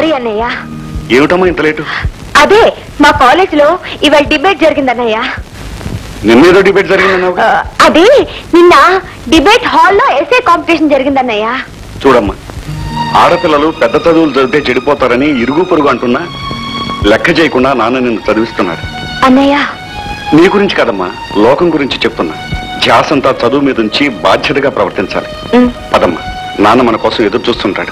Sorry అన్నయ్య ఏమిటమ్మా ఇంత లేటు అదే మా కాలేజ్ లో ఇవాళ డిబేట్ జరిగిందన్నయ్య నిన్నేదో డిబేట్ జరిగిందన్నావు ఆ, అది నిన్న డిబేట్ హాల్లో ఎస్ఏ కాంపిటీషన్ జరిగిందన్నయ్య చూడమ్మా ఆడపిల్లలు పెద్ద చదువులు చదివితే చెడిపోతారని ఇరుగు పొరుగు అంటున్నా లెక్క చేయకుండా నాన్న నిన్ను చదివిస్తున్నాడు అన్నయ్య నీ గురించి కదమ్మా లోకం గురించి చెప్తున్నా ధ్యాసంతా చదువు మీద ఉంచి బాధ్యతగా ప్రవర్తించాలి ఉమ్. పదమ్మా నాన్న మన కోసం ఎదురు చూస్తుంటాడు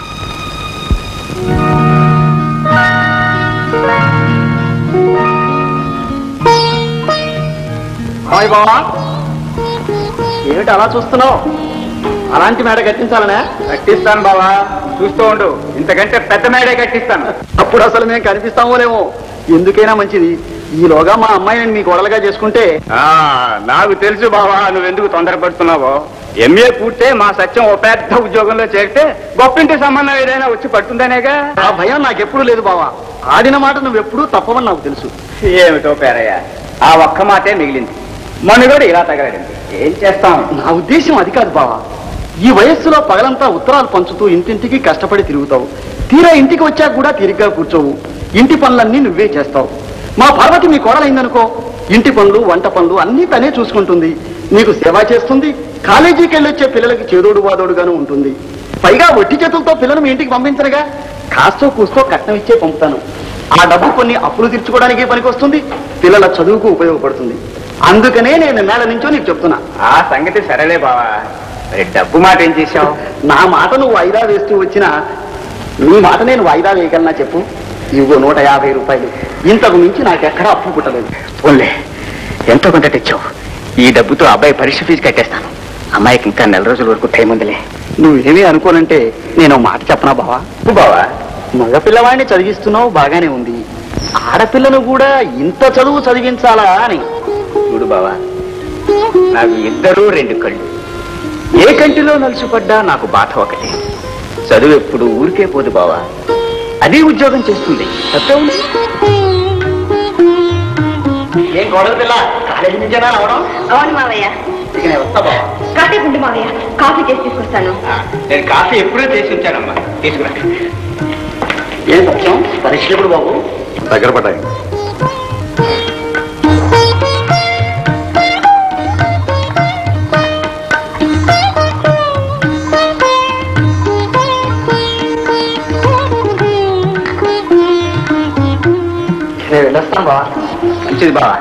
హాయ్ బావా ఏమిటి అలా చూస్తున్నావు అలాంటి మేడ కట్టించాలనే కట్టిస్తాను బావా చూస్తూ ఉండు ఇంతకంటే పెద్ద మేడే కట్టిస్తాను అప్పుడు అసలు మేము కనిపిస్తామో లేమో ఎందుకైనా మంచిది ఈలోగా మా అమ్మాయిని మీ కోడలుగా చేసుకుంటే ఆ, నాకు తెలుసు బావా నువ్వెందుకు తొందరపడుతున్నావో ఎంఏ పూర్తే మా సత్యం ఓ పెద్ద ఉద్యోగంలో చేరితే గొప్పింటి సంబంధం ఏదైనా వచ్చి పడుతుందనేగా ఆ భయం నాకెప్పుడు లేదు బావా ఆడిన మాట నువ్వెప్పుడూ తప్పవని నాకు తెలుసు ఏమిటో పేరయ్య ఆ ఒక్క మాటే మిగిలింది మనుగోడు ఇలా తగలడింది ఏం చేస్తాం నా ఉద్దేశం అది కాదు బావా ఈ వయస్సులో పగలంతా ఉత్తరాలు పంచుతూ ఇంటింటికి కష్టపడి తిరుగుతావు తీరా ఇంటికి వచ్చాక కూడా తిరిగ్గా కూర్చోవు ఇంటి పనులన్నీ నువ్వే చేస్తావు మా పార్వతి మీ కోడలైందనుకో ఇంటి పనులు వంట పనులు అన్నీ తనే చూసుకుంటుంది నీకు సేవ చేస్తుంది కాలేజీకి వెళ్ళొచ్చే పిల్లలకి చేదోడు వాదోడుగాను ఉంటుంది పైగా ఒట్టి చేతులతో పిల్లలు మీ ఇంటికి పంపించరుగా కాస్తో కూస్తో కట్నం ఇచ్చే పంపుతాను ఆ డబ్బు కొన్ని అప్పులు తీర్చుకోవడానికి పనికొస్తుంది పిల్లల చదువుకు ఉపయోగపడుతుంది అందుకనే నేను నేల నుంచో నీకు చెప్తున్నా ఆ సంగతి సరేలే బావా మరి డబ్బు మాట ఏం చేశావు నా మాట నువ్వు వాయిదా వేస్తూ వచ్చినా నీ మాట నేను వాయిదా వేయగలనా చెప్పు ఇవ్వు నూట యాభై రూపాయలు ఇంతకు మించి నాకెక్కడా అప్పు పుట్టలేదు పోన్లే ఎంతో కొంత తెచ్చావు ఈ డబ్బుతో అబ్బాయి పరీక్ష ఫీజు కట్టేస్తాను అమ్మాయికి ఇంకా నెల రోజుల వరకు టైం ఉందిలే నువ్వేమీ అనుకోనంటే నేను ఓ మాట చెప్పనా బావా నువ్వు బావా మగ పిల్లవాడిని చదివిస్తున్నావు బాగానే ఉంది ఆడపిల్లను కూడా ఇంత చదువు చదివించాలా అని చూడు బావా నాకు ఇద్దరూ రెండు కళ్ళు ఏ కంటిలో నలుసుపడ్డా నాకు బాధ ఒకటి చదువు ఎప్పుడు ఊరికే పోదు బావా అది ఉద్యోగం చేస్తుంది తప్పే ఉంది ఏం గొడవ పిల్ల కాలేజీ నుంచేనా రావడం అవును మావయ్య ఇక నేను వస్తా బావా కాఫీ పిండి మావయ్య కాఫీ చేసి తీసుకొస్తాను ఆ, నేను కాఫీ ఎప్పుడూ చేసి ఉంచానమ్మా తీసుకురా ఏం సత్యం పరీక్షలు ఎప్పుడు బాబు దగ్గర పడ్డాయి నేను వెళ్ళొస్తాను బావా మంచిది బావా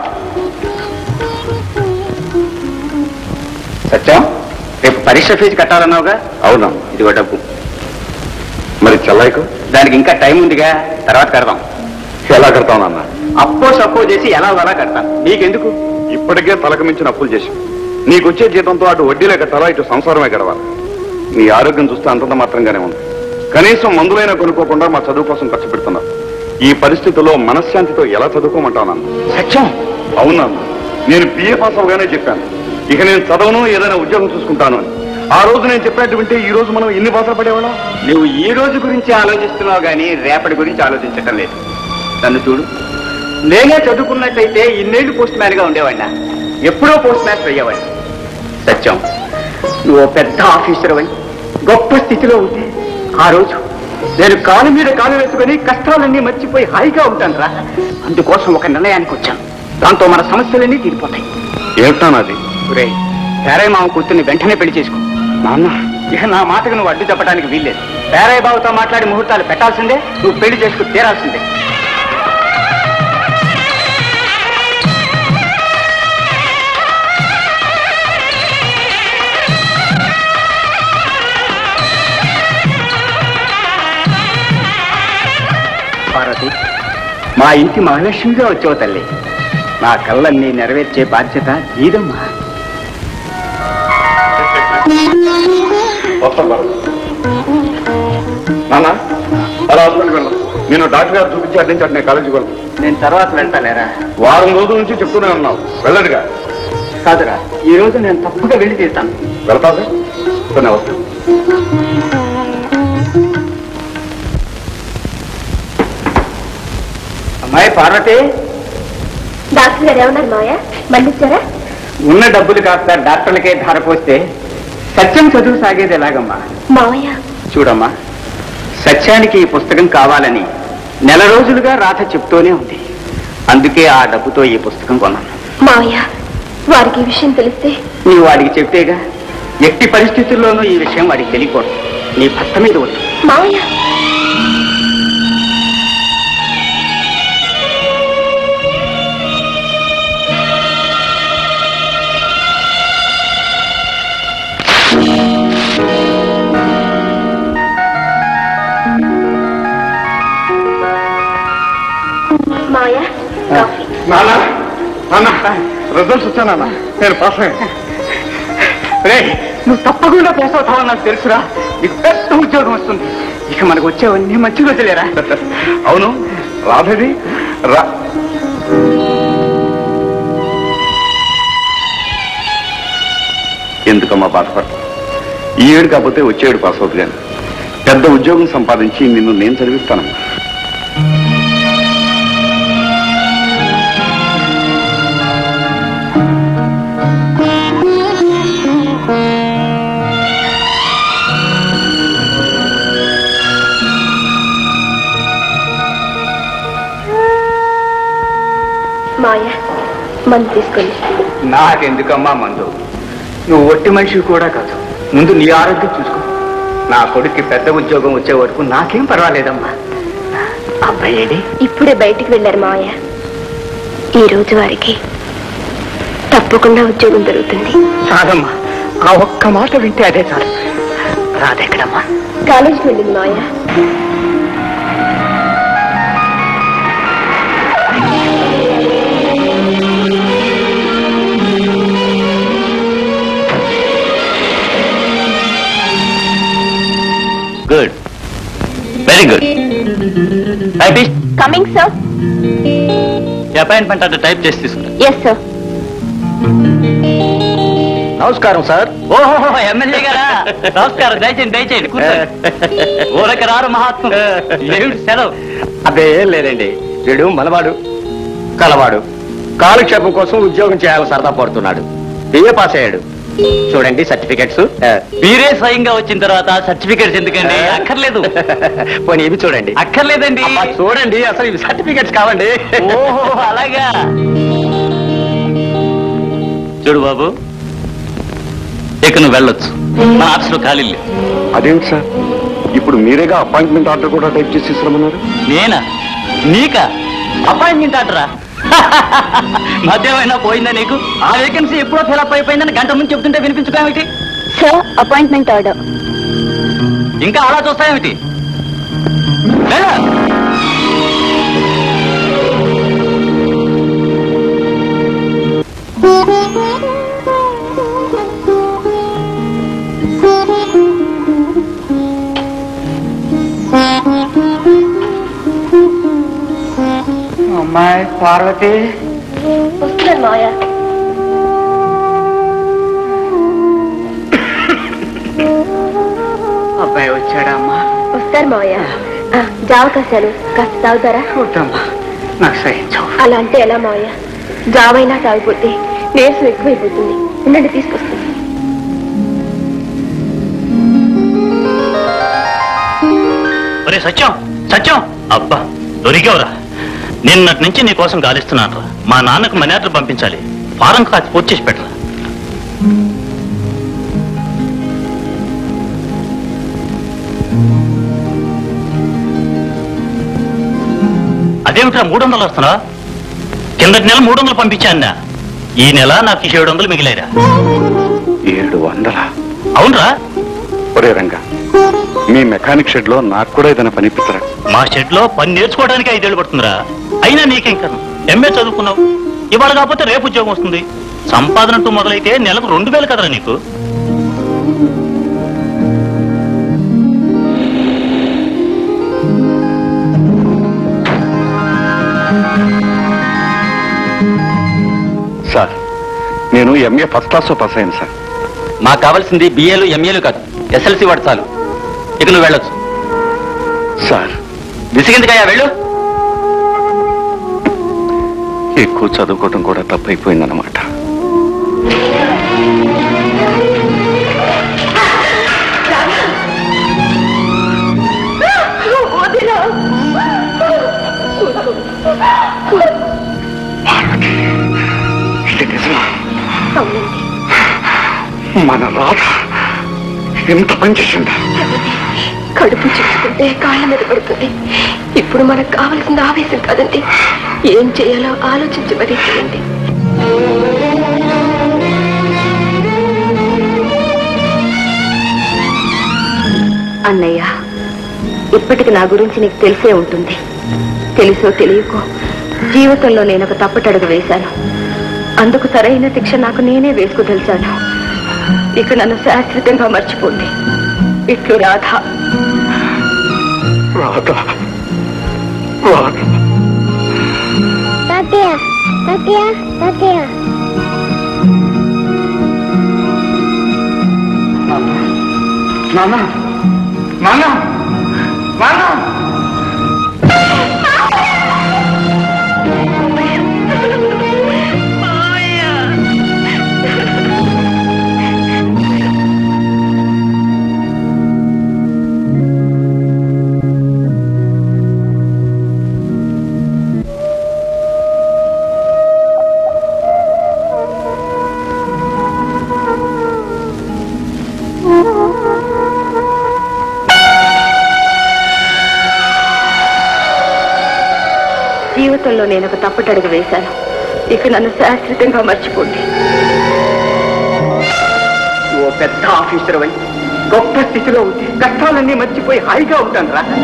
సత్యం రేపు పరీక్ష ఫీజు కట్టాలన్నావుగా అవునా ఇదిగో డబ్బు మరి చెల్లాయికు దానికి ఇంకా టైం ఉందిగా తర్వాత కడదాం ఎలా కడతావు నాన్న అప్పో సప్పో చేసి ఎలా అలా కడతాం నీకెందుకు ఇప్పటికే తలకు మించిన అప్పులు చేశావు నీకొచ్చే జీతంతో అటు వడ్డీలే కట్టాలా ఇటు సంసారమే గడవాలి నీ ఆరోగ్యం చూస్తే అంతంత మాత్రంగానే ఉంది కనీసం మందులైనా కొనుక్కోకుండా మా చదువు కోసం ఖర్చు పెడుతున్నావు ఈ పరిస్థితుల్లో మనశ్శాంతితో ఎలా చదువుకోమంటావు నాన్న సత్యం అవునా నేను బిఏ పాస్ అవగానే చెప్పాను ఇక నేను చదవను ఏదైనా ఉద్యోగం చూసుకుంటాను అని ఆ రోజు నేను చెప్పినట్టు వింటే ఈ రోజు మనం ఎన్ని బాధలు పడేవాళ్ళం నువ్వు ఈ రోజు గురించి ఆలోచిస్తున్నావు కానీ రేపటి గురించి ఆలోచించటం లేదు నన్ను చూడు నేనే చదువుకున్నట్టయితే ఇన్నేళ్లు పోస్ట్ మ్యాన్ గా ఉండేవాడినా ఎప్పుడో పోస్ట్ మ్యాన్ అయ్యేవాడిని సత్యం నువ్వు ఓ పెద్ద ఆఫీసర్ అయి గొప్ప స్థితిలో ఉంటే ఆ రోజు నేను కాలు మీద కాలు వేసుకుని కష్టాలన్నీ మర్చిపోయి హాయిగా ఉంటాను రా అందుకోసం ఒక నిర్ణయానికి వచ్చాను దాంతో మన సమస్యలన్నీ తీరిపోతాయి ఏమిటా నాది ఒరే పేరయ్య మామ కూతుర్ని వెంటనే పెళ్లి చేసుకో నాన్న ఇక నా మాటకు నువ్వు అడ్డు చెప్పడానికి వీల్లేదు పేరయ్య బాబుతో మాట్లాడి ముహూర్తాలు పెట్టాల్సిందే నువ్వు పెళ్లి చేసుకు తీరాల్సిందే పార్వతి మా ఇంటి మహాలక్ష్మిగా వచ్చావు తల్లి నా కళ్ళన్నీ నెరవేర్చే బాధ్యత నీదమ్మా వస్తాం బాబు. నాన్న అలా హాస్పిటల్కి వెళ్దాం నేను డాక్టర్ గారు చూపించి అడ్డించి అటు నేను కాలేజీకి వెళ్తాను నేను తర్వాత వెళ్తానేరా వారం రోజుల నుంచి చెప్తూనే ఉన్నావు వెళ్ళడుగా కాదురా ఈ రోజు నేను తప్పగా వెళ్ళి తీస్తాను వెళ్తావే కొన్ని వస్తాను అమ్మాయి పార్వతి డాక్టర్ గారు ఏమన్నారు మావయ్య మళ్ళీ ఇచ్చారా ఉన్న డబ్బులు కాస్త డాక్టర్లకే ధారపోస్తే సత్యం చదువు సాగేది ఎలాగమ్మా మావయ్య చూడమ్మా సత్యానికి ఈ పుస్తకం కావాలని నెల రోజులుగా రాధ చెప్తూనే ఉంది అందుకే ఆ డబ్బుతో ఈ పుస్తకం కొన్నాను మావయ్య వారికి ఈ విషయం తెలిస్తే నీవు వాడికి చెప్తేగా ఎట్టి పరిస్థితుల్లోనూ ఈ విషయం వాడికి తెలియకూడదు నీ భర్త మీద ఉంది మావయ్య మావయ్య కాఫీ నాన్న నాన్న రిజల్ట్స్ వచ్చా నాన్న నేను పాస్ అయ్యాను రే నువ్వు తప్పకుండా పాస్ అవుతావని నాకు తెలుసురా నీకు పెద్ద ఉద్యోగం వస్తుంది ఇక మనకు వచ్చేవన్నీ మంచి రోజులేరా అవును రాధది రా ఎందుకమ్మా బాధపడ ఈ ఏడు కాకపోతే వచ్చే ఏడు పాస్ అవుతుంది కానీ పెద్ద ఉద్యోగం సంపాదించి నిన్ను నేను చదివిస్తానమ్మా మావయ్య మందు తీసుకోండి నాకెందుకమ్మా మందు నువ్వు ఒట్టి మనిషి కూడా కాదు ముందు నీ ఆరోగ్యం చూసుకో నా కొడుక్కి పెద్ద ఉద్యోగం వచ్చే వరకు నాకేం పర్వాలేదమ్మా అబ్బాయి ఏడి ఇప్పుడే బయటికి వెళ్ళారు మావయ్య ఈ రోజు వారికి తప్పకుండా ఉద్యోగం దొరుకుతుంది చాలమ్మా ఆ ఒక్క మాట వింటే అదే చాలు రాదెక్కడమ్మా కాలేజీకి వెళ్ళింది మావయ్య good very good typist coming sir appointment అంటే టైప్ చేసి తీసుకురా ఎస్ సార్ నమస్కారం సార్ ఓహో ఎమ్మెల్యే గారా నమస్కారం దయచేయండి దయచేయండి కూర్చోండి ఊరకి రారు మహాత్ముడు ఏమిటి సెలవు అదే ఏం లేదండి వీడు మనవాడు కలవాడు కాలక్షేపం కోసం ఉద్యోగం చేయాలని సరదా పడుతున్నాడు బిఏ పాస్ అయ్యాడు చూడండి సర్టిఫికెట్స్ మీరే స్వయంగా వచ్చిన తర్వాత సర్టిఫికేట్స్ ఎందుకండి అక్కర్లేదు పోనీ ఇవి చూడండి అక్కర్లేదండి అబ్బా, చూడండి అసలు ఇవి సర్టిఫికెట్స్ కావండి ఓహో అలాగా చూడు బాబు ఇక నువ్వు వెళ్ళొచ్చు మన ఆఫీసులో ఖాళీ లేవు అదేమిటి సార్ ఇప్పుడు మీరేగా అపాయింట్మెంట్ ఆర్డర్ కూడా టైప్ చేసి ఇస్తామన్నారు నేనా నీకా అపాయింట్మెంట్ ఆర్డరా మధ్యమైనా పోయిందా నీకు ఆ వేకెన్సీ ఎప్పుడో ఫిలప్ అయిపోయిందని గంట ముందు చెప్తుంటే వినిపించుకోమిటి సార్ అపాయింట్మెంట్ ఆర్డర్ ఇంకా అలా చూస్తాయేమిటి వెళ్ళు. అమ్మాయి పార్వతి వస్తున్నాను మావయ్య అబ్బాయి వచ్చాడా అమ్మా వస్తారు మావయ్య ఆ, జావ కాశాను కాస్త తాగుతారా వద్దమ్మా నాకు సహించవు అలా అంటే ఎలా మావయ్య జావైనా తాగిపోతే నీరసం ఎక్కువైపోతుంది ఉండండి తీసుకొస్తాను ఒరే సత్యం సత్యం అబ్బా దొరికావురా నిన్నటి నుంచి నీ కోసం గాలిస్తున్నాను మా నాన్నకు మనీ ఆర్డర్ పంపించాలి ఫారం కాచి పూర్తి చేసి పెట్టరా అదేమిట్రా మూడు వందలు వస్తున్నా కిందటి నెల మూడు వందలు పంపించాను ఈ నెల నాకు ఏడు వందలు మిగిలేరా ఏడు వందల అవునరా ఒరే రంగా మీ మెకానిక్ షెడ్ లో నాకు కూడా ఏదైనా పనిపించరా మా షెడ్ లో పని నేర్చుకోవడానికి ఐదేళ్ళు పడుతుందిరా అయినా నీకేం కర్మ ఎంఏ చదువుకున్నావు ఇవాళ కాకపోతే రేపు ఉద్యోగం వస్తుంది సంపాదన అంటూ మొదలైతే నెలకు రెండు వేలు కదరా నీకు సార్ నేను ఎంఏ ఫస్ట్ క్లాస్ లో పాస్ అయ్యాను సార్ మాకు కావాల్సింది బిఏలు ఎంఏలు కాదు ఎస్ఎల్సి వాడు చాలు ఇక నువ్వు వెళ్ళొచ్చు సార్ విసిగిందికయ్యా వెళ్ళు ఎక్కువ చదువుకోవడం కూడా తప్పైపోయిందన్నమాట పార్వతి ఇది నిజమా అవునండి మన రాధ ఎంత పనిచేసిందా కడుపు చూసుకుంటే కాళ్ళ మీద పడుతుంది ఇప్పుడు మనకు కావలసిన ఆవేశం కాదండి ఏం చేయాలో ఆలోచించి మరీ చేయండి అన్నయ్య ఇప్పటికి నా గురించి నీకు తెలిసే ఉంటుంది తెలుసో తెలియకో జీవితంలో నేను ఒక తప్పటడుగు వేశాను అందుకు సరైన శిక్ష నాకు నేనే వేసుకు తెలిసాను ఇక నన్ను శాశ్వతంగా మర్చిపోండి ఇట్లు రాధ రాధ రాధ తాతయ్య తాతయ్య తాతయ్య నాన్న నాన్న నాన్న జీవితంలో నేను ఒక తప్పటడుగు వేశాను ఇక నన్ను శాశ్వతంగా మర్చిపోండి ఓ పెద్ద ఆఫీసర్ అయి గొప్ప స్థితిలో ఉంటే కష్టాలన్నీ మర్చిపోయి హాయిగా ఉంటాను రా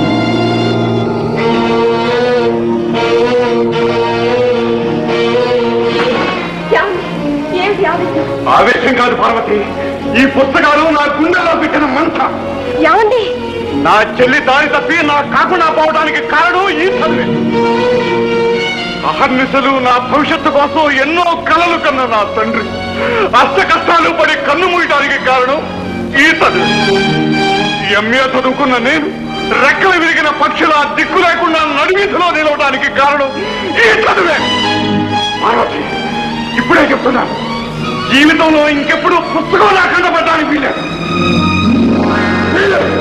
ఏమిటి ఆవేశం ఆవేశం కాదు పార్వతి ఈ పుస్తకాలు నా గుండెలో పెట్టిన మంట ఏమండి నా చెల్లి దారి తప్పి నా కాకుండా పోవడానికి కారణం ఈ చదివే అహర్నిశలు నా భవిష్యత్తు కోసం ఎన్నో కలలు కన్న నా తండ్రి అష్ట కష్టాలు పడి కన్ను మూయడానికి కారణం ఈ చదువు ఎంఏ చదువుకున్న నేను రెక్కలు విరిగిన పక్షుల దిక్కు లేకుండా నడివీధిలో నిలవడానికి కారణం ఈ చదువే పార్వతి ఇప్పుడే చెప్తున్నాను జీవితంలో ఇంకెప్పుడు పుస్తకం లేకుండా పడ్డానికి వీలేదు వీలేదు.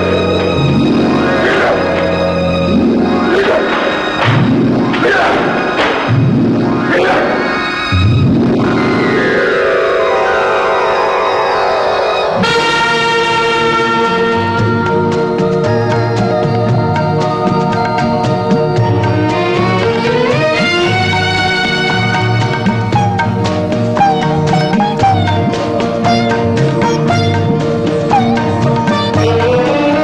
తాతయ్య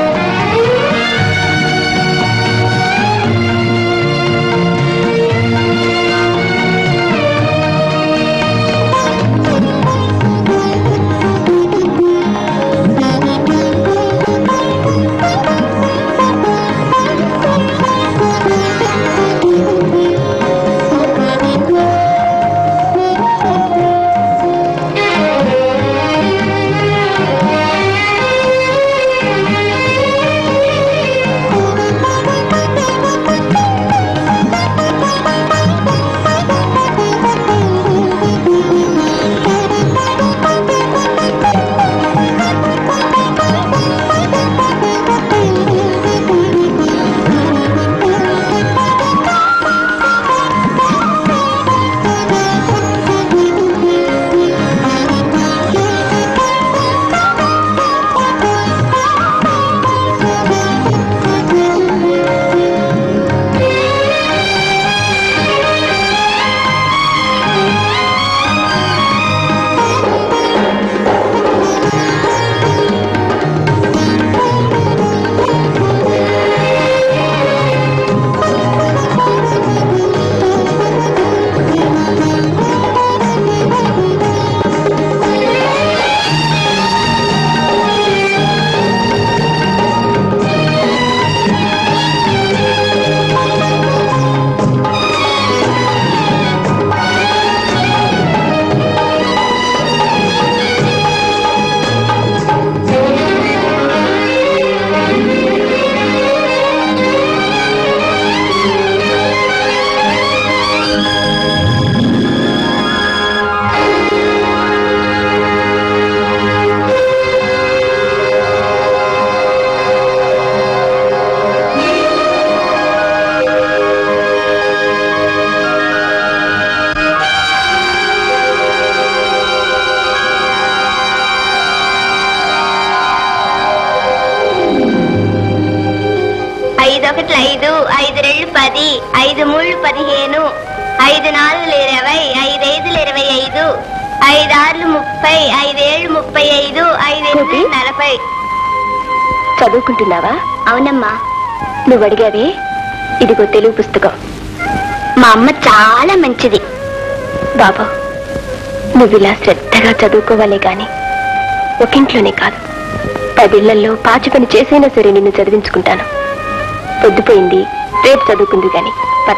ఐదు మూడు పదిహేను ఐదు నాలుగులు ఇరవై ఐదైదులు ఇరవై ఐదు ఐదార్లు ముప్పై ఐదేళ్లు ముప్పై ఐదు ఐదెనిమిది గోపి? నలభై చదువుకుంటున్నావా అవునమ్మా నువ్వు అడిగావే ఇదిగో తెలుగు పుస్తకం మా అమ్మ చాలా మంచిది బాబా నువ్వు ఇలా శ్రద్ధగా చదువుకోవాలే గాని ఒకింట్లోనే కాదు పదిళ్లలో పాచి పని చేసైనా సరే నిన్ను చదివించుకుంటాను పొద్దుపోయింది రేపు చదువుకుంది గాని పద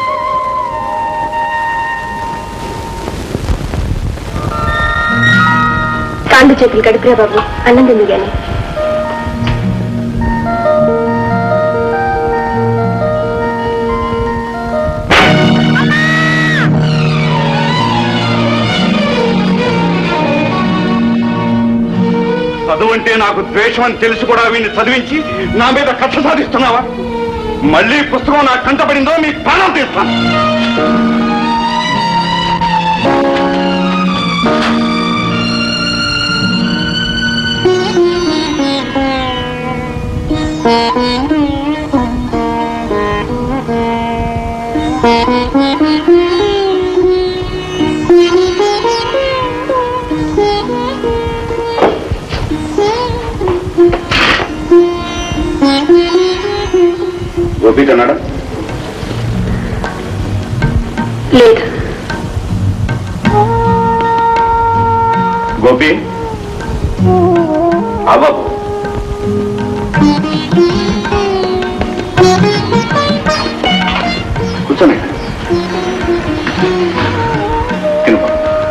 కాళ్ళు చేతులు గడుపురా బాబు అన్నం తింది గాని చదువు అంటే నాకు ద్వేషం అని తెలిసి కూడా వీడిని చదివించి నా మీద కక్ష సాధిస్తున్నావా మళ్ళీ పుస్తకం నాకు కంటపడిందో మీ ప్రాణం తీస్తాను గోపి కన్నాడా లేదు గోపి అవ్వకు కూర్చోండి తినుకో.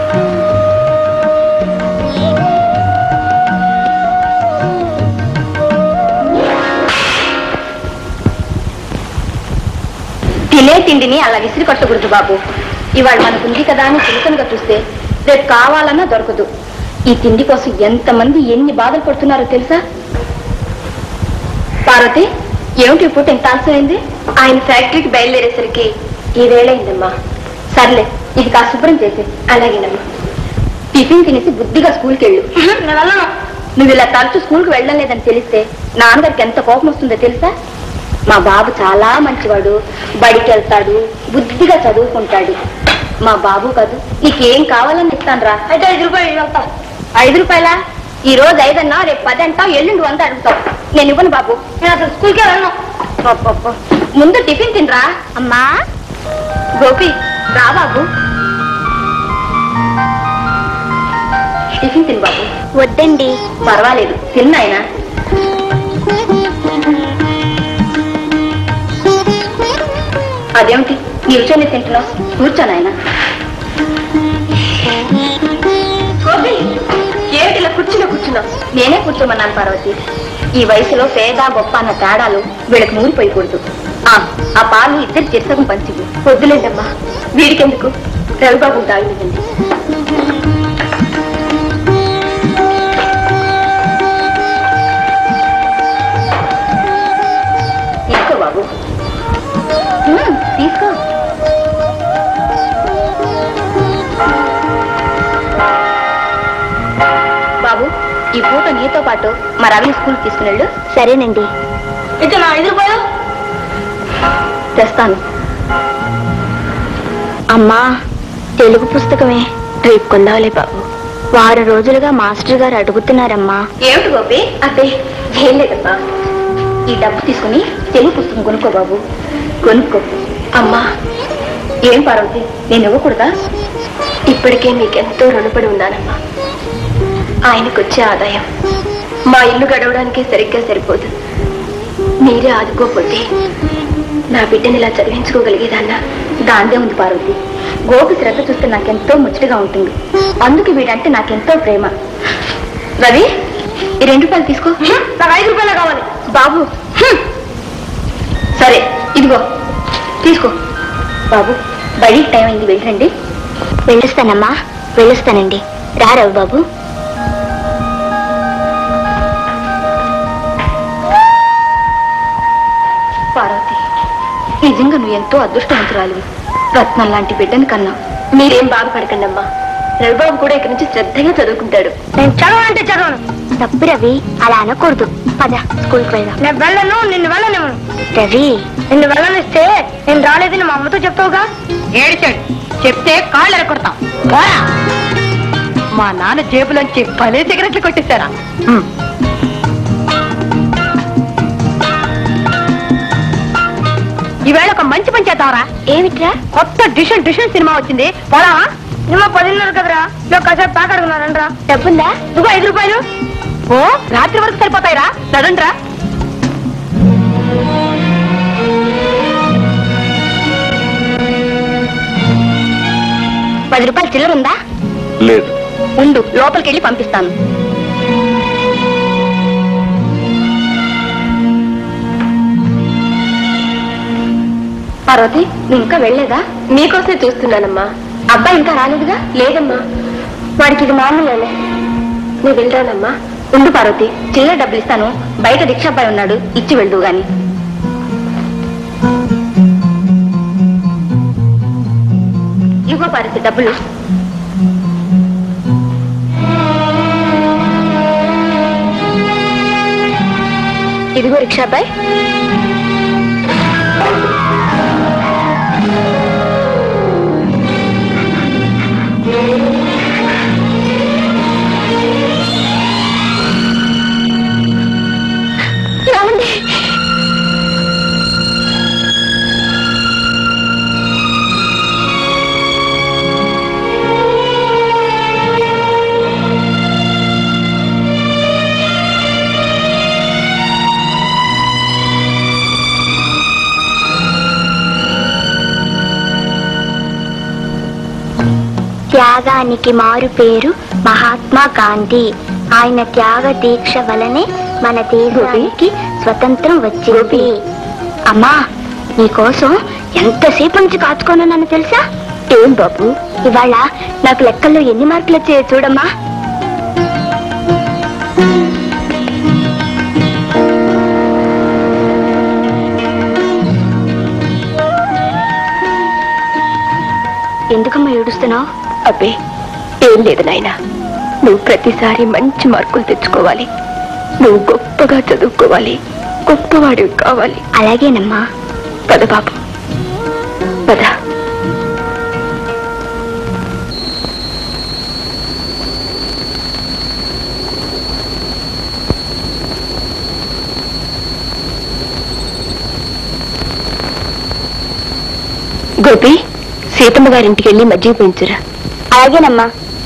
తినే తిండిని అలా విసిరి కొట్టకూడదు బాబు ఇవాళ మనకుంది కదా అని చులకనగా చూస్తే రేపు కావాలన్నా దొరకదు ఈ తిండి కోసం ఎంతమంది ఎన్ని బాధలు పడుతున్నారో తెలుసా పార్వతి ఏమిటి ఈ పూట ఇంత ఆలస్యమైంది ఆయన ఫ్యాక్టరీకి బయలుదేరేసరికి ఈ వేళయిందమ్మా సర్లే ఇది కాస్త శుభ్రం చేసి అలాగేనమ్మా టిఫిన్ తినేసి బుద్ధిగా స్కూల్కి వెళ్ళు నువ్వు ఇలా తరచు స్కూల్కి వెళ్ళడం లేదని తెలిస్తే నాన్నగారికి ఎంత కోపం వస్తుందో తెలుసా మా బాబు చాలా మంచివాడు బడికి వెళ్తాడు బుద్ధిగా చదువుకుంటాడు మా బాబు కాదు నీకేం కావాలని ఇస్తాను రా అయితే ఐదు రూపాయలు వెళ్తాం ఐదు రూపాయలా ఈ రోజు ఐదన్నా రేపు పది అంటావు ఎల్లుండి వంద అడుగుతావు నేను ఇవ్వను బాబు నేను అసలు స్కూల్కే వెళ్ళను అబ్బబ్బ. ముందు టిఫిన్ తినరా అమ్మా గోపి రా బాబు టిఫిన్ తిను బాబు వద్దండి పర్వాలేదు తిన్నాయనా అదేమిటి నీ విషయాన్ని తింటున్నావు కూర్చోనాయన గోపి ఏమిటి ఇలా కుర్చీలో కూర్చున్నావు నేనే కూర్చోమన్నాను పార్వతి ఈ వయసులో పేద గొప్ప అన్న తేడాలు వీళ్ళకి మూరిపోయకూడదు ఆ, ఆ పాలు ఇద్దరు చిత్తకం పంచివు వద్దులేంటమ్మా వీడికెందుకు రవిబాబు తాగినివ్వండి తీసుకో బాబు ఉమ్, తీసుకో బాబు ఈ పూట నీతో పాటు మా రవిని స్కూల్ తీసుకునేళ్ళు సరేనండి ఇక నా ఐదు రూపాయలు తెస్తాను అమ్మా తెలుగు పుస్తకమే రేపు కొందాంలే బాబు వారం రోజులుగా మాస్టర్ గారు అడుగుతున్నారమ్మా ఏమిటి గోపి అదే ఏం లేదమ్మా ఈ డబ్బు తీసుకుని తెలుగు పుస్తకం కొనుక్కో బాబు కొనుక్కో అమ్మా ఏం పార్వతి నేను ఇవ్వకూడదా ఇప్పటికే మీకెంతో రుణపడి ఉన్నానమ్మా ఆయనకు వచ్చే ఆదాయం మా ఇల్లు గడవడానికే సరిగ్గా సరిపోదు మీరే ఆదుకోకపోతే నా బిడ్డని ఇలా చదివించుకోగలిగేదాన్నా దాందే ఉంది పార్వతి గోపి శ్రద్ధ చూస్తే నాకెంతో ముచ్చటగా ఉంటుంది అందుకు వీడంటే నాకెంతో ప్రేమ రవి ఈ రెండు రూపాయలు తీసుకో నాకు ఐదు రూపాయలు కావాలి బాబు హ్మ్. సరే ఇదిగో తీసుకో బాబు బడి టైం అయింది వెళ్ళండి వెళ్ళొస్తానమ్మా వెళ్ళొస్తానండి రా రవి బాబు పార్వతి నిజంగా నువ్వు ఎంతో అదృష్టవంతురాలివి రత్నం లాంటి బిడ్డని కన్నా మీరేం బాధపడకండి అమ్మా రవిబాబు కూడా ఇక్కడి నుంచి శ్రద్ధగా చదువుకుంటాడు నేను చదవాలంటే చదవను తప్పు రవి అలా అనకూడదు పద స్కూల్కి వెళ్దాం నేను వెళ్ళను నిన్ను వెళ్ళనివ్వను రవి నిన్ను వెళ్ళనిస్తే నేను రాలేదని మా అమ్మతో చెప్తావుగా ఏడిచాడు చెప్తే కాళ్ళు ఎరగొడతాం పోరా మా నాన్న జేబులోంచి భలే సిగరెట్లు కొట్టేశారా ఈవేళ ఒక మంచి పని చేద్దాంరా ఏమిట్రా కొత్త డిషన్ డిషన్ సినిమా వచ్చింది పోరా సినిమా పదిన్నర కదరా నువ్వు కాసేపు ప్యాక్ అడుగున్నారంట్రా డబ్బుందా ఇదిగో ఐదు రూపాయలు ఓ రాత్రి వరకు సరిపోతాయిరా చదండ్రా పది రూపాయలు చిల్లర ఉందా లేదు ఉండు లోపలికి వెళ్ళి పంపిస్తాను పార్వతి నువ్వు ఇంకా వెళ్ళలేదా నీకోసమే చూస్తున్నానమ్మా అబ్బాయి ఇంకా రాలేదుగా లేదమ్మా వాడికి ఇది మామూలేనే నేను వెళ్ళానమ్మా ఉండు పార్వతి చిల్లర డబ్బులు ఇస్తాను బయట రిక్షా అబ్బాయి ఉన్నాడు ఇచ్చి వెళ్దు గాని ఇవ్వ పార్వతి డబ్బులు ఇదిగో రిక్షా అబ్బాయి ఏమండి? త్యాగానికి మారు పేరు మహాత్మా గాంధీ ఆయన త్యాగ దీక్ష వలనే మన దేశానికి స్వతంత్రం వచ్చింది అమ్మా నీకోసం ఎంతసేపు నుంచి కాచుకోనున్నాను తెలుసా ఏం బాబు ఇవాళ నాకు లెక్కల్లో ఎన్ని మార్కులు వచ్చాయో చూడమ్మా ఎందుకమ్మా ఏడుస్తున్నావు అబ్బే ఏం లేదు నాయనా నువ్వు ప్రతిసారి మంచి మార్కులు తెచ్చుకోవాలి నువ్వు గొప్పగా చదువుకోవాలి గొప్పవాడివి కావాలి అలాగేనమ్మా పద బాబు పద గోపి సీతమ్మ గారింటికి వెళ్ళి మజ్జిగ పెంచురా అలాగేనమ్మా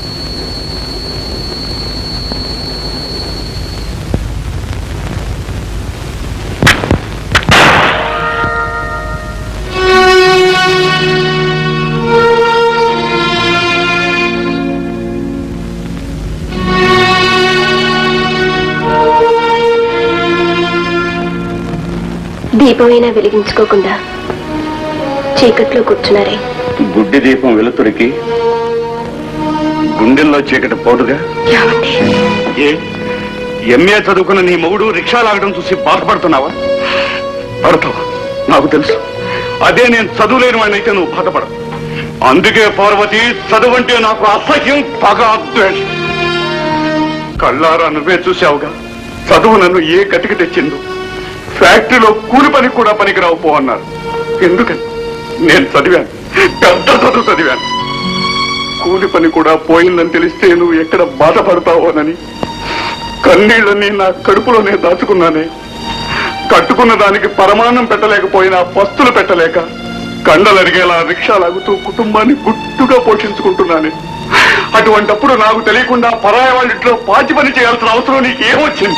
దీపమైనా వెలిగించుకోకుండా చీకట్లో కూర్చున్నారే గుడ్డి దీపం వెలుతురికి గుండెల్లో చీకటి పోటుగా ఏమండి ఏ ఎంఏ చదువుకున్న నీ మొగుడు రిక్షా లాగడం చూసి బాధపడుతున్నావా పడతావా నాకు తెలుసు అదే నేను చదువులేని వాడినైతే నువ్వు బాధపడవు అందుకే పార్వతి చదువంటే నాకు అసహ్యం పగ ద్వేషం కళ్ళారా నువ్వే చూసావుగా చదువు నన్ను ఏ గతికి తెచ్చిందో ఫ్యాక్టరీలో కూలి పని కూడా పనికిరావు పో అన్నారు ఎందుకని నేను చదివాను పెద్ద చదువు చదివాను కూలి పని కూడా పోయిందని తెలిస్తే నువ్వు ఎక్కడ బాధపడతావోనని కన్నీళ్ళని నా కడుపులోనే దాచుకున్నానే కట్టుకున్న దానికి పరమాన్నం పెట్టలేకపోయినా పస్తులు పెట్టలేక కండలరిగేలా రిక్షా లాగుతూ కుటుంబాన్ని గుట్టుగా పోషించుకుంటున్నానే అటువంటప్పుడు నాకు తెలియకుండా పరాయ వాళ్ళింట్లో పాచి పని చేయాల్సిన అవసరం నీకు ఏమొచ్చింది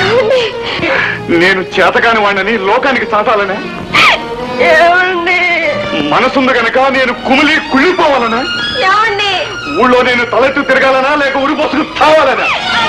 నేను చేతకాని వాడిని లోకానికి సాటాలనే మనసుంది గనక నేను కుమిలి కుళ్ళిపోవాలనా ఊళ్ళో నేను తలెత్తు తిరగాలనా లేక ఉరిపోసుకు చావాలనా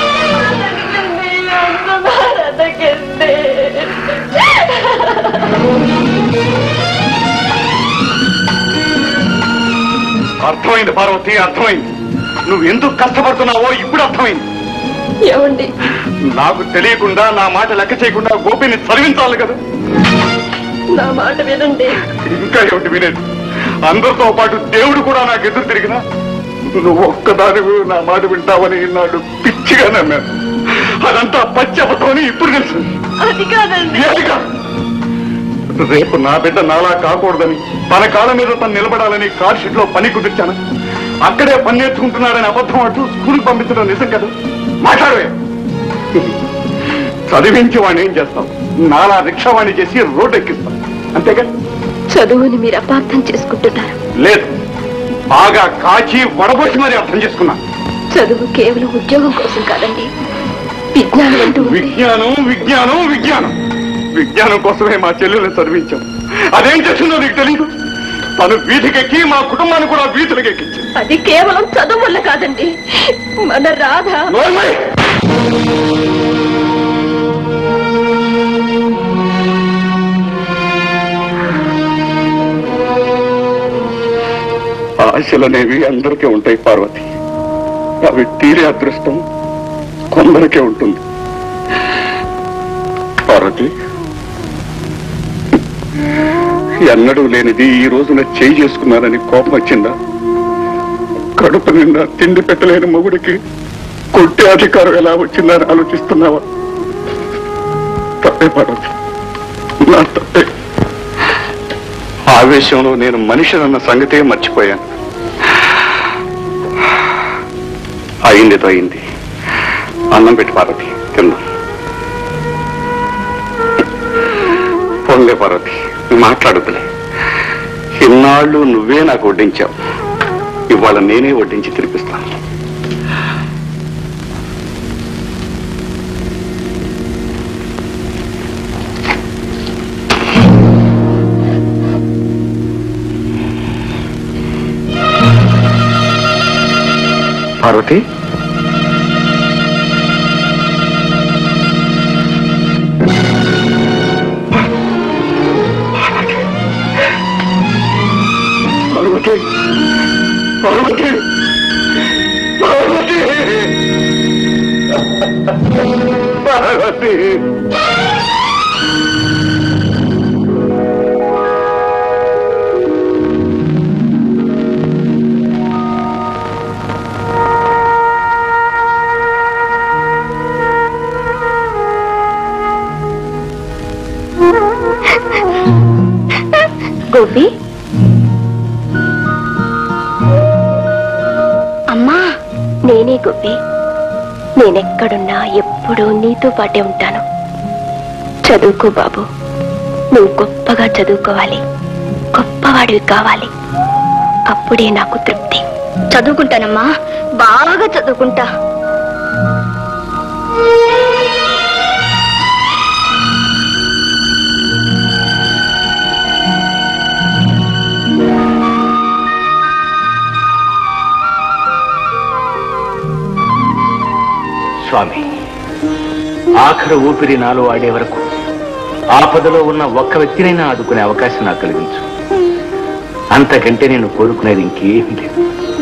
అర్థమైంది పార్వతి అర్థమైంది నువ్వు ఎందుకు కష్టపడుతున్నావో ఇప్పుడు అర్థమైంది ఏమండి నాకు తెలియకుండా నా మాట లెక్క చేయకుండా గోపిని చదివించాలి కదా నా మాట వినండి ఇంకా ఏమిటి వినేది అందరితో పాటు దేవుడు కూడా నాకు ఎదురు తిరిగినా నువ్వు ఒక్కదానివి నా మాట వింటావని నాడు పిచ్చిగా నమ్మాను అదంతా పచ్చబతోని ఇప్పుడు తెలిసింది అది కాదండి ఏదిగా? రేపు నా బిడ్డ నాలా కాకూడదని తన కాళ్ళ మీద తను నిలబడాలని కార్ షెడ్ లో పని కుదిర్చాను అక్కడే పని నేర్చుకుంటున్నాడని అబద్ధం అంటూ స్కూల్కి పంపించడం నిజం కదా మాట్లాడవే చదివించి వాడిని ఏం చేస్తాం నాలా రిక్షావాణి చేసి రోడ్డు ఎక్కిస్తాం అంతేగా చదువుని మీరు అపార్థం చేసుకుంటున్నారు లేదు బాగా కాచి వడబోసి మరి అర్థం చేసుకున్నా చదువు కేవలం ఉద్యోగం కోసం కాదండి విజ్ఞానం అంటూ ఉంది. విజ్ఞానం విజ్ఞానం విజ్ఞానం విజ్ఞానం కోసమే మా చెల్లెల్ని చదివించాం అదేం చేసిందో నీకు తెలియదు తను వీధికెక్కి మా కుటుంబాన్ని కూడా వీధులకు ఎక్కించింది అది కేవలం చదువు వల్ల కాదండి మన రాధ నోర్మై! ఆశలనేవి అందరికీ ఉంటాయి పార్వతి అవి తీరే అదృష్టం కొందరికే ఉంటుంది పార్వతి ఎన్నడూ లేనిది ఈ రోజున చేయి చేసుకున్నానని కోపం వచ్చిందా కడుపు నిండా తిండి పెట్టలేని మొగుడికి కొట్టే అధికారం ఎలా వచ్చిందని ఆలోచిస్తున్నావా తప్పే పార్వతి నా తప్పే ఆవేశంలో నేను మనిషినన్న సంగతే మర్చిపోయాను అయిందితో అయింది అన్నం పెట్టి పార్వతి కింద పోన్లే పార్వతి నువ్వు మాట్లాడుతులే ఇన్నాళ్ళు నువ్వే నాకు వడ్డించావు ఇవాళ నేనే వడ్డించి తినిపిస్తాను పార్వతి పార్వతి పార్వతి పార్వతి పార్వతి గోపి అమ్మా నేనే గోపి నేనెక్కడున్నా ఎప్పుడూ నీతో పాటే ఉంటాను చదువుకో బాబు నువ్వు గొప్పగా చదువుకోవాలి గొప్పవాడివి కావాలి అప్పుడే నాకు తృప్తి చదువుకుంటానమ్మా బాగా చదువుకుంటా స్వామి ఆఖరు ఊపిరి నాలో ఆడే వరకు ఆపదలో ఉన్న ఒక్క వ్యక్తినైనా ఆదుకునే అవకాశం నాకు కలిగించు అంతకంటే నేను కోరుకునేది ఇంకేం లేదు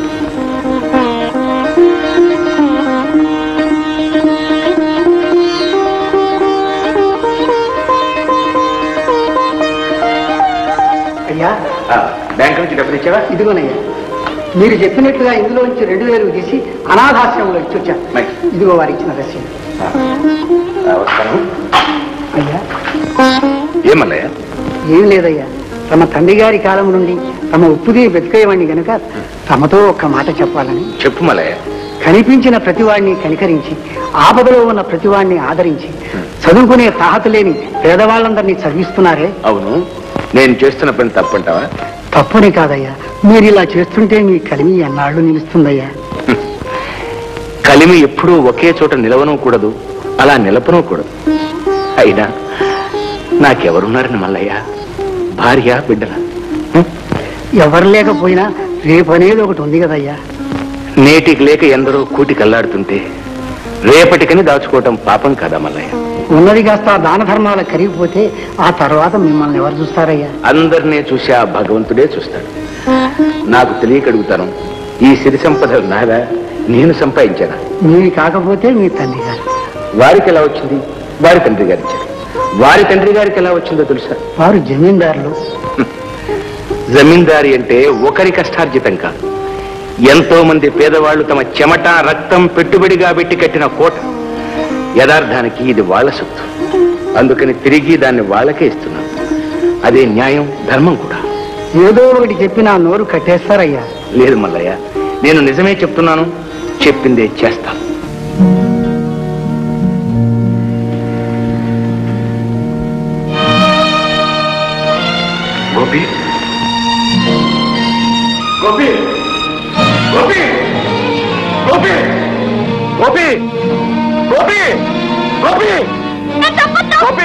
అయ్యా బ్యాంక్ నుంచి డబ్బులు ఇచ్చావా ఇదిగోనయ్యా మీరు చెప్పినట్లుగా ఇందులో నుంచి రెండు వేలు తీసి అనాథాశ్రమంలో ఇచ్చొచ్చాను మంచి. ఇదిగో వారు ఇచ్చిన రసీదు ఆ, వస్తాను అయ్యా ఏమల్లయ్య ఏం లేదయ్యా తమ తండ్రి గారి కాలం నుండి తమ ఉప్పుది బ్రతికేవాడిని గనుక తమతో ఒక్క మాట చెప్పాలని చెప్పు మల్లయ్య కనిపించిన ప్రతివాడిని కనికరించి ఆపదలో ఉన్న ప్రతివాడిని ఆదరించి చదువుకునే తాహత లేని పేదవాళ్ళందరినీ చదివిస్తున్నారే అవును నేను చేస్తున్న పని తప్పంటావా తప్పని కాదయ్యా మీరు ఇలా చేస్తుంటే మీ కలిమి ఎన్నాళ్ళు నిలుస్తుందయ్యా కలిమి ఎప్పుడూ ఒకే చోట నిలవను కూడదు అలా నిలపను కూడదు అయినా నాకెవరున్నారని మల్లయ్య భార్య బిడ్డల ఎవరు లేకపోయినా రేపు అనేది ఒకటి ఉంది కదయ్యా నేటికి లేక ఎందరో కూటి కల్లాడుతుంటే రేపటికని దాచుకోవటం పాపం కదా మల్లయ్య ఉన్నది కాస్త ఆ దాన ధర్మాలు కరిగిపోతే ఆ తర్వాత మిమ్మల్ని ఎవరు చూస్తారయ్యా అందరినీ చూసి ఆ భగవంతుడే చూస్తాడు నాకు తెలియక అడుగుతాను ఈ సిరి సంపదలు నాదా నేను సంపాదించానా మీవి కాకపోతే మీ తండ్రి గారు వారికి ఎలా వచ్చింది వారి తండ్రి గారు ఇచ్చారు వారి తండ్రి గారికి ఎలా వచ్చిందో తెలుసా వారు జమీందారులు జమీందారి అంటే ఒకరి కష్టార్జితం కాదు ఎంతో మంది పేదవాళ్లు తమ చెమట రక్తం పెట్టుబడిగా పెట్టి కట్టిన కోట యథార్థానికి ఇది వాళ్ళ సొత్తు అందుకని తిరిగి దాన్ని వాళ్ళకే ఇస్తున్నాం అదే న్యాయం ధర్మం కూడా ఏదో ఒకటి చెప్పి నా నోరు కట్టేస్తారయ్యా లేదు మల్లయ్య నేను నిజమే చెప్తున్నాను చెప్పిందే చేస్తాను గోపి గోపి గోపి గోపి గోపి గోపి గోపి గోపి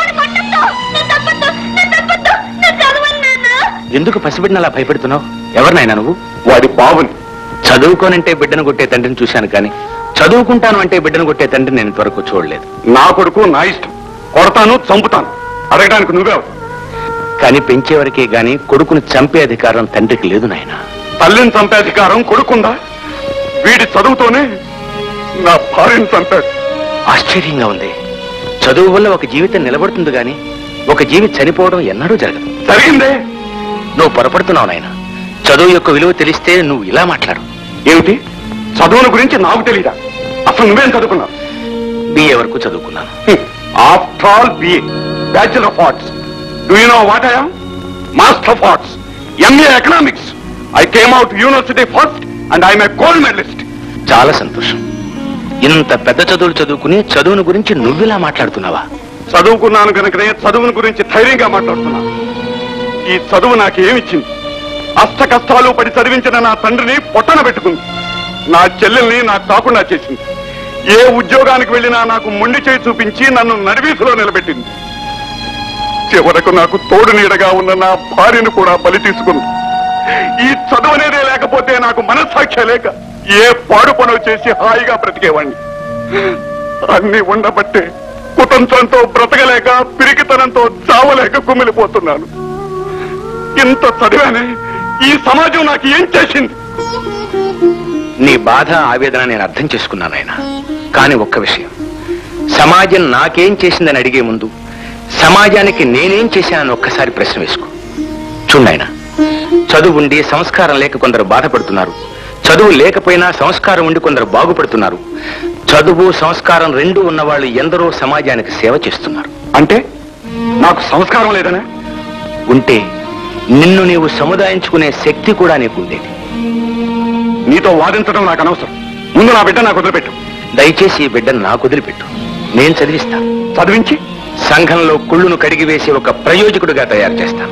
ఎందుకు పసిబిడ్డను అలా భయపెడుతున్నావు ఎవరినైనా నువ్వు వాడి బావుని చదువుకోనంటే బిడ్డను కొట్టే తండ్రిని చూశాను కానీ చదువుకుంటాను అంటే బిడ్డను కొట్టే తండ్రిని నేను ఇంతవరకు చూడలేదు నా కొడుకు నా ఇష్టం కొడతాను చంపుతాను అడగడానికి నువ్వే కానీ పెంచేవరకే గాని కొడుకుని చంపే అధికారం తండ్రికి లేదు నాయన తల్లిని చంపే అధికారం కొడుకుందా వీడి చదువుతోనే నా భార్యను చంపాడు ఆశ్చర్యంగా ఉంది చదువు వల్ల ఒక జీవితం నిలబడుతుంది గాని ఒక జీవి చనిపోవడం ఎన్నడూ జరగదు జరిగిందే నువ్వు పొరపడుతున్నావు నాయన చదువు యొక్క విలువ తెలిస్తే నువ్వు ఇలా మాట్లాడు ఏమిటి చదువుల గురించి నాకు తెలీదా అసలు నువ్వేం చదువుకున్నావు బిఏ వరకు చదువుకున్నాను after all BA bachelor of arts do you know what I'm master of arts MA economics I came out university first and I'm a gold medalist చాలా సంతోషం ఇంత పెద్ద చదువులు చదువుకుని చదువును గురించి నువ్విలా మాట్లాడుతున్నావా చదువుకున్నాను కనుకనే చదువుని గురించి ధైర్యంగా మాట్లాడుతున్నాను ఈ చదువు నాకు ఏమిచ్చింది అష్ట కష్టాలు పడి చదివించిన నా తండ్రిని పొట్టన పెట్టుకుంది నా చెల్లెల్ని నాకు కాకుండా చేసింది ఏ ఉద్యోగానికి వెళ్ళినా నాకు మొండి చేయి చూపించి నన్ను నడివీధిలో నిలబెట్టింది చివరకు నాకు తోడు నీడగా ఉన్న నా భార్యను కూడా బలి తీసుకుంది ఈ చదువు అనేదే లేకపోతే నాకు మనస్సాక్షి లేక ఏ పాడు పనులు చేసి హాయిగా బ్రతికేవాణ్ణి అన్ని ఉండబట్టే కుటుంబంతో బ్రతకలేక పిరికితనంతో చావలేక కుమిలిపోతున్నాను ఇంత చదివానే ఈ సమాజం నాకు ఏం చేసింది నీ బాధ ఆవేదన నేను అర్థం చేసుకున్నాను ఆయన కానీ ఒక్క విషయం సమాజం నాకేం చేసిందని అడిగే ముందు సమాజానికి నేనేం చేశానని ఒక్కసారి ప్రశ్న వేసుకో చూడాయన చదువు ఉండి సంస్కారం లేక కొందరు బాధపడుతున్నారు చదువు లేకపోయినా సంస్కారం ఉండి కొందరు బాగుపడుతున్నారు చదువు సంస్కారం రెండూ ఉన్నవాళ్ళు ఎందరో సమాజానికి సేవ చేస్తున్నారు అంటే నాకు సంస్కారం లేదనే ఉంటే నిన్ను నీవు సముదాయించుకునే శక్తి కూడా నీకుండేది నీతో వాదించడం నాకు అనవసరం ముందు నా బిడ్డ నాకు వదిలిపెట్టు దయచేసి ఈ బిడ్డను నాకు వదిలిపెట్టు నేను చదివిస్తాను చదివించి సంఘంలో కుళ్ళును కడిగి వేసి ఒక ప్రయోజకుడిగా తయారు చేస్తాను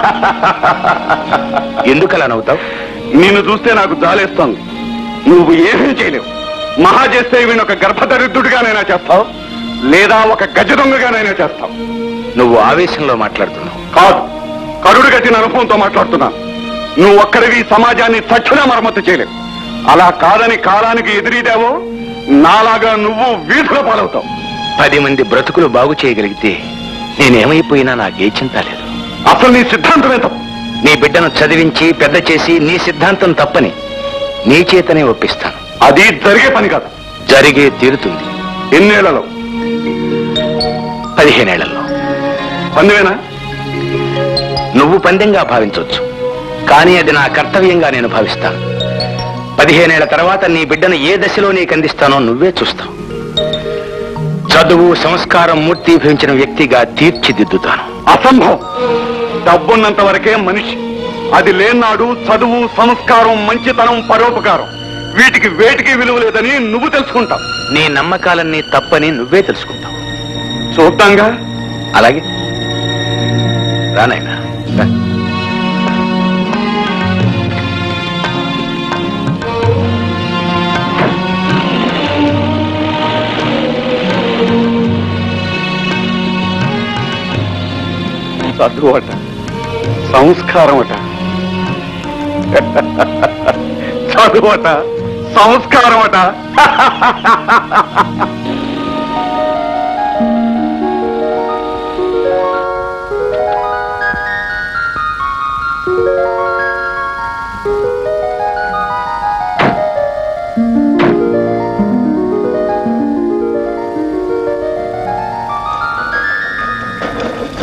ఎందుకలా నవ్వుతావు నిన్ను చూస్తే నాకు జాలేస్తోంది నువ్వు ఏమీ చేయలేవు మహా చేస్తే వీణ్ ఒక గర్భదరిద్రుడిగానైనా చేస్తావు లేదా ఒక గజ దొంగగానైనా చేస్తావు నువ్వు ఆవేశంలో మాట్లాడుతున్నావు కాదు కరుడు కట్టిన అనుభవంతో మాట్లాడుతున్నాను నువ్వు ఒక్కడివి సమాజాన్ని తక్షణ మరమ్మతు చేయలేవు అలా కాదని కాలానికి ఎదురీదావో నాలాగా నువ్వు వీధుల పాలవుతావు పది మంది బ్రతుకులు బాగు చేయగలిగితే నేనేమైపోయినా నాకే చింత లేదు అసలు నీ సిద్ధాంతమే తప్పు నీ బిడ్డను చదివించి పెద్ద చేసి నీ సిద్ధాంతం తప్పని నీ చేతనే ఒప్పిస్తాను అది జరిగే పని కాదు జరిగే తీరుతుంది ఎన్నేళ్లలో పదిహేనేళ్లలో పందివేనా నువ్వు పందెంగా భావించవచ్చు కానీ అది నా కర్తవ్యంగా నేను భావిస్తాను పదిహేనేళ్ల తర్వాత నీ బిడ్డను ఏ దశలో నీకు అందిస్తానో నువ్వే చూస్తావు చదువు సంస్కారం మూర్తీభవించిన వ్యక్తిగా తీర్చిదిద్దుతాను అసంభవం డబ్బున్నంత వరకే మనిషి అది లేనాడు చదువు సంస్కారం మంచితనం పరోపకారం వీటికి వేటికి విలువ లేదని నువ్వు తెలుసుకుంటావు నీ నమ్మకాలన్నీ తప్పని నువ్వే తెలుసుకుంటావు చూద్దాంగా అలాగే రానాయనా రా. చదువు అట సంస్కారం అట చదువు అట సంస్కారం అట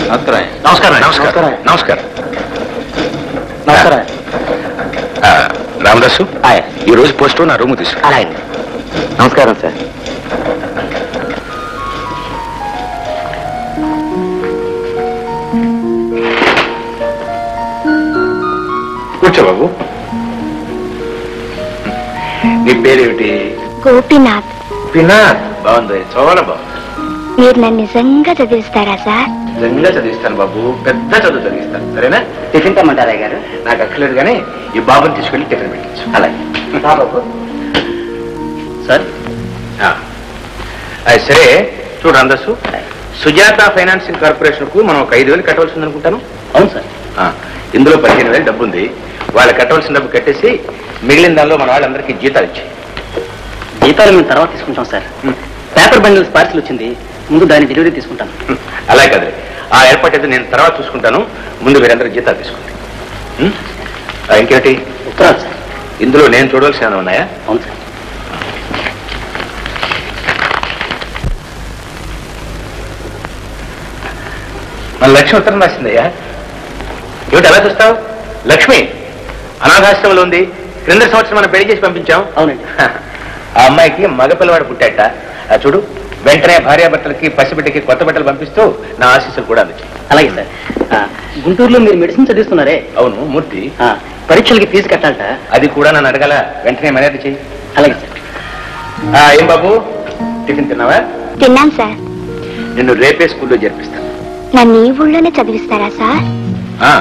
నమస్కారం నమస్కారం నమస్కారం నమస్కారం ఆ, రామదాసు ఈ రోజు పోస్ట్ నా రూమ్ తీసుకు అలాగే నమస్కారం సార్ కూర్చో బాబు నీ పేరేమిటి గోపీనాథ్ వినాథ్ బాగుంది చాలా బాగుంది మీరు నన్ను నిజంగా చదివిస్తారా సార్ నిజంగా చదివిస్తాను బాబు పెద్ద చదువు చదివిస్తాను సరేనా టిఫిన్ తెమ్మంటారా గారు నాకు అక్కర్లేదు కానీ ఈ బాబుని తీసుకెళ్ళి టిఫిన్ పెట్టించు అలాగే బాబు సార్ అది సరే చూడు అందసు సుజాత ఫైనాన్సింగ్ కార్పొరేషన్ కు మనం ఒక ఐదు వేలు కట్టవలసింది అనుకుంటాను అవును సార్ ఆ, ఇందులో పదిహేను వేలు డబ్బు ఉంది వాళ్ళు కట్టవలసిన డబ్బు కట్టేసి మిగిలిన దానిలో మన వాళ్ళందరికీ జీతాలు ఇచ్చాయి జీతాలు మేము తర్వాత తీసుకుంటాం సార్ పేపర్ బండిల్స్ పార్సిల్ వచ్చింది ముందు దాని డెలివరీ తీసుకుంటాను అలా కదా ఆ ఏర్పాటు అయితే నేను తర్వాత చూసుకుంటాను ముందు వీరందరూ జీతాలు తీసుకోండి ఉం? ఆ, ఇంకేంటి ఉత్తరాలు సార్ ఇందులో నేను చూడవలసిన ఏమైనా ఉన్నాయా అవును సార్ మన లక్ష్మి ఉత్తరం రాసిందయ్యా ఏమిటి ఎలా చూస్తావు లక్ష్మి అనాథాశ్రమంలో ఉంది క్రింద సంవత్సరం మనం పెళ్లి చేసి పంపించాం అవునండి ఆ అమ్మాయికి మగ పిల్లవాడు పుట్టాట ఆ చూడు వెంటనే భార్యాభర్తలకి పసిబిడ్డకి కొత్త బట్టలు పంపిస్తూ నా ఆశీస్సులు కూడా అందించాయి అలాగే సార్ ఆ, గుంటూరులో మీరు మెడిసిన్ చదివిస్తున్నారే అవును మూర్తి ఆ, పరీక్షలకి ఫీజు కట్టాలట అది కూడా నన్ను అడగాల వెంటనే మర్యాద చెయ్యి అలాగే సార్ ఆ, ఏం బాబు టిఫిన్ తిన్నావా తిన్నాను సార్ నిన్ను రేపే స్కూల్లో చేర్పిస్తాను నన్ను ఈ ఊళ్ళోనే చదివిస్తారా సార్ ఆ.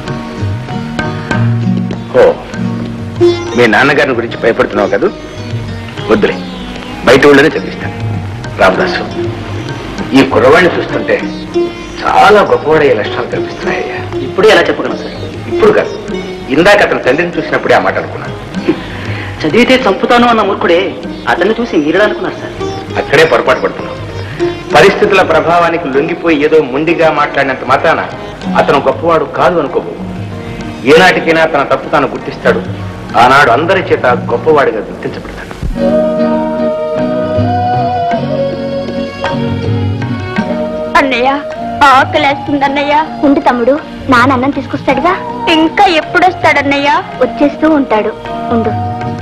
ఓ మీ నాన్నగారిని గురించి భయపడుతున్నావు కదూ వద్దులే బయట ఊళ్ళోనే చదివిస్తాను రామదాసు ఈ కుర్రవాడిని చూస్తుంటే చాలా గొప్పవాడయ్యే లక్షణాలు కనిపిస్తున్నాయ్యా ఇప్పుడే ఎలా చెప్పగలను సార్ ఇప్పుడు కాదు ఇందాక అతని తండ్రిని చూసినప్పుడే ఆ మాట అనుకున్నాను చదివితే చంపుతాను అన్న మూర్ఖుడే అతన్ని చూసి మీరే అనుకున్నారు సార్ అక్కడే పొరపాటు పడుతున్నాం పరిస్థితుల ప్రభావానికి లొంగిపోయి ఏదో ముండిగా మాట్లాడినంత మాత్రాన అతను గొప్పవాడు కాదు అనుకోబో ఏనాటికైనా తన తప్పు తాను గుర్తిస్తాడు ఆనాడు అందరి చేత గొప్పవాడిగా గుర్తించబడతాడు అన్నయ్య ఆకలేస్తుందన్నయ్య ఉండు తమ్ముడు నాన్న అన్నం తీసుకొస్తాడుగా ఇంకా ఎప్పుడు వస్తాడన్నయ్య వచ్చేస్తూ ఉంటాడు ఉండు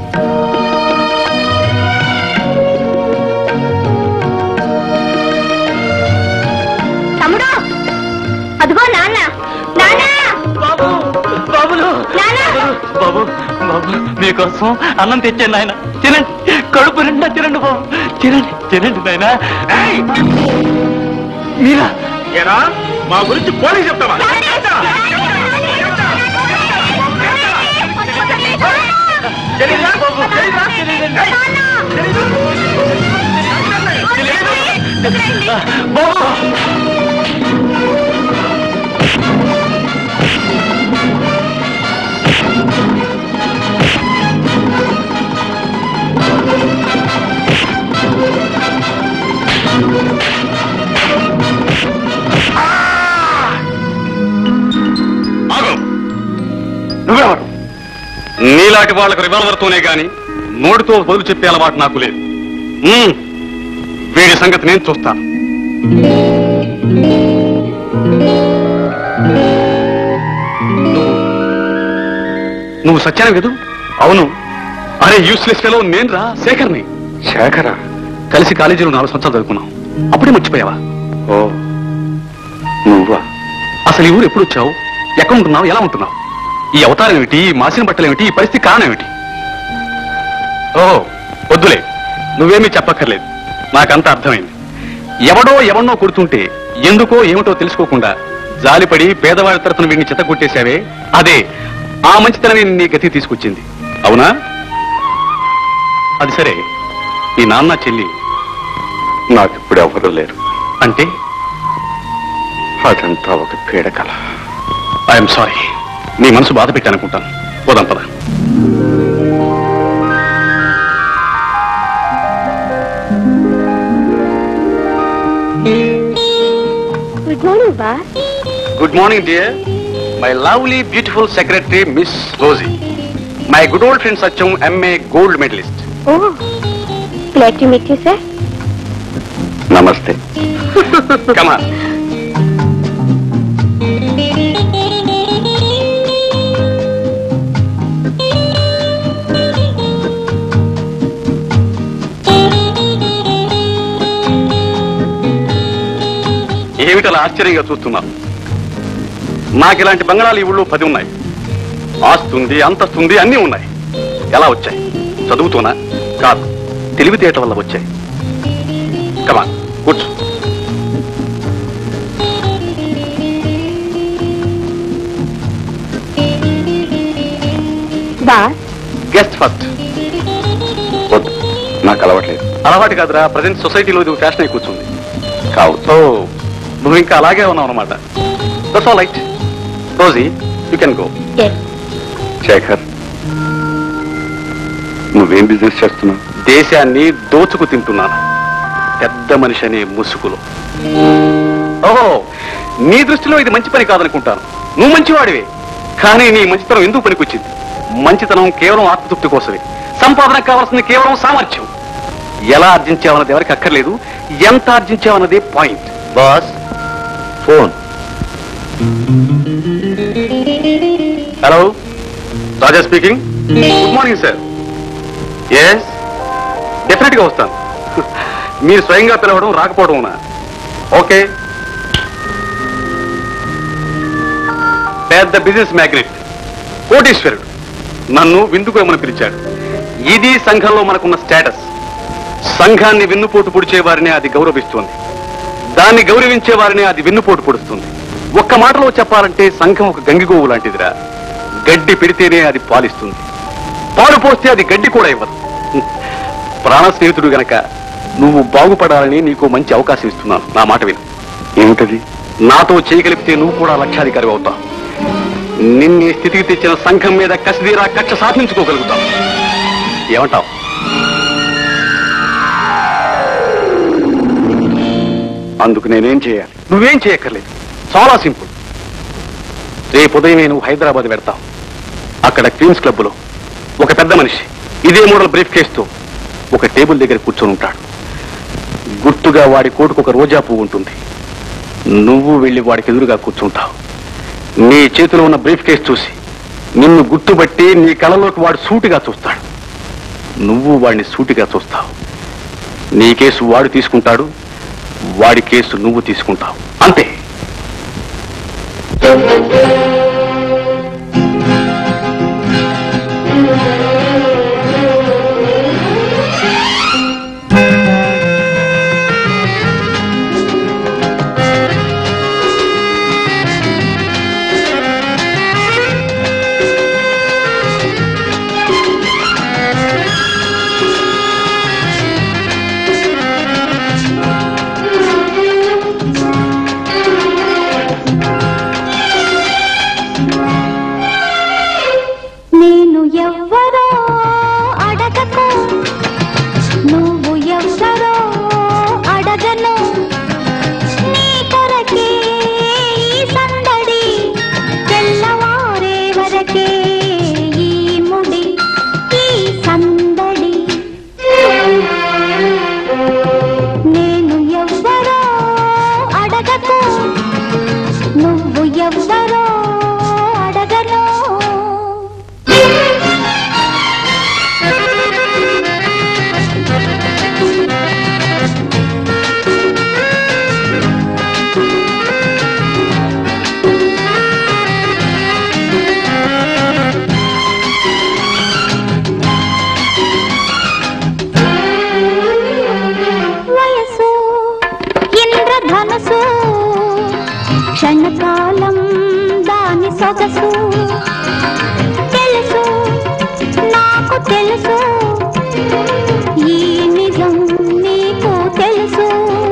తమ్ముడు అదిగో నాన్న నాన్న బాబులు నాన్న బాబు బాబు మీకోసం అన్నం తెచ్చాను నాయన తినండి కడుపు నిండా తినండి బాబు తినండి తినండి నాయన మీరా ఏనా మా గురించి పోనీ చెప్తావా బాబు ఆగు నువ్వెవరు నీలాంటి వాళ్ళకు రివాల్వర్తోనే గాని నోటితో బదులు చెప్పే అలవాటు నాకు లేదు ఉమ్, వీడి సంగతి నేను చూస్తాను నువ్వు- నువ్వు సత్యాన్ని కదూ అవును అరే యూస్లెస్ ఫెలో నేను రా శేఖర్ని శేఖరా కలిసి కాలేజీలో నాలుగు సంవత్సరాలు చదువుకున్నాం అప్పుడే మర్చిపోయావా ఓ నువ్వా అసలు ఈ ఊరు ఎప్పుడు వచ్చావు ఎక్కడ ఉంటున్నావు ఎలా ఉంటున్నావు ఈ అవతారం ఏమిటి ఈ మాసిన బట్టలు ఏమిటి ఈ పరిస్థితి కారణం ఏమిటి ఓ వద్దులే నువ్వేమీ చెప్పక్కర్లేదు నాకంతా అర్థమైంది ఎవడో ఎవన్నో కొడుతుంటే ఎందుకో ఏమిటో తెలుసుకోకుండా జాలిపడి పేదవాడి తరఫున వీడిని చెత్త కొట్టేశావే అదే ఆ మంచితనమే నీ గతి తీసుకొచ్చింది అవునా అది సరే నీ నాన్న చెల్లి నాకిప్పుడు ఎవరు లేరు అంటే అదంతా ఒక పీడకల ఐఎమ్ సారీ నీ మనసు బాధ పెట్టానుకుంటాను పోదాం పద good morning boss good morning dear my lovely beautiful secretary miss Rosie my good old friend Satyam MA gold medalist oh glad to meet you sir నమస్తే కమా ఏమిటలా ఆశ్చర్యంగా చూస్తున్నావు నాకు ఇలాంటి బంగాళాలు ఈ ఊళ్ళో పది ఉన్నాయి ఆస్తుంది అంతస్తుంది అన్నీ ఉన్నాయి ఎలా వచ్చాయి చదువుతూనా కాదు తెలివితేటల వల్ల వచ్చాయి కమా కూర్చో బాస్ గెస్ట్ ఫస్ట్ వద్దు నాకు అలవాట్లేదు అలవాటు కాదురా ప్రజెంట్ సొసైటీలో ఇది ఫ్యాషన్ అయి కూర్చుంది కావు సో నువ్వు ఇంకా అలాగే ఉన్నావు అనమాట that's all right Rosie you can go Shekhar నువ్వేం బిజినెస్ చేస్తున్నావు దేశాన్ని దోచుకు తింటున్నాను పెద్ద మనిషి అనే ముసుగులో ఓహో నీ దృష్టిలో ఇది మంచి పని కాదనుకుంటాను నువ్వు మంచివాడివే కానీ నీ మంచితనం ఎందుకు పనికొచ్చింది మంచితనం కేవలం ఆత్మతృప్తి కోసమే సంపాదన కావాల్సింది కేవలం సామర్థ్యం ఎలా ఆర్జించావన్నది ఎవరికి అక్కర్లేదు ఎంత ఆర్జించావన్నదే point boss phone hello Raja speaking good morning sir yes definite గా వస్తాను మీరు స్వయంగా పిలవడం రాకపోవడం ఓకే పెద్ద బిజినెస్ మ్యాగ్నెట్ కోటీశ్వరుడు నన్ను విందుకోమని పిలిచాడు ఇది సంఘంలో మనకున్న స్టేటస్ సంఘాన్ని వెన్నుపోటు పొడిచే వారిని అది గౌరవిస్తుంది దాన్ని గౌరవించే వారిని అది వెన్నుపోటు పొడుస్తుంది ఒక్క మాటలో చెప్పాలంటే సంఘం ఒక గంగిగోవు లాంటిదిరా గడ్డి పెడితేనే అది పాలిస్తుంది పాలు పోస్తే అది గడ్డి కూడా ఇవ్వదు ప్రాణ స్నేహితుడు గనక నువ్వు బాగుపడాలని నీకు మంచి అవకాశం ఇస్తున్నాను నా మాట విను ఏమిటది నాతో చేయగలిగితే నువ్వు కూడా లక్షాధికారి అవుతావు నిన్నే స్థితికి తెచ్చిన సంఘం మీద కసిదీరా కక్ష సాధించుకోగలుగుతావు ఏమంటావు అందుకు నేనేం చేయాలి నువ్వేం చేయక్కర్లేదు చాలా సింపుల్ రేపు ఉదయమే నువ్వు హైదరాబాద్ పెడతావు అక్కడ క్వీన్స్ క్లబ్లో ఒక పెద్ద మనిషి ఇదే మోడల్ బ్రీఫ్ కేసుతో ఒక టేబుల్ దగ్గర కూర్చొని ఉంటాడు గుర్తుగా వాడి కోటుకు ఒక రోజా పువ్వు ఉంటుంది నువ్వు వెళ్ళి వాడికి ఎదురుగా కూర్చుంటావు నీ చేతిలో ఉన్న బ్రీఫ్ కేసు చూసి నిన్ను గుర్తుబట్టి నీ కళలోకి వాడు సూటిగా చూస్తాడు నువ్వు వాడిని సూటిగా చూస్తావు నీ కేసు వాడు తీసుకుంటాడు వాడి కేసు నువ్వు తీసుకుంటావు అంతే నేను ఎవ్వరో అడగకు నువ్వు ఎవ్వరో అడగను నీ కొరకే ఈ సందడి తెల్లవారే వరకే ఈ ముడి ఈ సందడి నేను ఎవ్వరో అడగకు నువ్వు ఎవ్వరో అడగను వయసు ఇంద్రధనుసు క్షణకాలం దాని సొగసు తెలుసు నాకు తెలుసు ఈ నిజం నీకు తెలుసు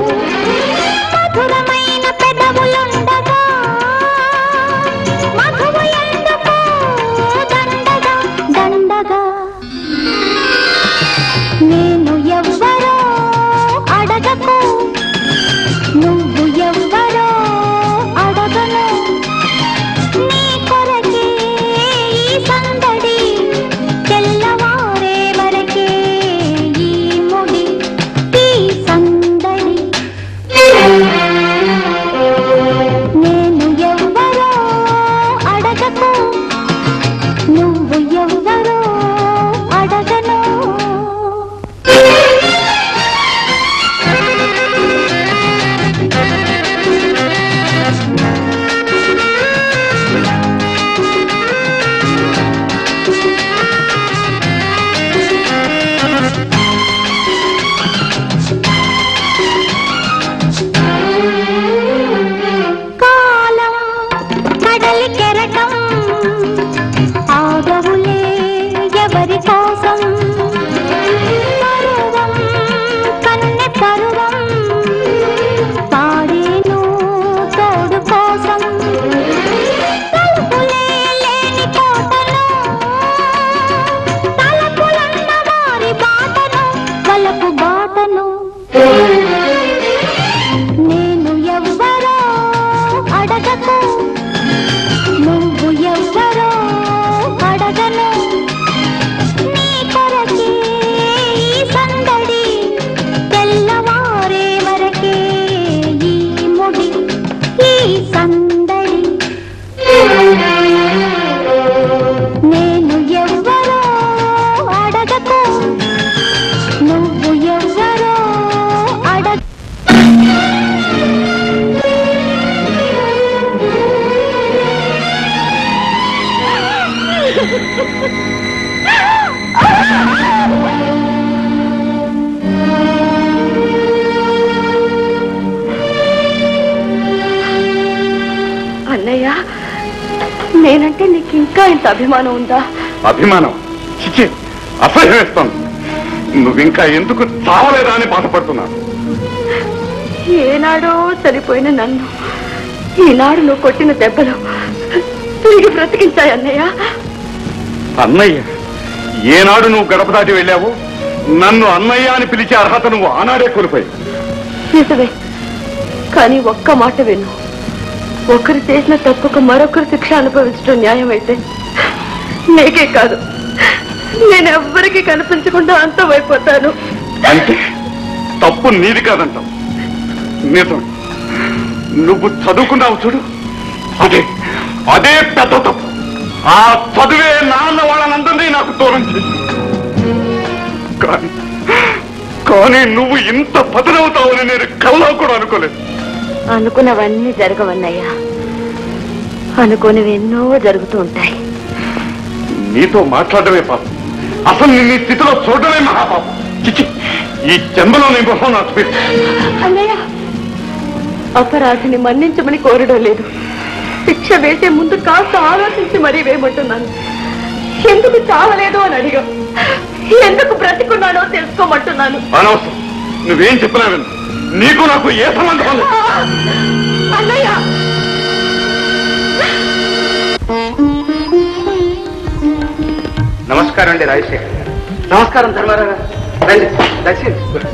మధురమైన పెదవులుండగా మధువు ఎందుకు దండగా దండగా నేను ఎవ్వరో అడగకు నువ్వు ఎవ్వరో అడగను నీ కొర అన్నయ్య నేనంటే నీకు ఇంకా ఇంత అభిమానం ఉందా అభిమానం చిచి అసహ్యం వేస్తాను నువ్వింకా ఎందుకు చావలేదా అని బాధపడుతున్నాను ఏనాడో చనిపోయిన నన్ను ఈనాడు నువ్వు కొట్టిన దెబ్బలు తిరిగి బ్రతికించాయి అన్నయ్య అన్నయ్య ఏనాడు నువ్వు గడప దాటి వెళ్ళావు నన్ను అన్నయ్య అని పిలిచే అర్హత నువ్వు ఆనాడే కోల్పోయి నిజమే కానీ ఒక్క మాట విను ఒకరు చేసిన తప్పుకు మరొకరు శిక్ష అనుభవించడం న్యాయం అయితే నీకే కాదు నేను ఎవ్వరికీ కనిపించకుండా అంతమైపోతాను అంటే తప్పు నీది కాదంటావు నిజం నువ్వు చదువుకున్నావు చూడు అదే అదే పెద్ద తప్పు ఆ చదువే నాన్న వాళ్ళనందరినీ నాకు దూరం చేసి కానీ కానీ నువ్వు ఇంత పతనవుతావని నేను కల్లో కూడా అనుకోలేదు అనుకున్నవన్నీ జరగవన్నయ్యా అనుకోనివి ఎన్నో జరుగుతూ ఉంటాయి నీతో మాట్లాడమే పాపం అసలు నిన్ను ఈ స్థితిలో చూడడమే మహాపాపం చిచి ఈ జన్మలో నీ మొహం నాకు పెట్టు అన్నయ్య అపరాధిని మన్నించమని కోరడం లేదు శిక్ష వేసే ముందు కాస్త ఆలోచించి మరీ వేయమంటున్నాను ఎందుకు చావలేదు అని అడిగా ఎందుకు బ్రతికున్నానో తెలుసుకోమంటున్నాను అనవసరం నువ్వేం చెప్పినా విను నీకు నాకు ఏ సంబంధం లేదు అన్నయ్య నమస్కారం అండి రాజశేఖర్ నమస్కారం ధర్మారావు గారు. రండి దర్శి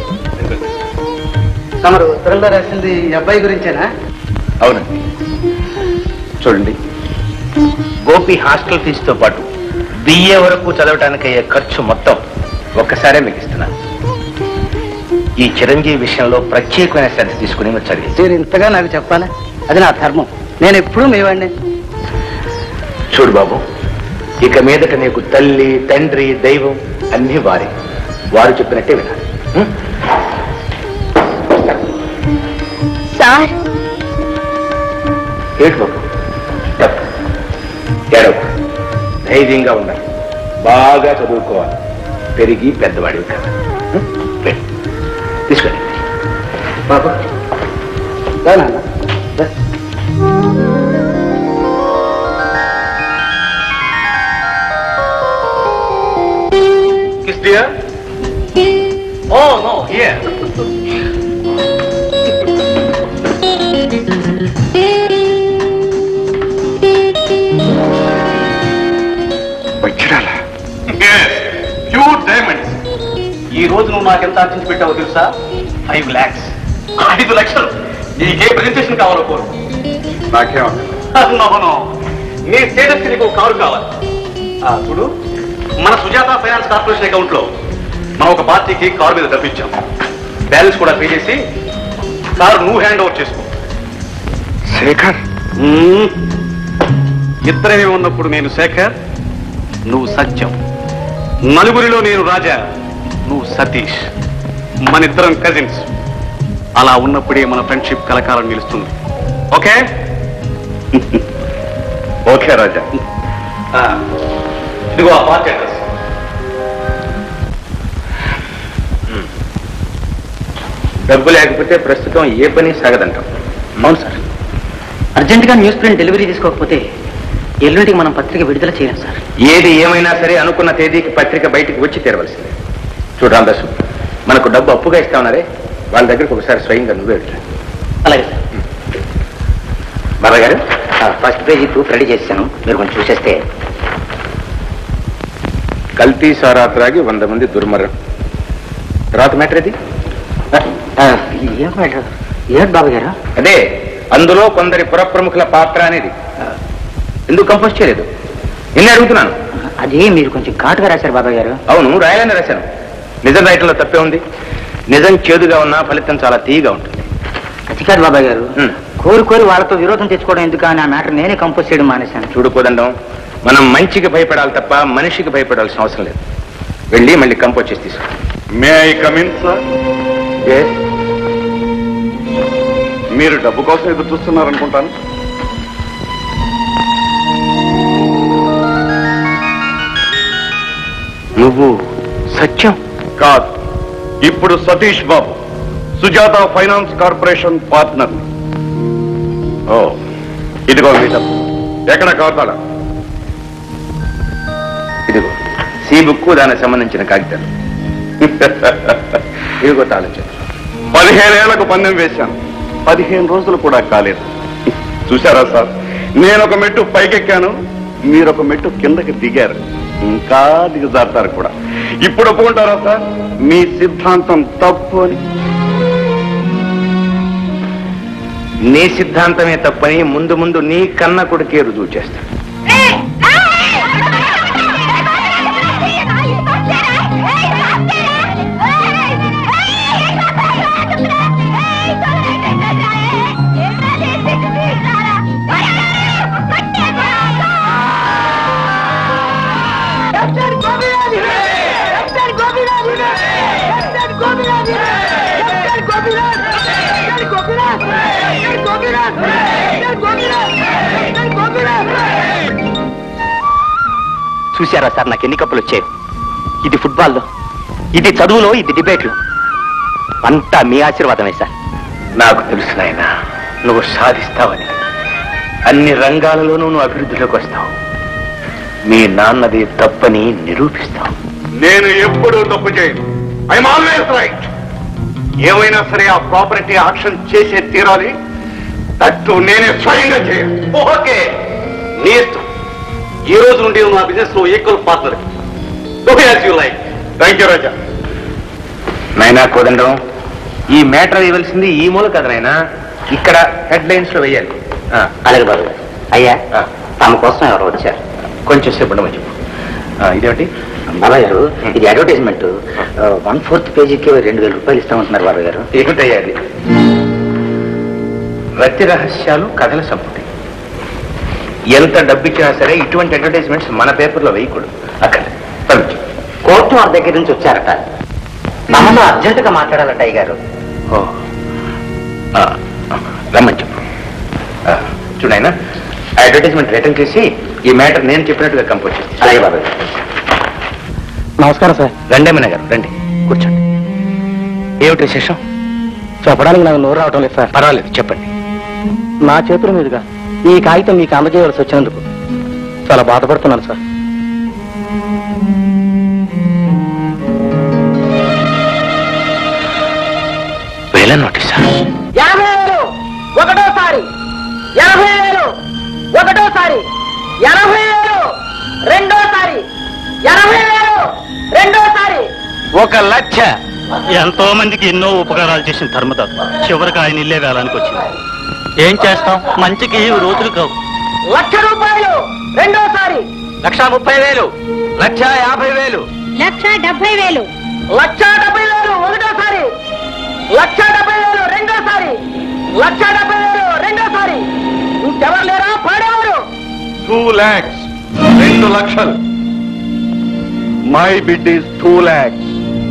తమరు ఉత్తరంలో రాసింది ఈ అబ్బాయి గురించేనా అవునండి చూడండి గోపి హాస్టల్ ఫీజుతో పాటు బిఏ వరకు చదవడానికి అయ్యే ఖర్చు మొత్తం ఒక్కసారే మీకు ఇస్తున్నాను ఈ చిరంజీవి విషయంలో ప్రత్యేకమైన శ్రద్ధ తీసుకుని మీరు చదివి మీరు ఇంతగా నాకు చెప్పాలా అది నా ధర్మం నేను ఎప్పుడూ మేవాడిని చూడు బాబు ఇక మీదట నీకు తల్లి తండ్రి దైవం అన్ని వారే వారు చెప్పినట్టే వినాలి ఉం? సార్ ఏంటి బాబు తప్పు ఏడవ ధైర్యంగా ఉండాలి బాగా చదువుకోవాలి పెరిగి పెద్దవాడివి కదా ఉం? వెళ్ళు. తీసుకెళ్ళి బాబు రా నాన్న రా. Kiss dear? Oh, no, here. వచ్చిరాల ప్యూర్ డైమండ్స్ ఈ రోజు నువ్వు నాకు ఎంత ఆర్జించి పెట్టావో తెలుసా ఫైవ్ ల్యాక్స్ ఐదు లక్షలు నీకే ప్రెజెంటేషన్ కావాలో కోరు నాకేమన్నా నో నో నీ స్టేటస్ నీకు ఒక కారు కావాలి ఆ, చూడు మన సుజాత ఫైనాన్స్ కార్పొరేషన్ అకౌంట్ లో మనం ఒక పార్టీకి కారు మీద డబ్బిచ్చాం బ్యాలెన్స్ కూడా పే చేసి కారు నువ్వు హ్యాండ్ ఓవర్ చేసుకో శేఖర్ మ్మ్. ఇద్దరమే ఉన్నప్పుడు నేను శేఖర్ నువ్వు సత్యం నలుగురిలో నేను రాజా నువ్వు సతీష్ మన ఇద్దరం కజిన్స్ అలా ఉన్నప్పుడే మన ఫ్రెండ్షిప్ కలకాలం నిలుస్తుంది ఓకే ఓకే రాజా ఆ, ఇదిగో ఆ పార్టీ అడ్రస్ డబ్బు లేకపోతే ప్రస్తుతం ఏ పని సాగదంటాం అవును సార్ అర్జెంటుగా న్యూస్ ప్రింట్ డెలివరీ తీసుకోకపోతే ఎల్లుంటికి మనం పత్రిక విడుదల చేయలేం సార్ ఏది ఏమైనా సరే అనుకున్న తేదీకి పత్రిక బయటికి వచ్చి తీరవలసిందే చూడు రామదాసు మనకు డబ్బు అప్పుగా ఇస్తామన్నారే వాళ్ళ దగ్గరికి ఒకసారి స్వయంగా నువ్వే వెళ్ళి అలాగే సార్ బాబా గారు ఫస్ట్ పేజీ ప్రూఫ్ రెడీ చేశాను మీరు కొంచెం చూసేస్తే కల్తీ సారా త్రాగి వంద మంది దుర్మరణం తర్వాత మ్యాటర్ అది ఏం మ్యాటర్ ఏంటి బాబు గారు అదే అందులో కొందరి పురప్రముఖుల పాత్ర అనేది ఎందుకు కంపోజ్ చేయలేదు నిన్నే అడుగుతున్నాను అది మీరు కొంచెం ఘాటుగా రాశారు బాబాయ్ గారు అవును రాయాలని రాశాను నిజం రాయటంలో తప్పే ఉంది నిజం చేదుగా ఉన్నా ఫలితం చాలా తీయగా ఉంటుంది అది కాదు బాబాయ్ గారు హ్మ్. కోరి కోరి వాళ్ళతో విరోధం తెచ్చుకోవడం ఎందుకు అని ఆ మ్యాటర్ నేనే కంపోజ్ చేయడం మానేశాను చూడుకోదండం మనం మంచికి భయపడాలి తప్ప మనిషికి భయపడాల్సిన అవసరం లేదు వెళ్ళి మళ్ళీ కంపోజ్ చేసి తీసుకో మే ఐ కమిన్ సార్ మీరు డబ్బు కోసం ఎదురు చూస్తున్నారనుకుంటాను నువ్వు సత్యం కాదు ఇప్పుడు Satish Babu Sujatha finance corporation partner ఓ ఇదిగో మీ డబ్బు ఎక్కడ కావతాల ఇదిగో సి బుక్ దానికి సంబంధించిన కాగితాలు ఇదిగో తాళం చెట్టు పదిహేనేళ్లకు పందెం వేశాను పదిహేను రోజులు కూడా కాలేదు చూసారా సార్ నేను ఒక మెట్టు పైకెక్కాను మీరు ఒక మెట్టు కిందకి దిగారు ఇంకా దిగజారుతారు కూడా ఇప్పుడు ఒప్పుకుంటారా సార్ మీ సిద్ధాంతం తప్పు అని నీ సిద్ధాంతమే తప్పని ముందు ముందు నీ కన్న కొడుకే రుజువు చేస్తాడు చూశారా సార్ నాకు ఎన్ని కప్పులు వచ్చాయి ఇది ఫుట్బాల్లో ఇది చదువులో ఇది డిబేట్లు అంతా మీ ఆశీర్వాదమే సార్ నాకు తెలుసు నాయనా నువ్వు సాధిస్తావని అన్ని రంగాలలోనూ నువ్వు అభివృద్ధిలోకి వస్తావు మీ నాన్నది తప్పని నిరూపిస్తావు నేను ఎప్పుడూ తప్పు చేయను ఐఎమ్ ఆల్వేస్ రైట్ ఏమైనా సరే ఆ ప్రాపర్టీ ఆక్షన్ చేసే తీరాలి తట్టు నేనే స్వయంగా చేయను ఓకే నీ ఇష్టం ఈ రోజు నుండి నువ్వు నా బిజినెస్ లో equal partner you like thank you Raja నాయనా కోదండం ఈ మ్యాటర్ ఇవ్వాల్సింది ఈ మూల కదా నాయనా ఇక్కడ హెడ్ లైన్స్ లో వేయాలి ఆ, అలాగే బాబు గారు. అయ్యా ఆ, తమ కోసం ఎవరు వచ్చారు కొంచెం సేపు ఉండమని చెప్పు ఆ, ఇదేమిటి బాబాయ్ గారు ఇది అడ్వర్టైజ్మెంట్ వన్ ఫోర్త్ పేజీకి రెండు వేల రూపాయలు ఇస్తామంటున్నారు బాబాయ్ గారు ఏమిటయ్యా అది రతి రహస్యాలు కథల సంపుటి ఎంత డబ్బిచ్చినా సరే ఇటువంటి అడ్వర్టైజ్మెంట్స్ మన పేపర్లో వేయకూడదు అక్కడ పంపించు కోర్టు వారి దగ్గర నుంచి వచ్చారట తమతో అర్జెంటుగా మాట్లాడాలట అయ్య గారు ఓ ఆ, రమ్మని చెప్పు ఆ, చూడాయన అడ్వర్టైజ్మెంట్ రిటర్న్ చేసి ఈ మ్యాటర్ నేను చెప్పినట్టుగా కంపోజ్ చేసి అలాగే బాబాయ్ గారు నమస్కారం సార్ రండమ్మన్న గారు రండి కూర్చోండి ఏమిటి విశేషం చెప్పడానికి నాకు నోరు రావటం లేదు సార్ పర్వాలేదు చెప్పండి నా చేతుల మీదుగా ఈ కాగితం మీకు అందజేయవలసి వచ్చినందుకు చాలా బాధపడుతున్నాను సార్ వేల నోటీసా యాభై వేలు ఒకటోసారి ఎనభై వేలు ఒకటోసారి ఎనభై వేలు రెండోసారి ఎనభై వేలు రెండోసారి ఒక లక్ష ఎంతో మందికి ఎన్నో ఉపకారాలు చేసిన ధర్మదాత చివరికి ఆయన ఇల్లే వేలానికి వచ్చింది ఏం చేస్తాం మంచికి ఈ రోజులు కావు లక్ష రూపాయలు రెండోసారి లక్ష ముప్పై వేలు లక్ష యాభై వేలు లక్ష డెబ్బై వేలు లక్ష డెబ్బై వేలు ఒకటోసారి లక్ష డెబ్బై వేలు రెండోసారి లక్ష డెబ్బై వేలు రెండోసారి ఇంకెవరు లేరా పాడేవారు టూ ల్యాక్స్ రెండు లక్షలు my bid is two lakhs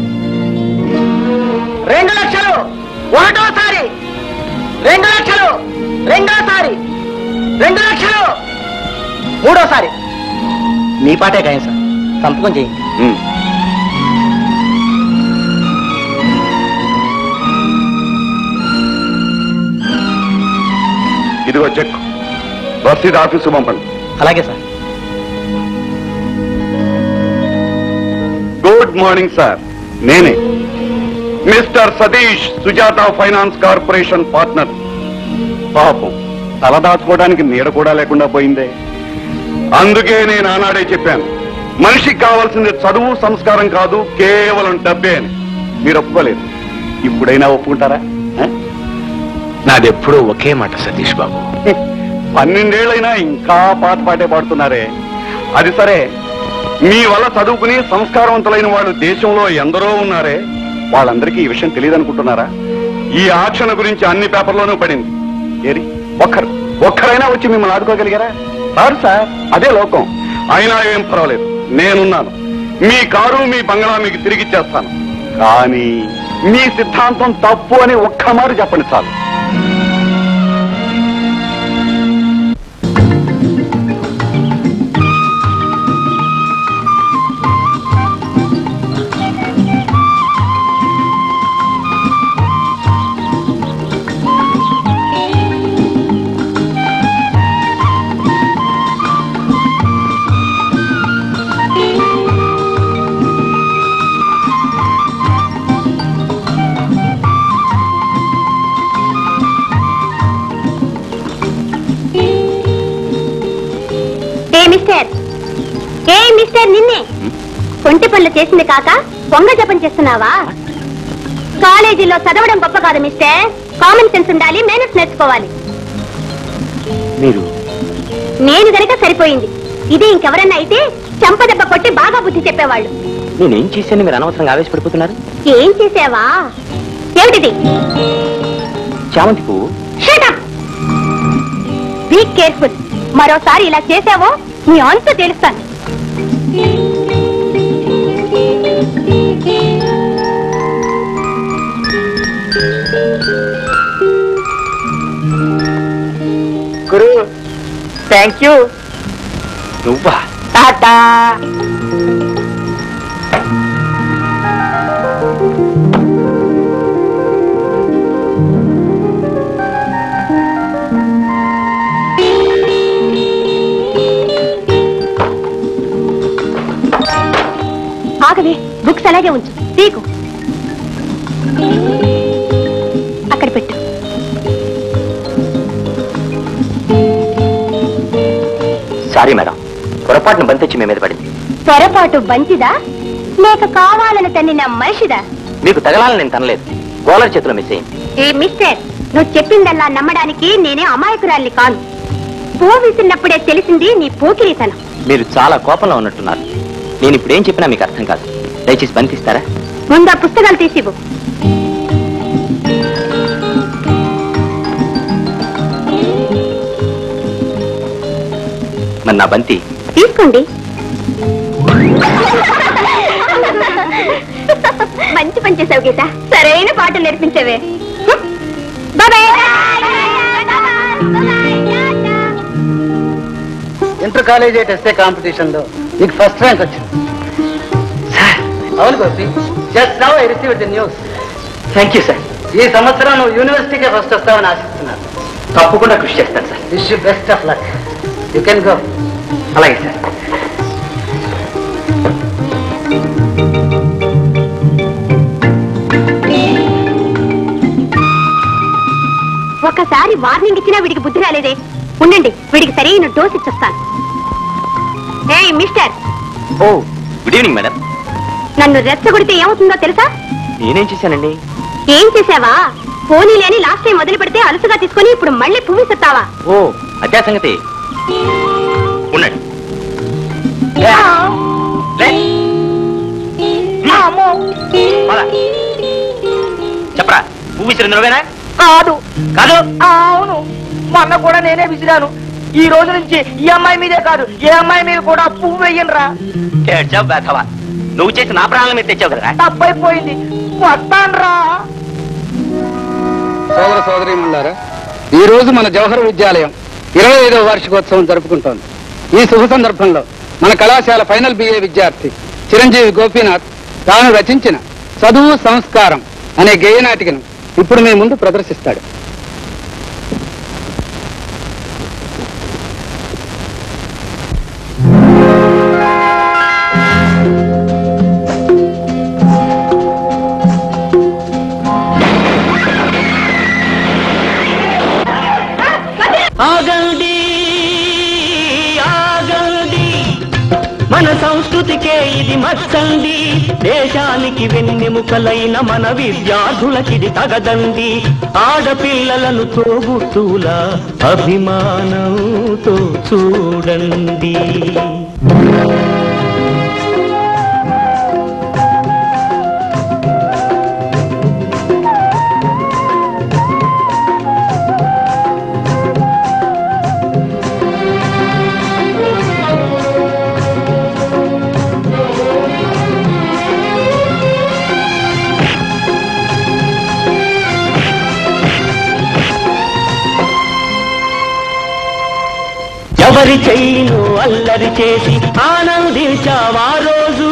రెండు లక్షలు ఒకటోసారి రెండు లక్షలు రెండోసారి రెండు లక్షలు మూడోసారి మీ పాటే కాయం సార్ సంతకం చేయండి ఇదిగో చెక్ రసీద్ ఆఫీసు పంపండి అలాగే సార్ గుడ్ మార్నింగ్ సార్ నేనే mister Satish Sujatha finance corporation partner పాపం తల దాచుకోవడానికి నీడ కూడా లేకుండా పోయిందే అందుకే నేను ఆనాడే చెప్పాను మనిషికి కావాల్సింది చదువు సంస్కారం కాదు కేవలం డబ్బే అని మీరు ఒప్పుకోలేదు ఇప్పుడైనా ఒప్పుకుంటారా ఆ? నాదెప్పుడూ ఒకే మాట సతీష్ బాబు పన్నెండేళ్ళైనా ఇంకా పాట పాటే పాడుతున్నారే అది సరే మీ వల్ల చదువుకుని సంస్కారవంతులైన వాళ్ళు దేశంలో ఎందరో ఉన్నారే వాళ్ళందరికీ ఈ విషయం తెలియదు అనుకుంటున్నారా ఈ ఆక్షణ గురించి అన్ని పేపర్లోనూ పడింది ఏరి ఒక్కరు ఒక్కరైనా వచ్చి మిమ్మల్ని ఆదుకోగలిగారా సార్ సార్ అదే లోకం అయినా ఏం పర్వాలేదు నేనున్నాను మీ కారు మీ బంగ్లా మీకు తిరిగిచ్చేస్తాను కానీ మీ సిద్ధాంతం తప్పు అని ఒక్క మాట చెప్పండి చాలు చేసింది కాక బొంగ జపం చేస్తున్నావా కాలేజీలో చదవడం గొప్ప కాదు మిస్టర్ కామన్ సెన్స్ ఉండాలి మేనర్స్ నేర్చుకోవాలి మీరు నేను గనక సరిపోయింది ఇదే ఇంకెవరన్నా అయితే చెంపదెబ్బ కొట్టి బాగా బుద్ధి చెప్పేవాళ్ళు నేనేం చేశాను మీరు అనవసరంగా ఆవేశపడిపోతున్నారు ఏం చేసావా ఏమిటిది చామంతి పువ్వు షటప్ బీ కేర్ఫుల్ మరోసారి ఇలా చేసావో నీ అంత తెలుస్తాను గురు థ్యాంక్ యూ నువ్వా టాటా ఆగవే బుక్స్ అలాగే ఉంచు తీకు అక్కడ పెట్టు సారీ మేడం పొరపాటును బంతిచ్చి మీ మీద పడింది పొరపాటు బంతిదా లేక కావాలని తన్నిన మనిషిదా మీకు తగలాలని నేను తనలేదు గోలర్ చేతిలో మిస్ అయింది ఏ మిస్టర్ నువ్వు చెప్పిందల్లా నమ్మడానికి నేనే అమాయకురాల్ని కాను పువ్వు విసిరినప్పుడే తెలిసింది నీ పోకిరీతనం మీరు చాలా కోపంలో ఉన్నట్టున్నారు నేను ఇప్పుడు ఏం చెప్పినా మీకు అర్థం కాదు దయచేసి బంతిస్తారా ముందు ఆ పుస్తకాలు తీసివ్వు మరి నా బంతి తీసుకోండి మంచి పని చేసావు గీత సరైన పాటలు నేర్పించవే ఇంటర్ కాలేజ్ ఎస్ఏ కాంపిటీషన్ లో నీకు ఫస్ట్ ర్యాంక్ వచ్చింది అవును Gopi just now I receive the news thank you sir ఈ సంవత్సరం నువ్వు యూనివర్సిటీకే ఫస్ట్ వస్తావని ఆశిస్తున్నాను తప్పకుండా కృషి చేస్తాను sir wish you best of luck you can go అలాగే సార్ ఒకసారి వార్నింగ్ ఇచ్చినా వీడికి బుద్ధి రాలేదే ఉండండి వీడికి సరైన డోస్ ఇచ్చొస్తాను ఏయ్ mister oh good evening madam నన్ను రెచ్చగొడితే ఏమవుతుందో తెలుసా నేనేం చేశానండి ఏం చేసావా పోనీలే అని లాస్ట్ టైం వదిలి పెడితే అలసుగా తీసుకొని ఇప్పుడు మళ్ళీ పువ్వు సత్తావా ఓ అదే సంగతి ఉండండి లే. పద. చెప్పరా పువ్వు విసిరింది నువ్వేనా కాదు కాదు అవును మొన్న కూడా నేనే విసిరాను ఈ రోజు నుంచి ఈ అమ్మాయి మీదే కాదు ఏ అమ్మాయి మీద కూడా పువ్వు వెయ్యనురా ఏడ్చావు బేధవా నువ్వు చేసి నా ప్రాణాల మీద తెచ్చావు కదరా తప్పైపోయింది వస్తాన్రా సోదర సోదరీమణులారా ఈ రోజు మన జవహర్ విద్యాలయం ఇరవై ఐదవ వార్షికోత్సవం జరుపుకుంటోంది ఈ శుభ సందర్భంలో మన కళాశాల ఫైనల్ బిఏ విద్యార్థి చిరంజీవి గోపీనాథ్ తాను రచించిన చదువు సంస్కారం అనే గేయనాటికను ఇప్పుడు మీ ముందు ప్రదర్శిస్తాడు ఆగండి ఆగండి మన సంస్కృతికే ఇది మచ్చండి దేశానికి వెన్నెముకలైన మన విద్యార్థులకిది తగదండి ఆడపిల్లలను తోబుట్టుల అభిమానంతో చూడండి ఎవరి చెయ్యిను అల్లరి చేసి ఆనందించావా రోజు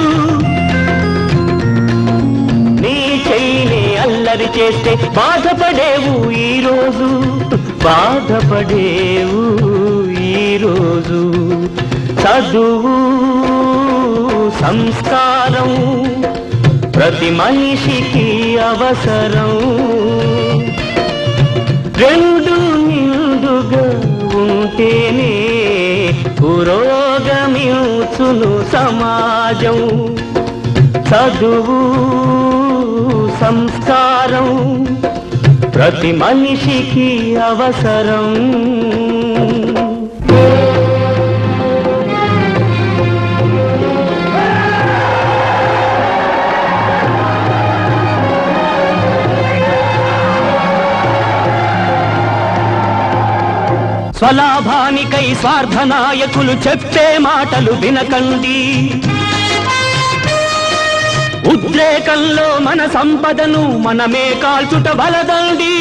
నీ చెయ్యిని అల్లరి చేస్తే బాధపడేవు ఈ రోజు బాధపడేవు ఈ రోజు చదువు సంస్కారం ప్రతి మనిషికి అవసరం రెండు నిండుగా ఉంటేనే పురోగమించును సమాజం చదువు సంస్కారం ప్రతి మనిషికి అవసరం స్వలాభానికై స్వార్థ నాయకులు చెప్పే మాటలు వినకండి ఉద్రేకంలో మన సంపదను మనమే కాల్చుట వలదండి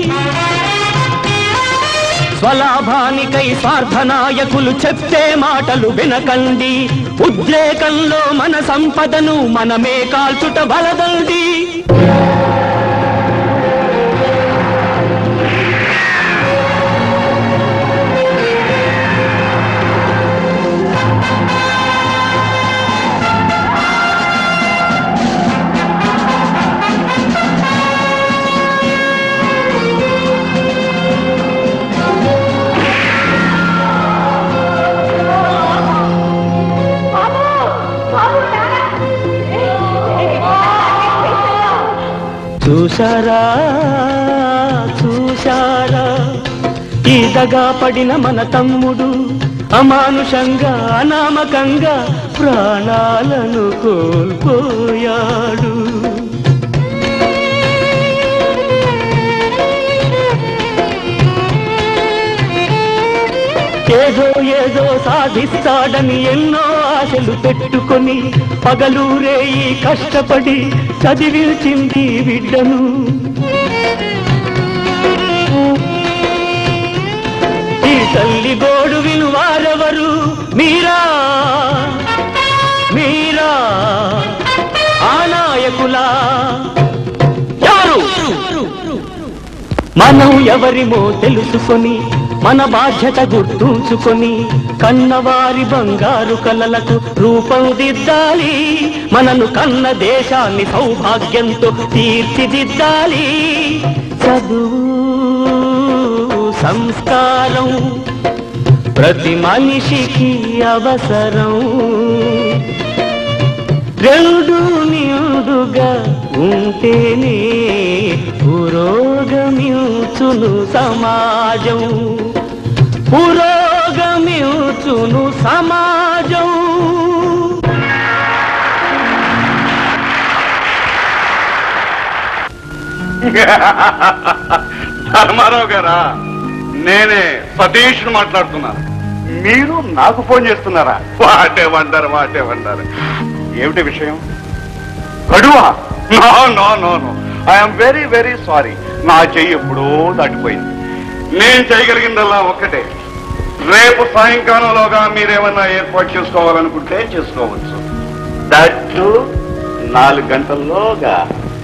స్వలాభానికై స్వార్థ నాయకులు చెప్పే మాటలు వినకండి ఉద్రేకంలో మన సంపదను మనమే కాల్చుట వలదండి చూశారా చూశారా ఈదగా పడిన మన తమ్ముడు అమానుషంగా అనామకంగా ప్రాణాలను కోల్పోయాడు ఏదో ఏదో సాధిస్తాడని ఎన్నో ఆశలు పెట్టుకొని పగలూరే ఈ కష్టపడి చదివించింది బిడ్డను ఈ తల్లి గోడు విను వారెవరు మీరా మీరా ఆ నాయకులా ఎవరు మనం ఎవరిమో తెలుసుకొని మన బాధ్యత గుర్తుంచుకొని కన్నవారి బంగారు కలలకు రూపం దిద్దాలి మనను కన్న దేశాన్ని సౌభాగ్యంతో తీర్చిదిద్దాలి చదువు సంస్కారం ప్రతి మనిషికి అవసరం రెండు నిండుగా ఉంటేనే పురోగమించును సమాజం పురోగమించును సమాజం ధర్మారావు గారా నేనే సతీష్ మాట్లాడుతున్నాను మీరు నాకు ఫోన్ చేస్తున్నారా వాటేమంటారు వాటేమంటారు ఏమిటి విషయం గడువా no no no no I'm very very sorry నా చెయ్యి ఎప్పుడో దాటిపోయింది నేను చేయగలిగిందల్లా ఒక్కటే రేపు సాయంకాలంలోగా మీరేమన్నా ఏర్పాటు చేసుకోవాలనుకుంటే చేసుకోవచ్చు దట్టు నాలుగు గంటల్లోగా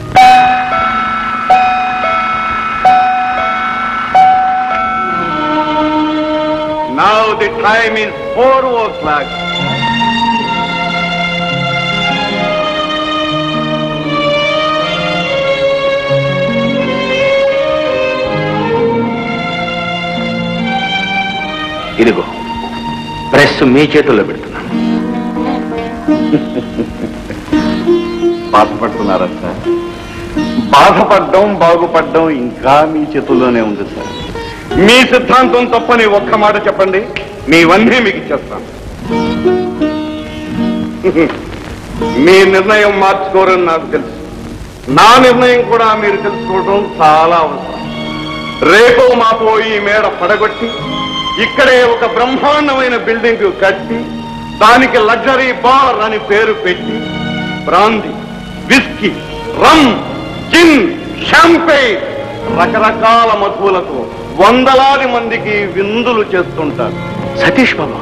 Now the time is four o'clock. ఇదిగో ప్రెస్ మీ చేతుల్లో పెడుతున్నాను బాధపడుతున్నారా సార్ బాధపడడం బాగుపడడం ఇంకా మీ చేతుల్లోనే ఉంది సార్ మీ సిద్ధాంతం తప్పని ఒక్క మాట చెప్పండి మీవన్నీ మీకు ఇచ్చేస్తాను మీ నిర్ణయం మార్చుకోరని నాకు తెలుసు నా నిర్ణయం కూడా మీరు తెలుసుకోవడం చాలా అవసరం రేపో మాపో ఈ మేడ పడగొట్టి ఇక్కడే ఒక బ్రహ్మాండమైన బిల్డింగ్ కట్టి దానికి లగ్జరీ బార్ అని పేరు పెట్టి brandy whisky rum gin champagne రకరకాల మధువులతో వందలాది మందికి విందులు చేస్తుంటారు సతీష్ బాబు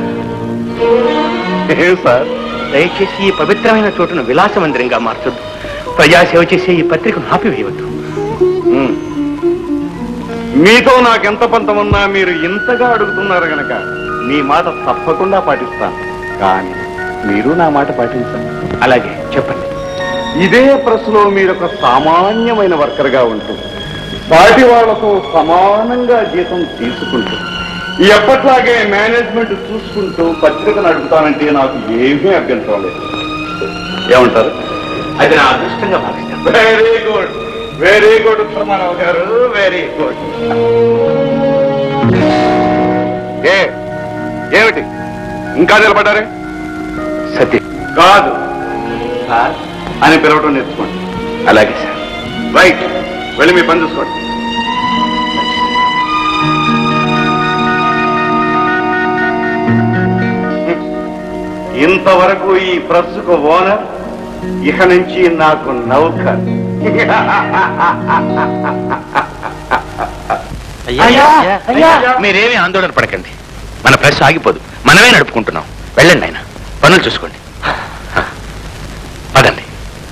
ఏం సార్ దయచేసి ఈ పవిత్రమైన చోటును విలాస మందిరంగా మార్చొద్దు ప్రజాసేవ చేసే ఈ పత్రికను ఆపివేయవద్దు ఉమ్. మీతో నాకెంత పంతమున్నా మీరు ఇంతగా అడుగుతున్నారు గనక మీ మాట తప్పకుండా పాటిస్తాను కానీ మీరు నా మాట పాటించండి అలాగే చెప్పండి ఇదే ప్రెస్లో మీరు ఒక సామాన్యమైన వర్కర్గా ఉంటూ సాటి వాళ్లతో సమానంగా జీతం తీసుకుంటూ ఎప్పట్లాగే మేనేజ్మెంట్ చూసుకుంటూ పత్రిక నడుపుతానంటే నాకు ఏమీ అభ్యంతరం లేదు ఏమంటారు అది నా అదృష్టంగా భావిస్తాను very good very good Uttamarao గారు వెరీ గుడ్ ఏ ఏమిటి ఇంకా నిలబడ్డారే సతీ కాదు సార్ అని పిలవటం నేర్చుకోండి అలాగే సార్ రైట్ వెళ్ళి మీ పని చూసుకోండి ఇంతవరకు ఈ ప్రస్సుకు ఓనర్ ఇక నుంచి నాకు నౌకర్ అయ్యా అయ్యా మీరేమీ ఆందోళన పడకండి మన ప్రెస్ ఆగిపోదు మనమే నడుపుకుంటున్నాం వెళ్ళండి ఆయన పనులు చూసుకోండి పదండి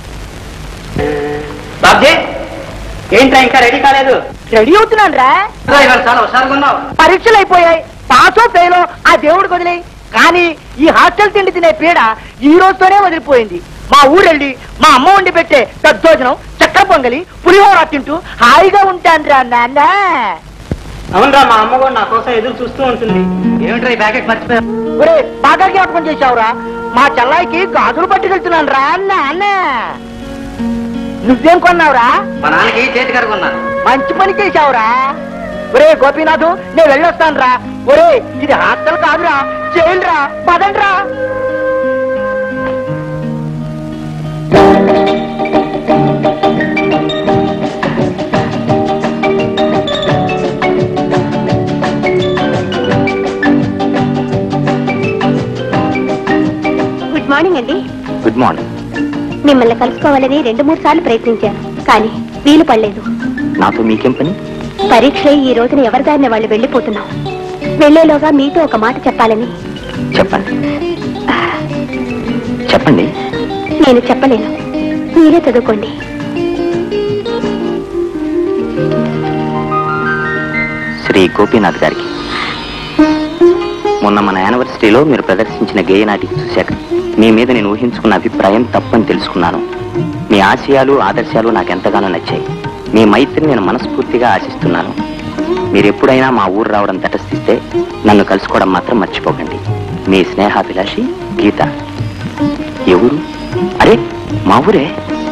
బాబ్జీ ఏంట్రా ఇంకా రెడీ కాలేదు రెడీ అవుతున్నాను రా ఇవాళ చాలా హుషారుగా ఉన్నావు పరీక్షలు అయిపోయాయి పాసో ఫెయిలో ఆ దేవుడికి వదిలేయి కానీ ఈ హాస్టల్ తిండి తినే పీడ ఈ రోజుతోనే వదిలిపోయింది మా ఊరెళ్ళి మా అమ్మ వండి పెట్టే దద్దోజనం చక్కెర పొంగలి పులిహోర తింటూ హాయిగా ఉంటాను రా నాన్న అవునరా మా అమ్మ కూడా నా కోసం ఎదురు చూస్తూ ఉంటుంది ఏమిట్రా ఈ ప్యాకెట్ మర్చిపోయా ఒరే బాగా జ్ఞాపకం చేశావురా మా చెల్లాయికి గాజులు పట్టుకెళ్తున్నాను రా నాన్న నువ్వేం కొన్నావురా మా నాన్నకి చేతి కడుకున్నాను మంచి పని చేశావురా ఒరే గోపీనాథు నేను వెళ్ళొస్తాను రా ఒరే ఇది హాస్టల్ కాదురా జైలు రా పదండ్రా గుడ్ మార్నింగ్ అండి గుడ్ మార్నింగ్ మిమ్మల్ని కలుసుకోవాలని రెండు మూడు సార్లు ప్రయత్నించాను కానీ వీలు పడలేదు నాతో మీకేం పని పరీక్ష ఈ రోజున ఎవరిదారిన వాళ్ళు వెళ్ళిపోతున్నాం వెళ్లేలోగా మీతో ఒక మాట చెప్పాలని చెప్పండి చెప్పండి నేను చెప్పలేను మీరే చదువుకోండి శ్రీ గోపీనాథ్ గారికి మొన్న మన యానివర్సరీలో మీరు ప్రదర్శించిన గేయ నాటికి చూశాక మీ మీద నేను ఊహించుకున్న అభిప్రాయం తప్పని తెలుసుకున్నాను మీ ఆశయాలు ఆదర్శాలు నాకు ఎంతగానో నచ్చాయి మీ మైత్రిని నేను మనస్ఫూర్తిగా ఆశిస్తున్నాను మీరు ఎప్పుడైనా మా ఊరు రావడం తటస్థిస్తే నన్ను కలుసుకోవడం మాత్రం మర్చిపోకండి మీ స్నేహాభిలాషి గీత ఎవరు అరే మా ఊరే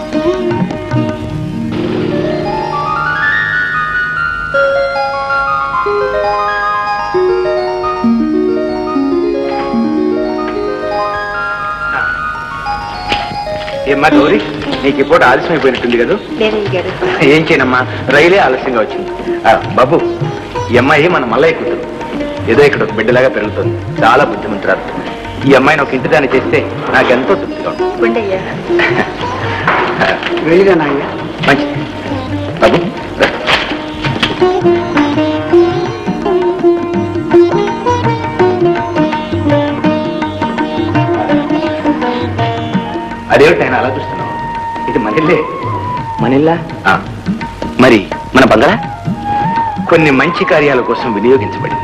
ఏమ్మా గౌరీ నీకు ఇప్పుడు ఆలస్యం అయిపోయినట్టుంది కదా ఏం చేయనమ్మా రైలే ఆలస్యంగా వచ్చింది ఆ, బాబు ఈ అమ్మాయి మన మల్లయ్య కూతురు ఏదో ఇక్కడ ఒక బిడ్డలాగా పెరుగుతుంది చాలా బుద్ధిమంతురాలు ఈ అమ్మాయిని ఒక ఇంటిదాన్ని చేస్తే నాకెంతో తృప్తిగా ఉంటుంది వెళ్ళిగా నాయ్య మంచిది బాబు రా. అదేమిటి ఆయన అలా చూస్తున్నావు ఇది మనిల్లే మనిల్లా ఆ, మరి మన బంగారా కొన్ని మంచి కార్యాల కోసం వినియోగించబడింది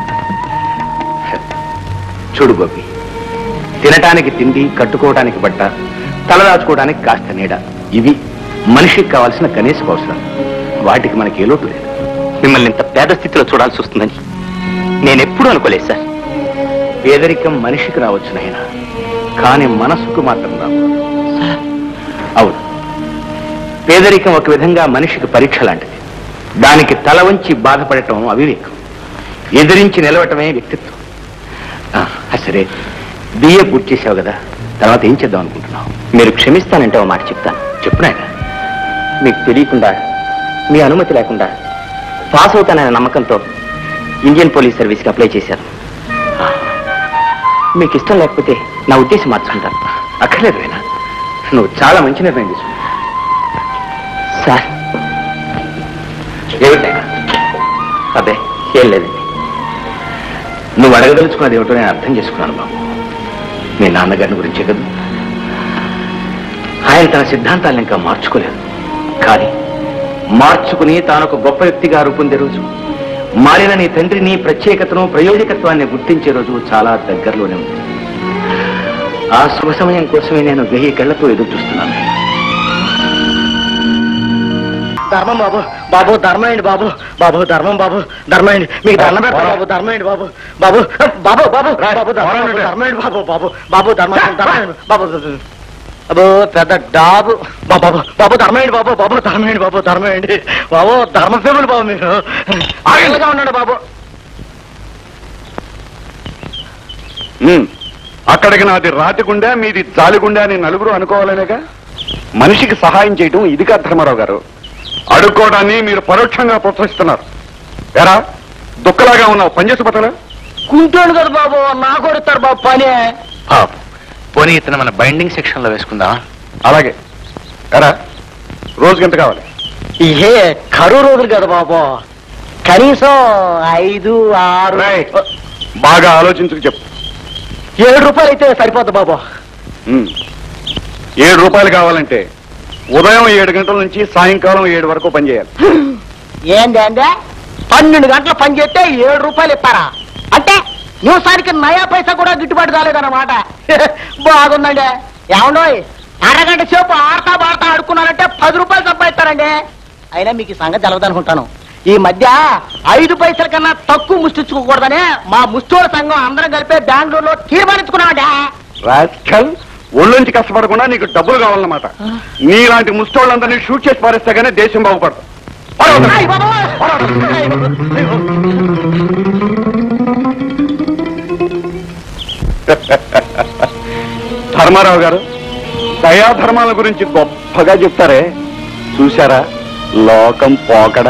చూడు గోపి తినటానికి తిండి కట్టుకోవడానికి బట్ట తలదాచుకోవడానికి కాస్త నీడ ఇవి మనిషికి కావాల్సిన కనీస అవసరం వాటికి మనకి ఏ లోటు లేదు మిమ్మల్ని ఇంత పేద స్థితిలో చూడాల్సి వస్తుందని నేనెప్పుడూ అనుకోలేదు సార్ పేదరికం మనిషికి రావచ్చు నాయన కానీ మనసుకు మాత్రం రావు అవును పేదరికం ఒక విధంగా మనిషికి పరీక్ష లాంటిది దానికి తల వంచి బాధపడటం అవివేకం ఎదిరించి నిలవటమే వ్యక్తిత్వం ఆ, సరే బిఏ పూర్తి చేసావు కదా తర్వాత ఏం చేద్దాం అనుకుంటున్నావు మీరు క్షమిస్తానంటే ఓ మాట చెప్తాను చెప్పు నాయన మీకు తెలియకుండా మీ అనుమతి లేకుండా పాస్ అవుతాననే నమ్మకంతో ఇండియన్ పోలీస్ సర్వీస్కి అప్లై చేశారు మీకు ఇష్టం లేకపోతే నా ఉద్దేశం మార్చుకుంటాను అక్కర్లేదు నాయన నువ్వు చాలా మంచి నిర్ణయం తీసుకున్నావు సార్ ఏమిటైనా అదే ఏం లేదండి నువ్వు అడగదలుచుకున్నది ఏమిటో నేను అర్థం చేసుకున్నాను బాబు మీ నాన్నగారిని గురించే కదా ఆయన తన సిద్ధాంతాలను ఇంకా మార్చుకోలేదు కానీ మార్చుకుని తాను ఒక గొప్ప వ్యక్తిగా రూపొందే రోజు మారిన నీ తండ్రి నీ ప్రత్యేకతను ప్రయోజకత్వాన్ని గుర్తించే రోజు చాలా దగ్గరలోనే ఉంది ఆ శుభ సమయం కోసమే నేను వెయ్యి కళ్ళతో ఎదురు చూస్తున్నాను ధర్మం బాబు బాబు ధర్మేయండి బాబు బాబు ధర్మం బాబు ధర్మేయండి మీకు దండం పెడతాను బాబు ధర్మేయండి బాబు బాబు బాబు బాబు బాబు ధర్మం ధర్మేయండి బాబు బాబు బాబు ధర్మం ధర్మేయండి బాబు అబ్బో పెద్ద డాబు బాబు బాబు ధర్మేయండి బాబు బాబు ధర్మేయండి బాబు ధర్మేయండి బాబు ధర్మసేవులు బాబు మీరు ఆగలుగా ఉన్నాడు బాబు ఉమ్. అక్కడికి నాది రాతి గుండె మీది జాలి గుండె అని నలుగురు అనుకోవాలనేగా మనిషికి సహాయం చేయటం ఇది కాదు ధర్మారావు గారు అడుక్కోవడాన్ని మీరు పరోక్షంగా ప్రోత్సహిస్తున్నారు ఎరా దుక్కలాగా ఉన్నావు పనిచేసి పట్టలే కుంటోడు కదా బాబు నాకు కొడుతారు బాబు పని బాబు పోనీ ఇతను మన బైండింగ్ సెక్షన్ లో వేసుకుందాం అలాగే ఎరా రోజుకి ఎంత కావాలి ఇహే కరువు రోజులు కదా బాబు కనీసం ఐదు ఆరు బాగా ఆలోచించుకు చెప్పు ఏడు రూపాయలు అయితే సరిపోద్ది బాబు ఉమ్. ఏడు రూపాయలు కావాలంటే ఉదయం ఏడు గంటల నుంచి సాయంకాలం ఏడు వరకు పనిచేయాలి ఏంది ఏంది పన్నెండు గంటలు పని చేస్తే ఏడు రూపాయలు ఇస్తారా అంటే నిమిషానికి నయా పైసా కూడా గిట్టుబాటు కాలేదన్నమాట బాగుందండి ఏమండోయ్ అరగంట సేపు ఆడతా బాడతా ఆడుకున్నారంటే పది రూపాయలు సంపాదిస్తారండి అయినా మీకు ఈ సంగతి తెలవదనుకుంటాను ఈ మధ్య ఐదు పైసల కన్నా తక్కువ ముష్టించుకోకూడదనే మా ముష్టోళ్ళ సంఘం అందరం కలిపి బెంగళూరులో తీర్మానించుకున్నామండి రాస్కల్ ఒళ్ళొంచి కష్టపడకుండా నీకు డబ్బులు కావాలన్నమాట నీలాంటి ముష్టోళ్ళందరినీ షూట్ చేసి పారేస్తే గానీ దేశం బాగుపడదు అయ్ బాబోయ్! అయ్ బాబోయ్! ధర్మారావు గారు దయాధర్మాల గురించి గొప్పగా చెప్తారే చూశారా లోకం పోకడా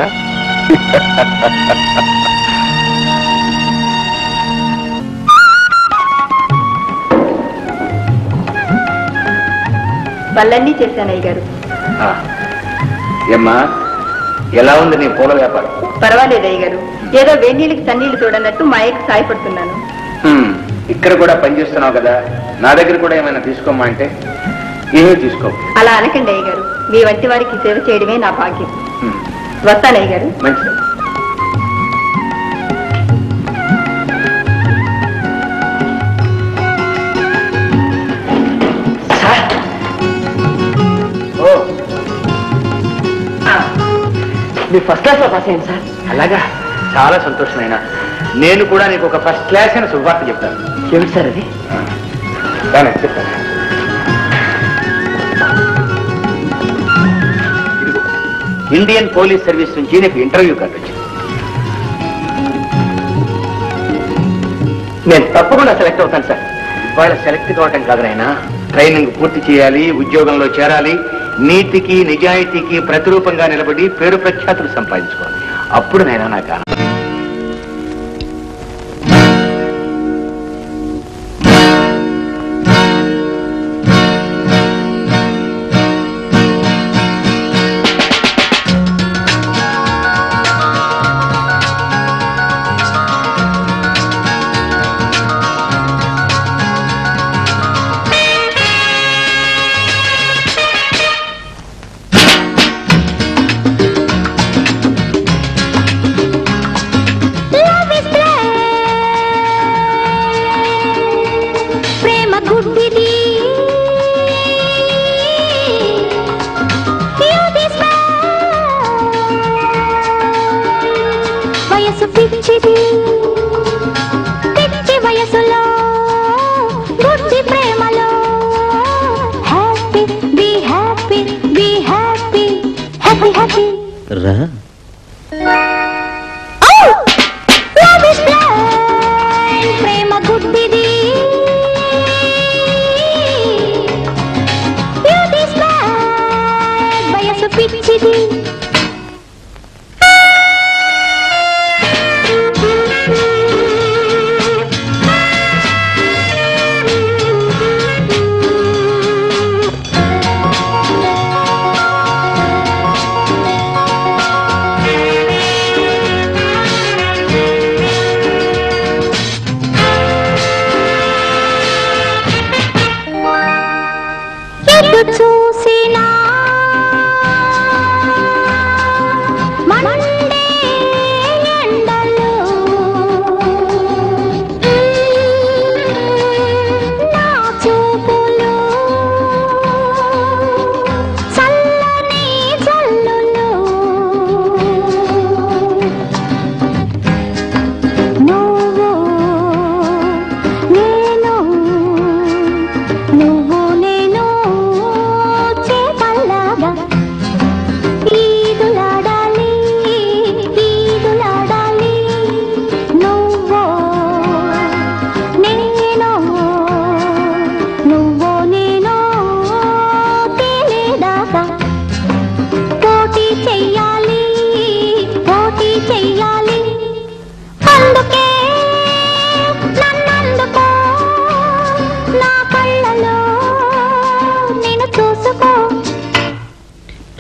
పళ్ళన్నీ చేశాను అయ్య గారు ఏమ్మా ఎలా ఉంది నీ పూల వ్యాపారం పర్వాలేదు అయ్య గారు ఏదో వేణీళ్ళకి సన్నీళ్లు చూడనట్టు మా అయ్యకి సాయపడుతున్నాను హ్మ్, ఇక్కడ కూడా పనిచేస్తున్నావు కదా నా దగ్గర కూడా ఏమైనా తీసుకోమ్మా అంటే ఏమీ తీసుకో అలా అనకండి అయ్య గారు మీ వంటి వారికి సేవ చేయడమే నా భాగ్యం హ్మ్, వస్తాను అయ్య గారు మంచిది ఓ మీరు ఫస్ట్ క్లాస్ లో పాస్ అయ్యింది సార్ అలాగా చాలా సంతోషమైన నేను కూడా నీకు ఒక ఫస్ట్ క్లాస్ అయిన శుభవార్త చెప్తాను ఏమిటి సార్ అది కానీ చెప్తాను ఇదిగో, ఇండియన్ పోలీస్ సర్వీస్ నుంచి నీకు ఇంటర్వ్యూ కార్డు వచ్చింది నేను తప్పకుండా సెలెక్ట్ అవుతాను సార్ ఇవాళ సెలెక్ట్ కావటం కాదు నాయనా ట్రైనింగ్ పూర్తి చేయాలి ఉద్యోగంలో చేరాలి నీతికి నిజాయితీకి ప్రతిరూపంగా నిలబడి పేరు ప్రఖ్యాతులు సంపాదించుకోవాలి అప్పుడు నేను నాకు ఆనందం. ప్రేమ గుడ్డిది Youth is blind. వయసు పిచ్చిది పిచ్చి వయసులో గుడ్డి ప్రేమలో happy be happy be happy happy happy రా లవ్ ఇస్ బ్లైండ్ ప్రేమ గుడ్డిది Youth is blind వయసు పిచ్చిది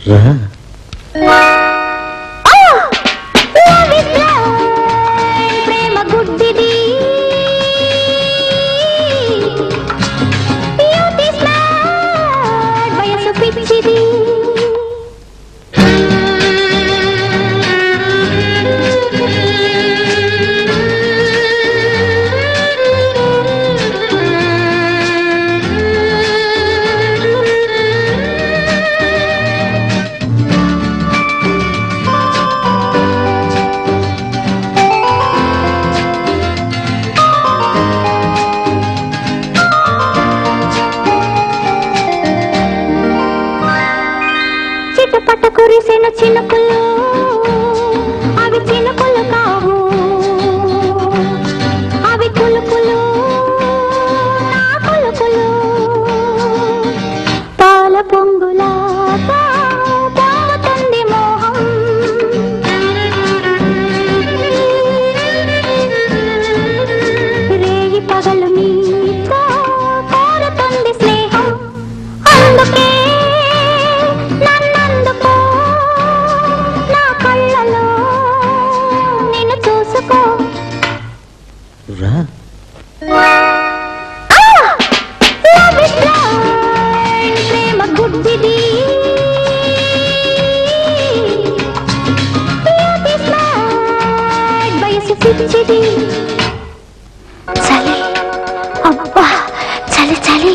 ప్రేమ గుడ్డిది Youth is mad, వయసు పిచ్చిది చిటపట కురిసిన చినుకులు అవి చినుకులు కావు అవి కులుకులు నా కులుకులు పాల పొంగులా పొంగుతుంది మోహం రేయి పగలు నీతో కోరుతుంది స్నేహం అందుకే నన్నందుకో నా కళ్ళలో నిన్ను చూసుకో ఆ! Love is blind, ప్రేమ గుడ్డిది Youth is mad, వయసు పిచ్చిది చలి అబ్బా చలి చలి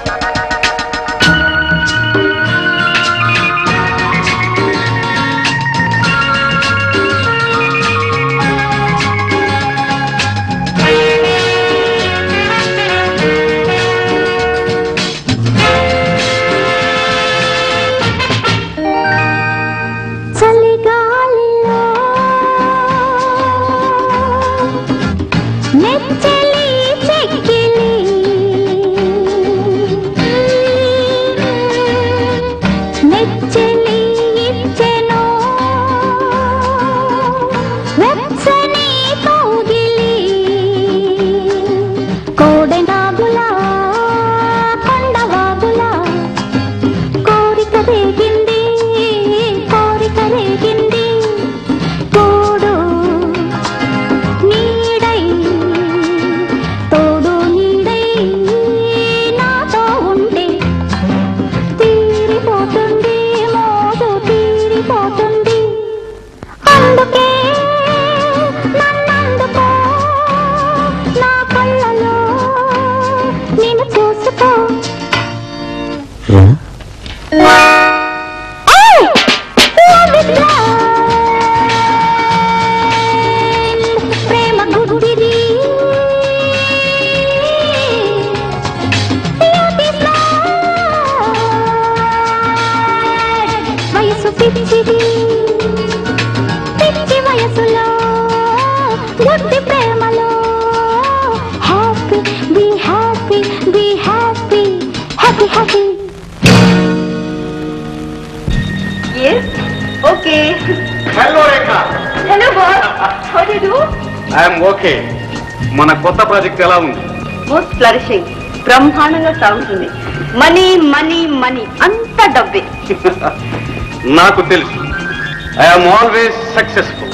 చలిగాలిలో నెచ్చలి చెక్కిలి నెచ్చలి ఇచ్చెను వెచ్చని కౌగిలి కోడెనాగులా కొండవాగులా కోరిక రేగింది కోరిక రేగింది తోడు నీడై తోడు నీడై నాతో ఉంటే తీరిపోతుంది మోదు తీరిపోతుంది అందుకే నన్నందుకో నా కళ్ళలో నేను చూసుకో Hey! Love is blind. ప్రేమ గుడ్డిది Youth is mad. వయసు పిచ్చిది పిచ్చి వయసులో గుడ్డి ప్రేమలో happy be happy be happy happy happy okay hello Rekha hello boss how do you I'm okay మన కొత్త ప్రాజెక్ట్ ఎలా ఉంది మోస్ట్ ఫ్లరిషింగ్ బ్రహ్మాండంగా సాగుతుంది మనీ మనీ మనీ అంత డబ్బే నాకు తెలుసు ఐఎమ్ ఆల్వేస్ సక్సెస్ఫుల్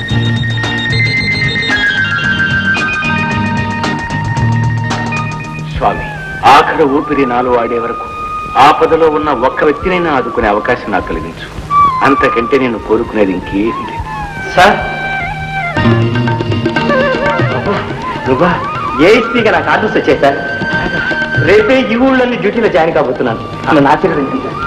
స్వామి ఆఖరి ఊపిరి నాలో ఆడే వరకు ఆపదలో ఉన్న ఒక్క వ్యక్తినైనా ఆదుకునే అవకాశం నాకు కలిగించు అంతకంటే నేను కోరుకునేది ఇంకేమీ లేదు సార్ నువ్వా ఏ ఇస్త్రీగా నాకు ఆర్డర్స్ వచ్చాయి సార్ రేపే ఈ ఊళ్ళోని డ్యూటీలో జాయిన్ కాబోతున్నాను నన్ను ఆశీర్వదించండి సార్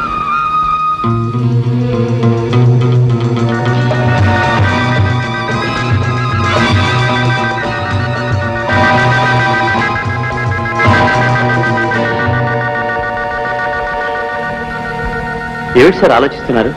ఏమిటి సార్ ఆలోచిస్తున్నారు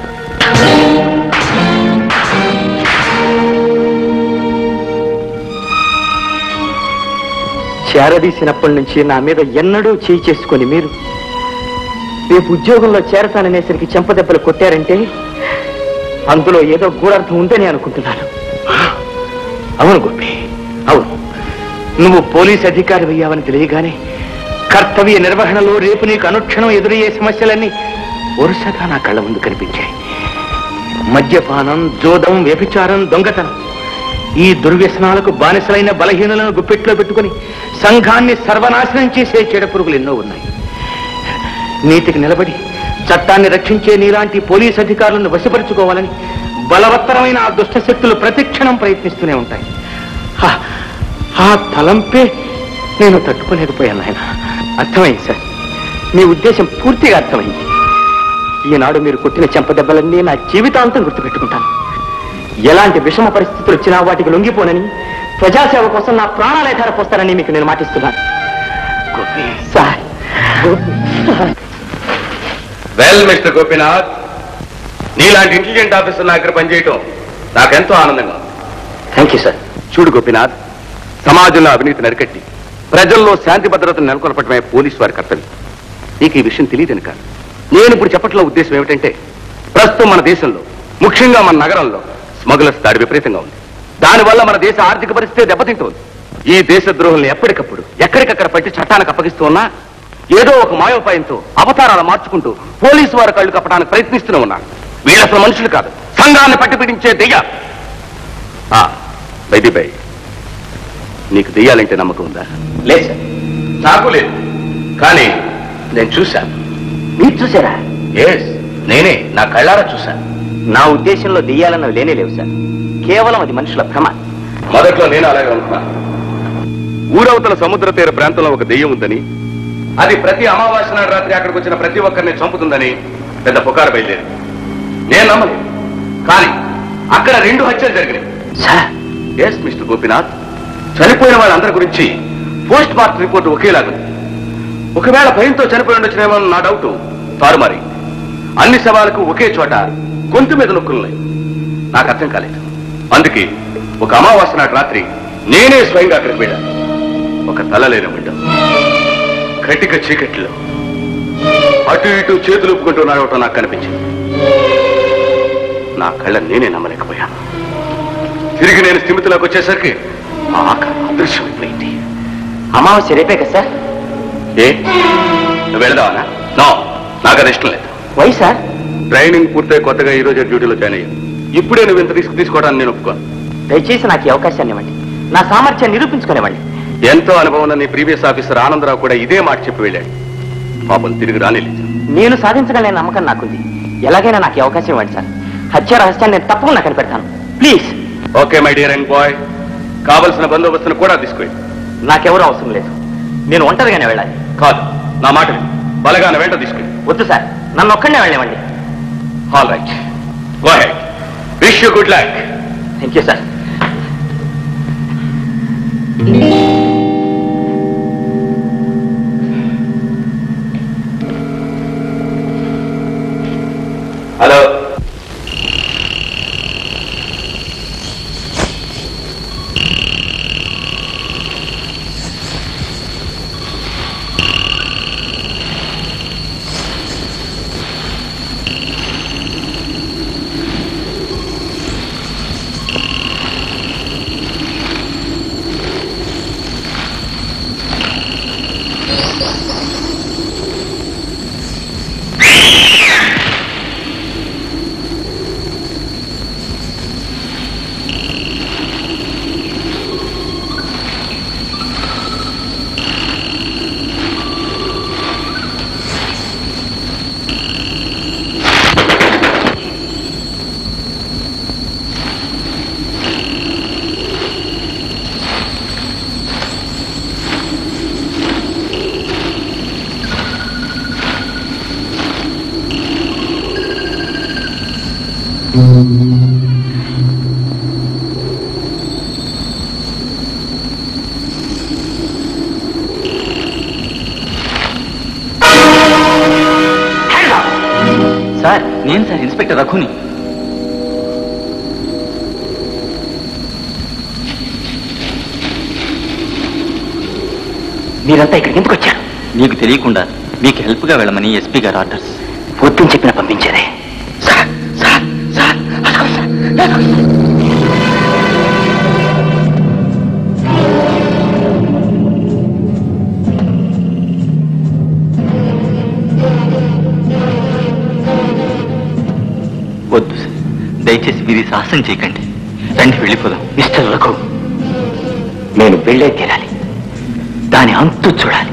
చేరదీసినప్పటి నుంచి నా మీద ఎన్నడూ చేయి చేసుకొని మీరు రేపు ఉద్యోగంలో చేరతాననేసరికి చెంపదెబ్బలు కొట్టారంటే అందులో ఏదో గూఢార్థం ఉందని అనుకుంటున్నాను అవును గోపి అవును నువ్వు పోలీస్ అధికారి అయ్యావని తెలియగానే కర్తవ్య నిర్వహణలో రేపు నీకు అనుక్షణం ఎదురయ్యే సమస్యలన్నీ వరుసగా నా కళ్ళ ముందు కనిపించాయి మద్యపానం జోదం వ్యభిచారం దొంగతనం ఈ దుర్వ్యసనాలకు బానిసలైన బలహీనులను గుప్పెట్లో పెట్టుకుని సంఘాన్ని సర్వనాశనం చేసే చెడ పురుగులు ఎన్నో ఉన్నాయి నీతికి నిలబడి చట్టాన్ని రక్షించే నీలాంటి పోలీస్ అధికారులను వశపరుచుకోవాలని బలవత్తరమైన ఆ దుష్ట శక్తులు ప్రతిక్షణం ప్రయత్నిస్తూనే ఉంటాయి ఆ- ఆ తలంపే నేను తట్టుకోలేకపోయాను ఆయన అర్థమైంది సార్ మీ ఉద్దేశం పూర్తిగా అర్థమైంది ఈనాడు మీరు కొట్టిన చెంపదెబ్బలన్నీ నా జీవితాంతం గుర్తుపెట్టుకుంటాను ఎలాంటి విషమ పరిస్థితులు వచ్చినా వాటికి లొంగిపోనని ప్రజాసేవ కోసం నా ప్రాణాలే ధారపోస్తానని మీకు నేను మాటిస్తున్నాను సార్ వెల్ మిస్టర్ గోపీనాథ్ నీలాంటి ఇంటెలిజెంట్ ఆఫీసర్ నా దగ్గర పనిచేయటం నాకెంతో ఆనందంగా ఉంది థ్యాంక్ యూ సార్ చూడు గోపీనాథ్ సమాజంలో అవినీతి నరికట్టి ప్రజల్లో శాంతి భద్రతను నెలకొల్పటమే పోలీసు వారి కర్తవ్యం నీకు ఈ విషయం తెలియదని కాదు నేను ఇప్పుడు చెప్పట్లో ఉద్దేశం ఏమిటంటే ప్రస్తుతం మన దేశంలో ముఖ్యంగా మన నగరంలో స్మగ్లర్స్ దాడి విపరీతంగా ఉంది దానివల్ల మన దేశ ఆర్థిక పరిస్థితి దెబ్బతింటుంది ఈ దేశ ద్రోహుల్ని ఎప్పటికప్పుడు ఎక్కడికక్కడ పట్టి చట్టానికి అప్పగిస్తూ ఉన్నా ఏదో ఒక మాయోపాయంతో అవతారాలు మార్చుకుంటూ పోలీసు వారి కళ్ళు కప్పడానికి ప్రయత్నిస్తూనే ఉన్నారు వీళ్ళు అసలు మనుషులు కాదు సంఘాన్ని పట్టి పీడించే దెయ్య బైది బై నీకు దెయ్యాలంటే నమ్మకం ఉందా లేదు సార్ నాకు లేదు కానీ నేను చూశాను మీరు చూసారా ఎస్ నేనే నా కళ్ళారా చూశాను నా ఉద్దేశంలో దెయ్యాలన్నవి లేనే లేవు సార్ కేవలం అది మనుషుల భ్రమ మొదట్లో నేను అలాగే అనుకున్నాను ఊరవతల సముద్ర తీర ప్రాంతంలో ఒక దెయ్యం ఉందని అది ప్రతి అమావాస్య నాడు రాత్రి అక్కడికి వచ్చిన ప్రతి ఒక్కరిని చంపుతుందని పెద్ద పుకారు బయలుదేరి నేను నమ్మలేదు కానీ అక్కడ రెండు హత్యలు జరిగినాయి ఎస్ మిస్టర్ గోపినాథ్ చనిపోయిన వాళ్ళందరి గురించి పోస్ట్ మార్టం రిపోర్ట్ ఒకేలాగుంది ఒకవేళ భయంతో చనిపోయి ఉండొచ్చినేమో నా డౌట్ తారుమారి అన్ని శవాలకు ఒకే చోట గొంతు మీద నొక్కులున్నాయి నాకు అర్థం కాలేదు అందుకే ఒక అమావాస్య నాటి రాత్రి నేనే స్వయంగా అక్కడికి వెళ్ళాను ఒక తల లేని బిడ్డ కటిక చీకట్లో అటు ఇటు చేతులు ఒప్పుకుంటూ నడవటం నాకు కనిపించింది నా కళ్ళ నేనే నమ్మలేకపోయాను తిరిగి నేను స్థిమితిలోకి వచ్చేసరికి ఆ ఆకారం అదృశ్యమైపోయింది అమావాస్య రేపే కదా సార్ ఏ నువ్వు వెళదావనా నో నాకు అది ఇష్టం లేదు వై సార్ ట్రైనింగ్ పూర్తయి కొత్తగా ఈ రోజు డ్యూటీలో జాయిన్ అయ్యాను ఇప్పుడే నువ్వు ఇంత రిస్క్ తీసుకోవడానికి నేను ఒప్పుకోను దయచేసి నాకు ఈ అవకాశాన్ని ఇవ్వండి నా సామర్థ్యాన్ని నిరూపించుకునేవ్వండి ఎంతో అనుభవం ఉన్న నీ ప్రీవియస్ ఆఫీసర్ ఆనందరావు కూడా ఇదే మాట చెప్పి వెళ్ళాడు పాపం తిరిగి రానిలేదు నేను సాధించగలనే నమ్మకం నాకుంది ఎలాగైనా నాకు ఈ అవకాశం ఇవ్వండి సార్ హత్య రహస్యాన్ని నేను తప్పకుండా కనిపెడతాను please okay my dear young boy కావలసిన బందోబస్తును కూడా తీసుకెళ్ళి నాకెవరూ అవసరం లేదు నేను ఒంటరిగానే వెళ్ళాలి కాదు నా మాట విను. బలగాన వెంట తీసుకెళ్ళి వద్దు సార్ నన్ను ఒక్కడనే వెళ్ళనివ్వండి all right go ahead wish you good luck thank you sir hello sir నేను సార్ ఇన్స్పెక్టర్ రఘుని మీరంతా ఇక్కడికి ఎందుకు వచ్చారు మీకు తెలియకుండా మీకు హెల్ప్గా వెళ్ళమని ఎస్పీ గారు ఆర్డర్స్ వద్దని చెప్పిన పంపించారే సార్ సార్ సార్ అదిగో సార్, అదిగో సార్. వద్దు సార్ దయచేసి మీరు ఈ సాహసం చేయకండి రండి వెళ్ళిపోదాం మిస్టర్ రఘు నేను వెళ్ళే తీరాలి దాని అంతు చూడాలి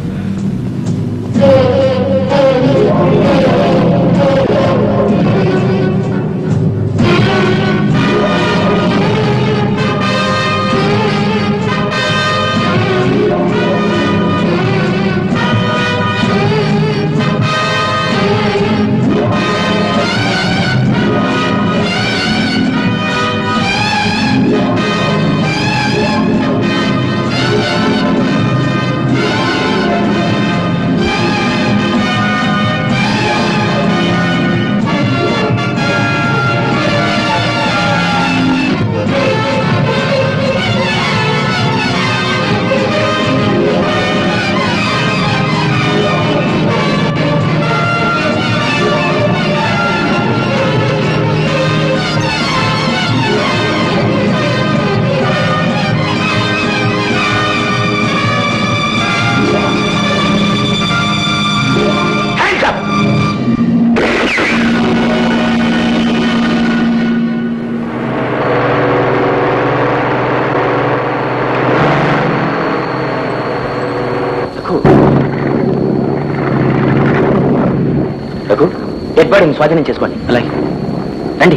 రఘు డెడ్ బాడీని స్వాధీనం చేసుకోండి అలాగే రండి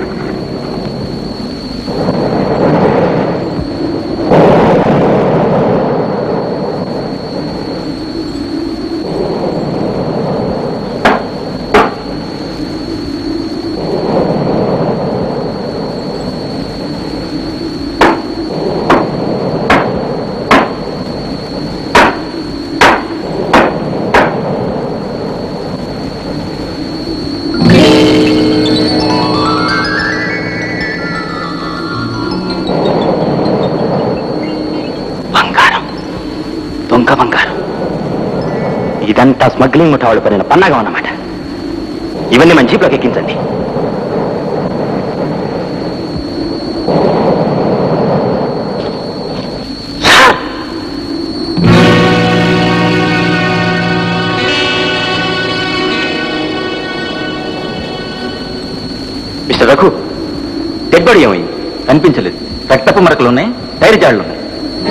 బంగారం దొంగ బంగారం ఇదంతా స్మగ్లింగ్ ముఠా వాళ్ళు పడిన పన్నాగా అన్నమాట ఇవన్నీ మన జీప్లోకి ఎక్కించండి మిస్టర్ రఘు డెడ్ బాడీ ఏమైంది కనిపించలేదు రక్తపు మరకలు ఉన్నాయి టైర్ జాడలు ఉన్నాయి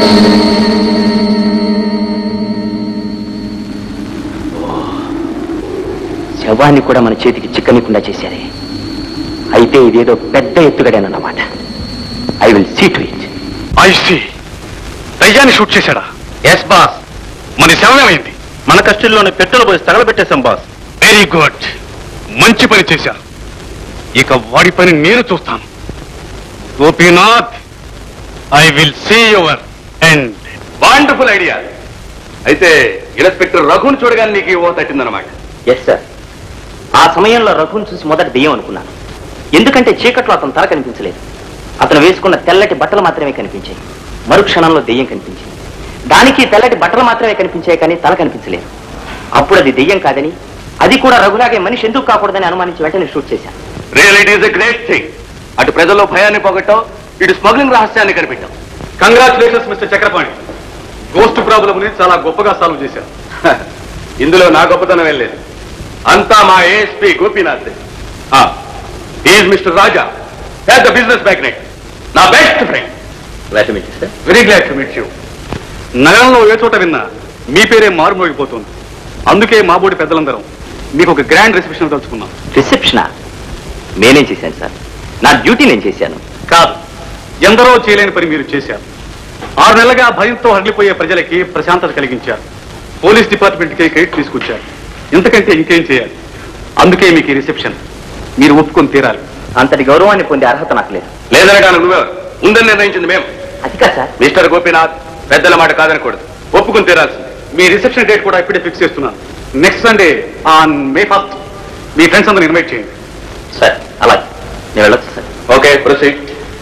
శవాన్ని కూడా మన చేతికి చిక్కనికుండా చేశారే అయితే ఇదేదో పెద్ద ఎత్తుగడేనన్నమాట I will see to it I see దయ్యాన్ని షూట్ చేశాడా ఎస్ బాస్ మన శవమేమైంది మన కస్టడీలోనే పెట్రోల్ పోసి తగలబెట్టేశాం బాస్ వెరీ గుడ్ మంచి పని చేశారు ఇక వాడి పని నేను చూస్తాను Gopinath I will see your and wonderful idea అయితే ఇన్స్పెక్టర్ రఘుని చూడగానే నీకు ఈ ఓ తట్టిందనమాట ఎస్ సార్ ఆ సమయంలో రఘుని చూసి మొదట దెయ్యం అనుకున్నాను ఎందుకంటే చీకట్లో అతను తల కనిపించలేదు అతను వేసుకున్న తెల్లటి బట్టలు మాత్రమే కనిపించాయి మరుక్షణంలో దెయ్యం కనిపించింది దానికి తెల్లటి బట్టలు మాత్రమే కనిపించాయి కానీ తల కనిపించలేదు అప్పుడు అది దెయ్యం కాదని అది కూడా రఘులాగే మనిషి ఎందుకు కాకూడదని అనుమానించి వెంటనే షూట్ చేశాను real it is a great thing అటు ప్రజల్లో భయాన్ని పోగొట్టావు ఇటు స్మగ్లింగ్ రహస్యాన్ని కనిపెట్టావు congratulations mister Chakrapani ghost problem ని చాలా గొప్పగా సాల్వ్ చేశారు ఇందులో నా గొప్పతనం ఏం లేదు అంతా మా ASP Gopinath is mister Raja the business magnet నా best friend very glad to meet you నగరంలో ఏ చోట విన్నా మీ పేరే మారుమోగిపోతుంది అందుకే మా బోడి పెద్దలందరం మీకు ఒక గ్రాండ్ రిసెప్షన్ తలుచుకున్నాం రిసెప్షనా నేనేం చేశాను సార్ నా డ్యూటీ నేను చేశాను కాదు ఎందరో చేయలేని పని మీరు చేశారు ఆరు నెలలుగా భయంతో హడలిపోయే ప్రజలకి ప్రశాంతత కలిగించారు పోలీస్ డిపార్ట్మెంట్కి క్రెడిట్ తీసుకొచ్చారు ఇంతకంటే ఇంకేం చేయాలి అందుకే మీకు ఈ రిసెప్షన్ మీరు ఒప్పుకొని తీరాలి అంతటి గౌరవాన్ని పొందే అర్హత నాకు లేదు లేదనగాను నువ్వే ఉందని నిర్ణయించింది మేము అది కాదు సార్ మిస్టర్ గోపీనాథ్ పెద్దల మాట కాదనకూడదు ఒప్పుకుని తీరాల్సింది మీ రిసెప్షన్ డేట్ కూడా ఇప్పుడే ఫిక్స్ చేస్తున్నాను next Sunday on May first మీ ఫ్రెండ్స్ అందరూ ఇన్వైట్ చేయండి సార్ అలాగే నేను వెళ్ళొచ్చు sir okay proceed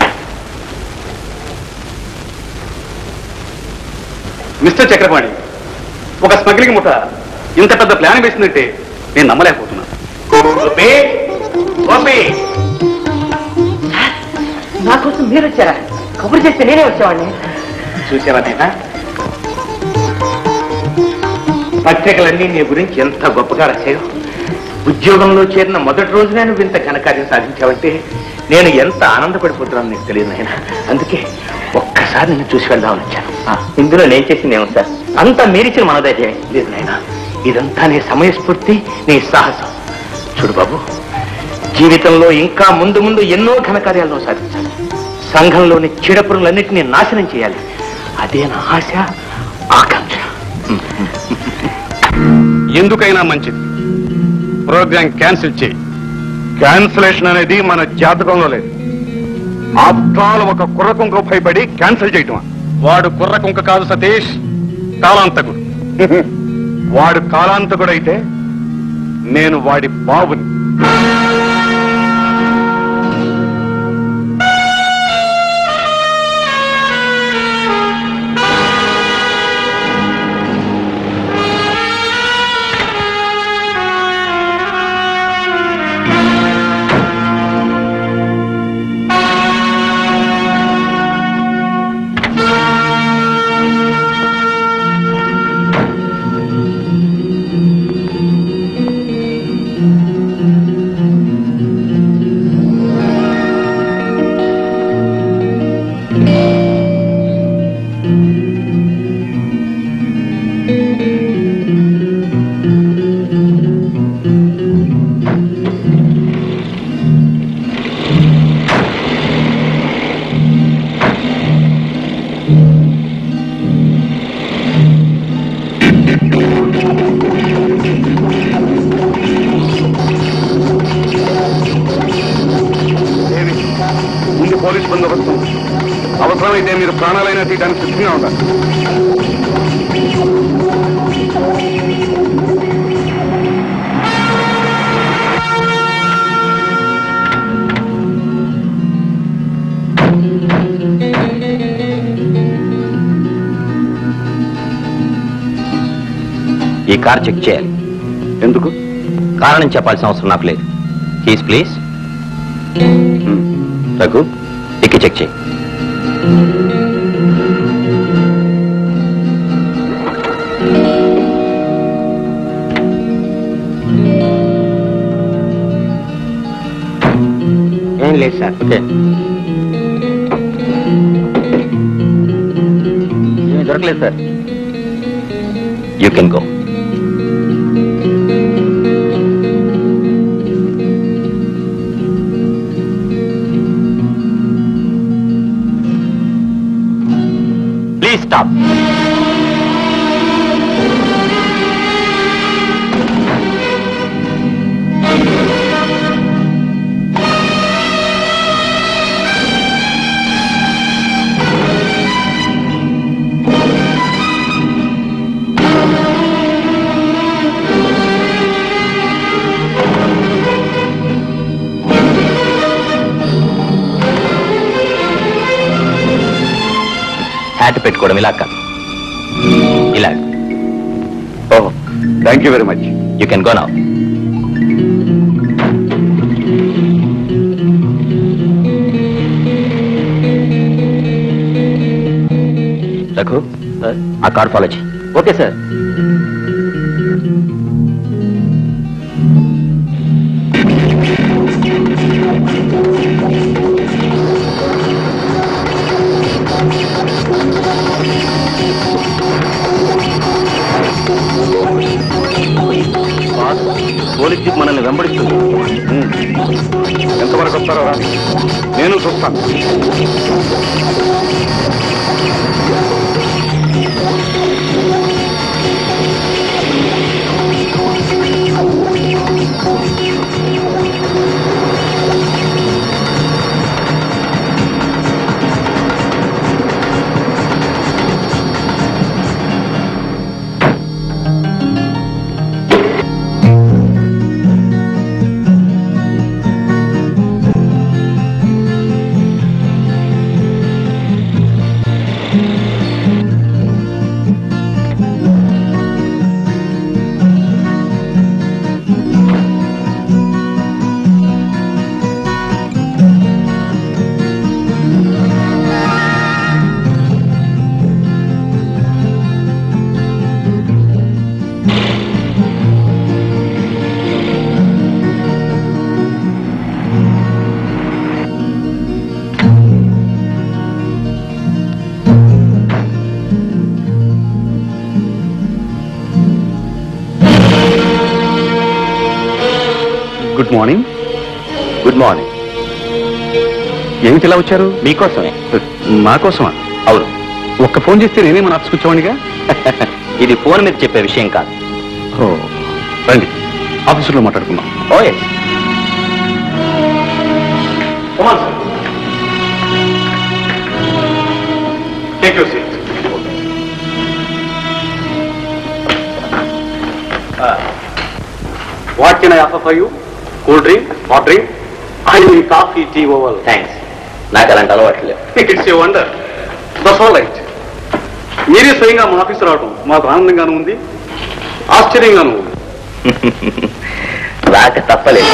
mister Chakrapani ఒక స్మగ్లింగ్ ముఠ ఇంత పెద్ద ప్లాన్ వేసిందంటే నేను నమ్మలేకపోతున్నాను గోపి గోపి నా కోసం మీరు వచ్చారా కబురు చేస్తే నేనే వచ్చేవాడిని చూసావా నేనా పత్రికలన్నీ నీ గురించి ఎంత గొప్పగా రాశాయో ఉద్యోగంలో చేరిన మొదటి రోజునే నువ్వు ఇంత ఘనకార్యం సాధించావంటే నేను ఎంత ఆనందపడిపోతున్నాను నీకు తెలియదు నాయన అందుకే ఒక్కసారి నిన్ను చూసి వెళ్దామని వచ్చాను ఇందులో నేను చేసింది ఏమో సార్ అంతా మీరిచ్చిన మనోధైర్యమే లేదు నాయన ఇదంతా నీ సమయస్ఫూర్తి నీ సాహసం చూడు బాబు జీవితంలో ఇంకా ముందు ముందు ఎన్నో ఘనకార్యాలను సాధించాలి సంఘంలోని చీడపురులన్నింటినీ నాశనం చేయాలి అదే నా ఆశ ఆకాంక్ష ఎందుకైనా మంచిది ప్రోగ్రామ్ క్యాన్సిల్ చేయి క్యాన్సిలేషన్ అనేది మన జాతకంలో లేదు ఆఫ్టర్ ఒక కుర్రకుంకు భయపడి క్యాన్సిల్ చేయటం వాడు కుర్ర కుంక కాదు సతీష్ కాలాంతకుడు వాడు కాలాంతకుడైతే నేను వాడి బాబుని దేవి, ముందు పోలీస్ బందోబస్తు అవసరమైతే మీరు ప్రాణాలైనా తీయడానికి సిద్ధంగా ఉండాలి ఈ కార్ చెక్ చేయాలి ఎందుకు కారణం చెప్పాల్సిన అవసరం నాకు లేదు he's please Raghu dicky check చేయి ఏం లేదు సార్ ఓకే ఏమీ దొరకలేదు sir you can go please stop hat పెట్టుకోవడం ఇలా కాదు ఇలా ఓహో thank you very much you can go now Raghu ఆ కార్ ఫాలో చేయి ఓకే సార్ పోలీస్ జీప్ మనల్ని వెంబడిస్తుంది ఎంతవరకు వస్తారో రా నేను చూస్తాను గుడ్ మార్నింగ్ గుడ్ మార్నింగ్ ఏమిటి ఇలా వచ్చారు మీకోసమే మా కోసమా అవును ఒక్క ఫోన్ చేస్తే నేనే మన ఆఫీస్కి వచ్చేవాడిగా ఇది ఫోన్ మీద చెప్పే విషయం కాదు ఓ రండి ఆఫీసులో మాట్లాడుకుందాం oh yes take your seat what can I offer for you cool drink hot drink I mean coffee tea over thanks నాకు అలాంటి అలవాట్లు లేవు it's a wonder that's all right మీరే స్వయంగా మా ఆఫీస్ రావడం మాకు ఆనందంగాను ఉంది ఆశ్చర్యంగాను ఉంది రాక తప్పలేదు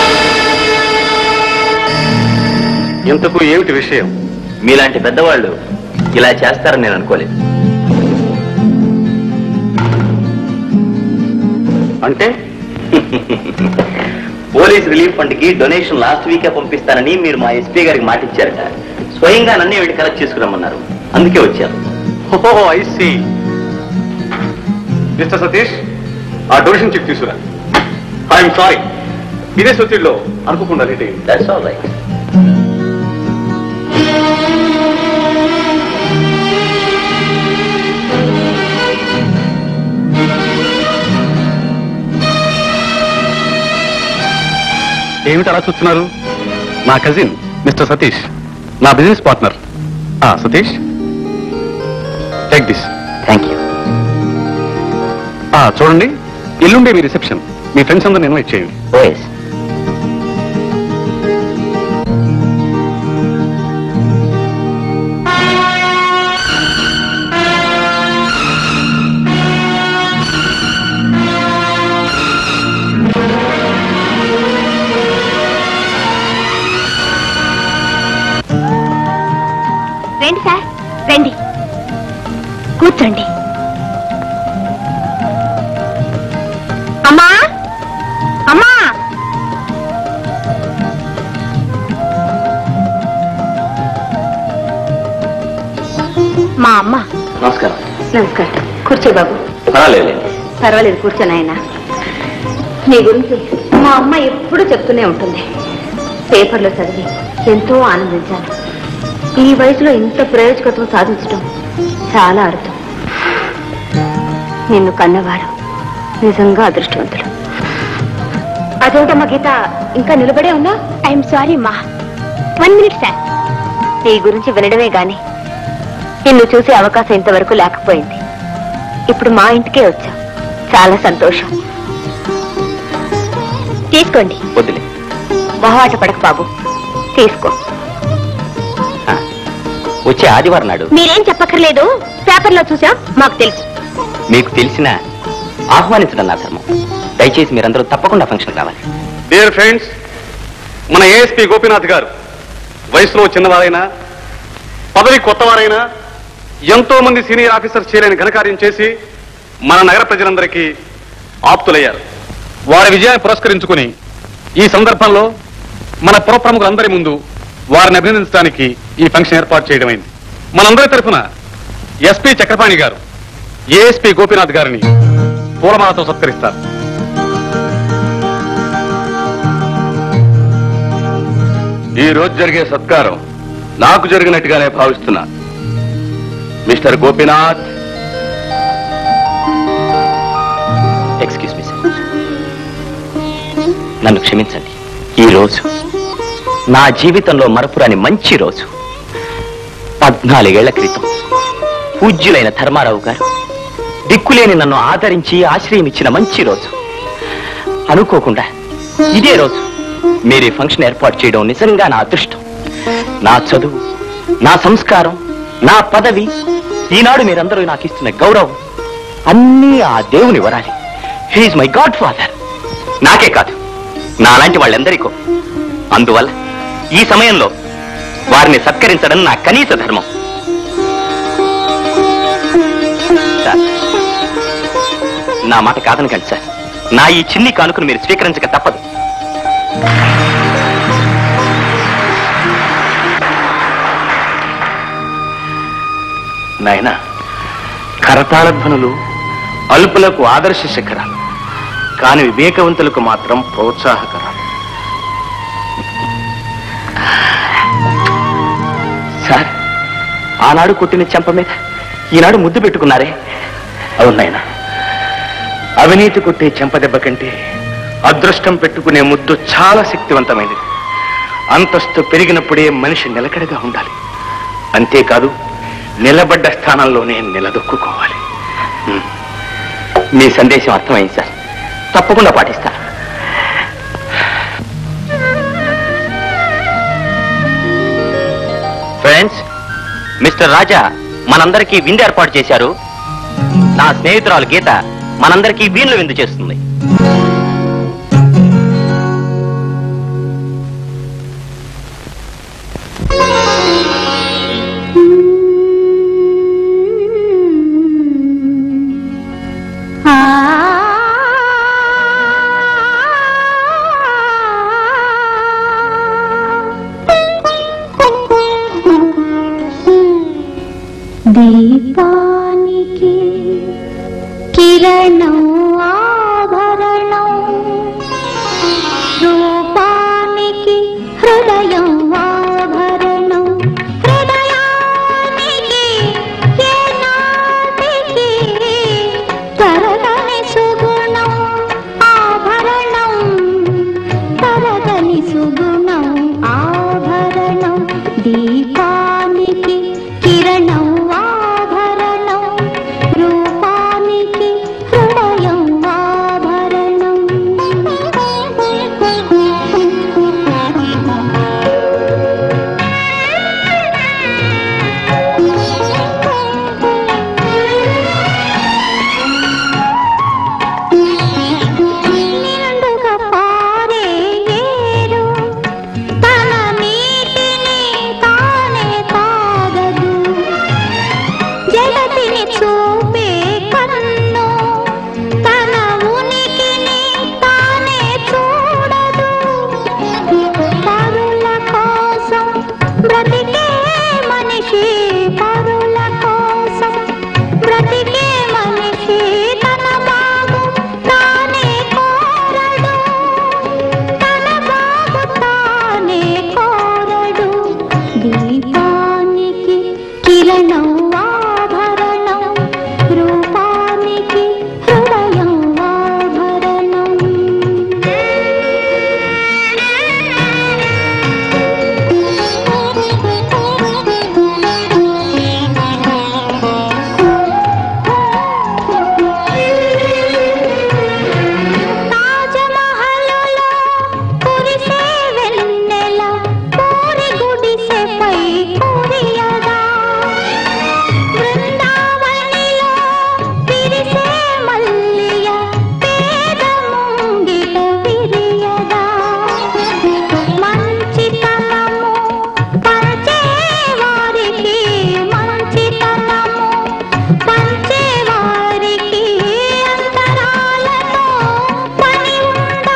ఇంతకు ఏమిటి విషయం మీలాంటి పెద్దవాళ్ళు ఇలా చేస్తారని నేను అనుకోలేదు అంటే పోలీస్ రిలీఫ్ ఫండ్ కి డొనేషన్ లాస్ట్ వీకే పంపిస్తానని మీరు మా ఎస్పీ గారికి మాట ఇచ్చారట స్వయంగా నన్నే వెళ్ళి కలెక్ట్ చేసుకురమ్మన్నారు అందుకే వచ్చాను oh I see mister Satish ఆ డొనేషన్ చెక్ తీసుకురా ఐఎమ్ సారీ విదేశ్ ఒత్తిడిలో అనుకోకుండా లేట్ అయింది దట్స్ ఆల్ రైట్ ఏమిటి అలా చూస్తున్నారు నా కజిన్ మిస్టర్ సతీష్ నా business partner Satish take this thank you చూడండి ఎల్లుండే మీ రిసెప్షన్ మీ ఫ్రెండ్స్ అందరూ నేను ఇచ్చేయండి ఓ ఎస్ రండి సార్ రండి కూర్చోండి అమ్మా అమ్మా మా అమ్మ నమస్కారం నమస్కారం కూర్చో బాబు పర్వాలేదు పర్వాలేదు కూర్చొని ఆయన నీ గురించి మా అమ్మ ఎప్పుడూ చెప్తూనే ఉంటుంది పేపర్లో చదివి ఎంతో ఆనందించాను ఈ వయసులో ఇంత ప్రయోజకత్వం సాధించడం చాలా అర్థం నిన్ను కన్నవారు నిజంగా అదృష్టవంతులు అదేంటమ్మా గీత ఇంకా నిలబడే ఉన్నా ఐఎమ్ సారీ మా వన్ మినిట్ సార్ నీ గురించి వినడమే గాని నిన్ను చూసే అవకాశం ఇంతవరకు లేకపోయింది ఇప్పుడు మా ఇంటికే వచ్చావు చాలా సంతోషం తీసుకోండి వద్దులే మొహమాట పడక బాబు తీసుకో ఆ, వచ్చే ఆదివారం నాడు మీరేం చెప్పక్కర్లేదు పేపర్లో చూసాం మాకు తెలుసు మీకు తెలిసిన ఆహ్వానించడం నా ధర్మం దయచేసి మీరందరూ తప్పకుండా ఫంక్షన్ కావాలి డియర్ ఫ్రెండ్స్ మన ఏఎస్పీ గోపీనాథ్ గారు వయసులో చిన్నవారైనా పదవి కొత్తవారైనా ఎంతో మంది సీనియర్ ఆఫీసర్స్ చేయలేని ఘనకార్యం చేసి మన నగర ప్రజలందరికీ ఆప్తులయ్యారు వారి విజయాన్ని పురస్కరించుకుని ఈ సందర్భంలో మన పుర ప్రముఖులందరి ముందు వారిని అభినందించడానికి ఈ ఫంక్షన్ ఏర్పాటు చేయడమైంది మనందరి తరఫున ఎస్పీ చక్రపాణి గారు ఏఎస్పీ గోపీనాథ్ గారిని పూలమాలతో సత్కరిస్తారు ఈ రోజు జరిగే సత్కారం నాకు జరిగినట్టుగానే భావిస్తున్నా mister Gopinath excuse me sir నన్ను క్షమించండి ఈ రోజు నా జీవితంలో మరపురాని మంచి రోజు పద్నాలుగేళ్ల క్రితం పూజ్యులైన ధర్మారావు గారు దిక్కులేని నన్ను ఆదరించి ఆశ్రయం ఇచ్చిన మంచి రోజు అనుకోకుండా ఇదే రోజు మీరు ఈ ఫంక్షన్ ఏర్పాటు చేయడం నిజంగా నా అదృష్టం నా చదువు నా సంస్కారం నా పదవి ఈనాడు మీరందరూ నాకు ఇస్తున్న గౌరవం అన్నీ ఆ దేవుని వరాలి హీఈస్ మై గాడ్ ఫాదర్ నాకే కాదు నాలాంటి వాళ్ళెందరికో అందువల్ల ఈ సమయంలో వారిని సత్కరించడం నా కనీస ధర్మం సార్, నా మాట కాదనకండి సార్ నా ఈ చిన్ని కానుకను మీరు స్వీకరించక తప్పదు నాయన కరతాళ ధ్వనులు అల్పులకు ఆదర్శ శిఖరాలు కాని వివేకవంతులకు మాత్రం ప్రోత్సాహకరాలు సార్ ఆనాడు కొట్టిన చెంప మీద ఈనాడు ముద్దు పెట్టుకున్నారే అవునాయన అవినీతి కొట్టే చెంపదెబ్బ కంటే అదృష్టం పెట్టుకునే ముద్దు చాలా శక్తివంతమైనది అంతస్తు పెరిగినప్పుడే మనిషి నిలకడగా ఉండాలి అంతేకాదు నిలబడ్డ స్థానంలోనే నిలదొక్కుకోవాలి మీ సందేశం అర్థమైంది సార్ తప్పకుండా పాటిస్తా ఫ్రెండ్స్ మిస్టర్ రాజా మనందరికీ విందు ఏర్పాటు చేశారు నా స్నేహితురాలు గీత మనందరికీ వీణులు విందు చేస్తుంది దీపానికి కిరణం ఆభరణం రూపానికి హృదయం ఆభరణం హృదయానికి ఏనాటికి తరగని సుగుణం ఆభరణం తరగని సుగుణం ఆభరణం దీపానికి కిరణం ఆభరణం రూపానికి హృదయం ఆభరణం నిండుగా పారే ఏరు తన నీటిని తానే తాగదు జగతిని చూపే కన్ను తన ఉనికిని తానే చూడదు పరుల కోసం బ్రతికే మనిషి పరుల కోసం బ్రతికే మనిషి తన బాగు తానే కోరడు తన బాగు తానే కోరడు దీపానికి కిరణం ఆభరణం రూపానికి హృదయం ఆభరణం తాజమహల్లో కురిసే వెన్నెల కోరి గుడిసెపై కురియదా బృందావనిలో విరిసే మల్లియ పేద ముంగిట విరియదా మంచితనము పంచే వారికి మంచితనము పంచే వారికి అంతరాలతో పని ఉందా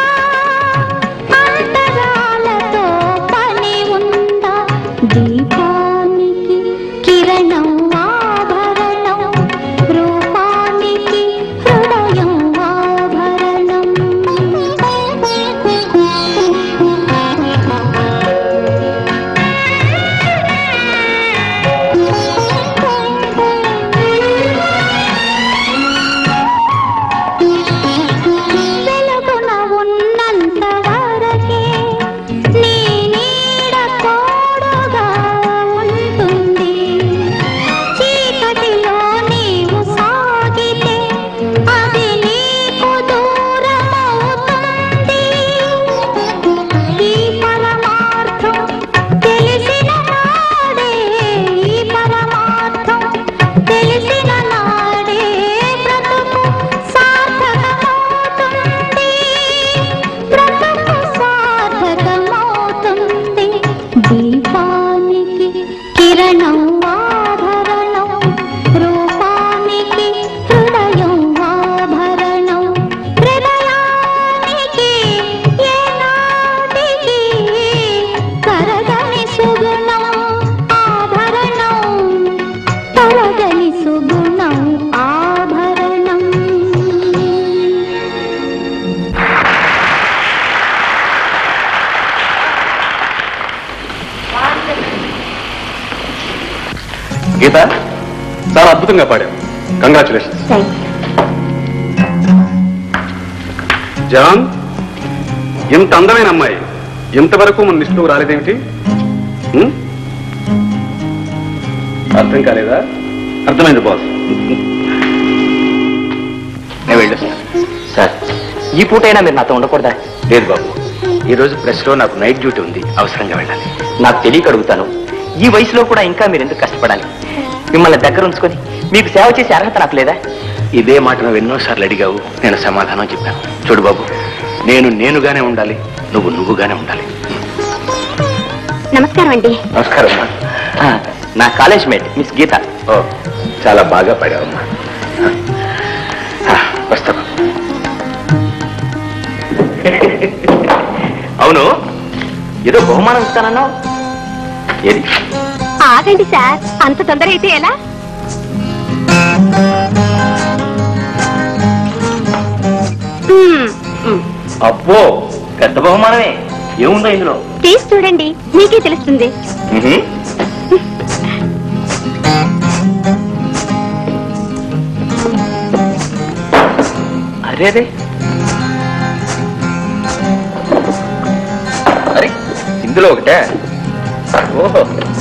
అంతరాలతో పని ఉందా దీపానికి కిరణం ఆభరణం రూపానికి హృదయం ఆభరణం వెలుగున ఉన్నంత వరకే నీ నీడ తోడుగా ఉంటుంది చీకటిలో నీవు సాగితే అది నీకు దూరమవుతుంది ఈ పరమార్థం తెలిసిన నాడే ఈ పరమార్థం తెలిసిన నాడే బ్రతుకు సార్థకమవుతుంది బ్రతుకు సార్థకమవుతుంది దీపానికి కిరణం ఆభరణం రూపానికి హృదయం ఆభరణం హృదయానికి ఏనాటికి కరగని సుగుణం ఆభరణం తొలగని సుగుణం ఆభరణం గీత చాలా అద్భుతంగా పాడావు కంగ్రాచులేషన్ థ్యాంక్స్ జాన్ ఇంత అందమైన అమ్మాయి ఇంతవరకు మన లిస్టులో రాలేదేమిటి ఉం? అర్థం కాలేదా అర్థమైంది బాస్ నేను వెళ్ళొస్తాను సార్ ఈ పూటైనా మీరు నాతో ఉండకూడదా లేదు బాబు ఈ రోజు ప్రెస్ లో నాకు నైట్ డ్యూటీ ఉంది అవసరంగా వెళ్ళాలి నాకు తెలియక అడుగుతాను ఈ వయసులో కూడా ఇంకా మీరు ఎందుకు కష్టపడాలి మిమ్మల్ని దగ్గర ఉంచుకొని మీకు సేవ చేసే అర్హత నాకు లేదా ఇదే మాట నువ్వు ఎన్నోసార్లు అడిగావు నేను సమాధానం చెప్పాను చూడు బాబు నేను నేనుగానే ఉండాలి నువ్వు నువ్వుగానే ఉండాలి నమస్కారం అండి నమస్కారం అమ్మా ఆ, నా కాలేజ్ మేట్ మిస్ గీత ఓ చాలా బాగా పాడావమ్మా ఆ, వస్తా బాబు. అవును ఏదో బహుమానం ఇస్తానన్నావు ఏది ఆగండి సార్ అంత తొందర అయితే ఎలా మ్మ్. అబ్బో పెద్ద బహుమానమే ఏముందో ఇందులో తీసి చూడండి మీకే తెలుస్తుంది మ్మ్హ. అరే అరే అరే ఇందులో ఒకటే ఓహో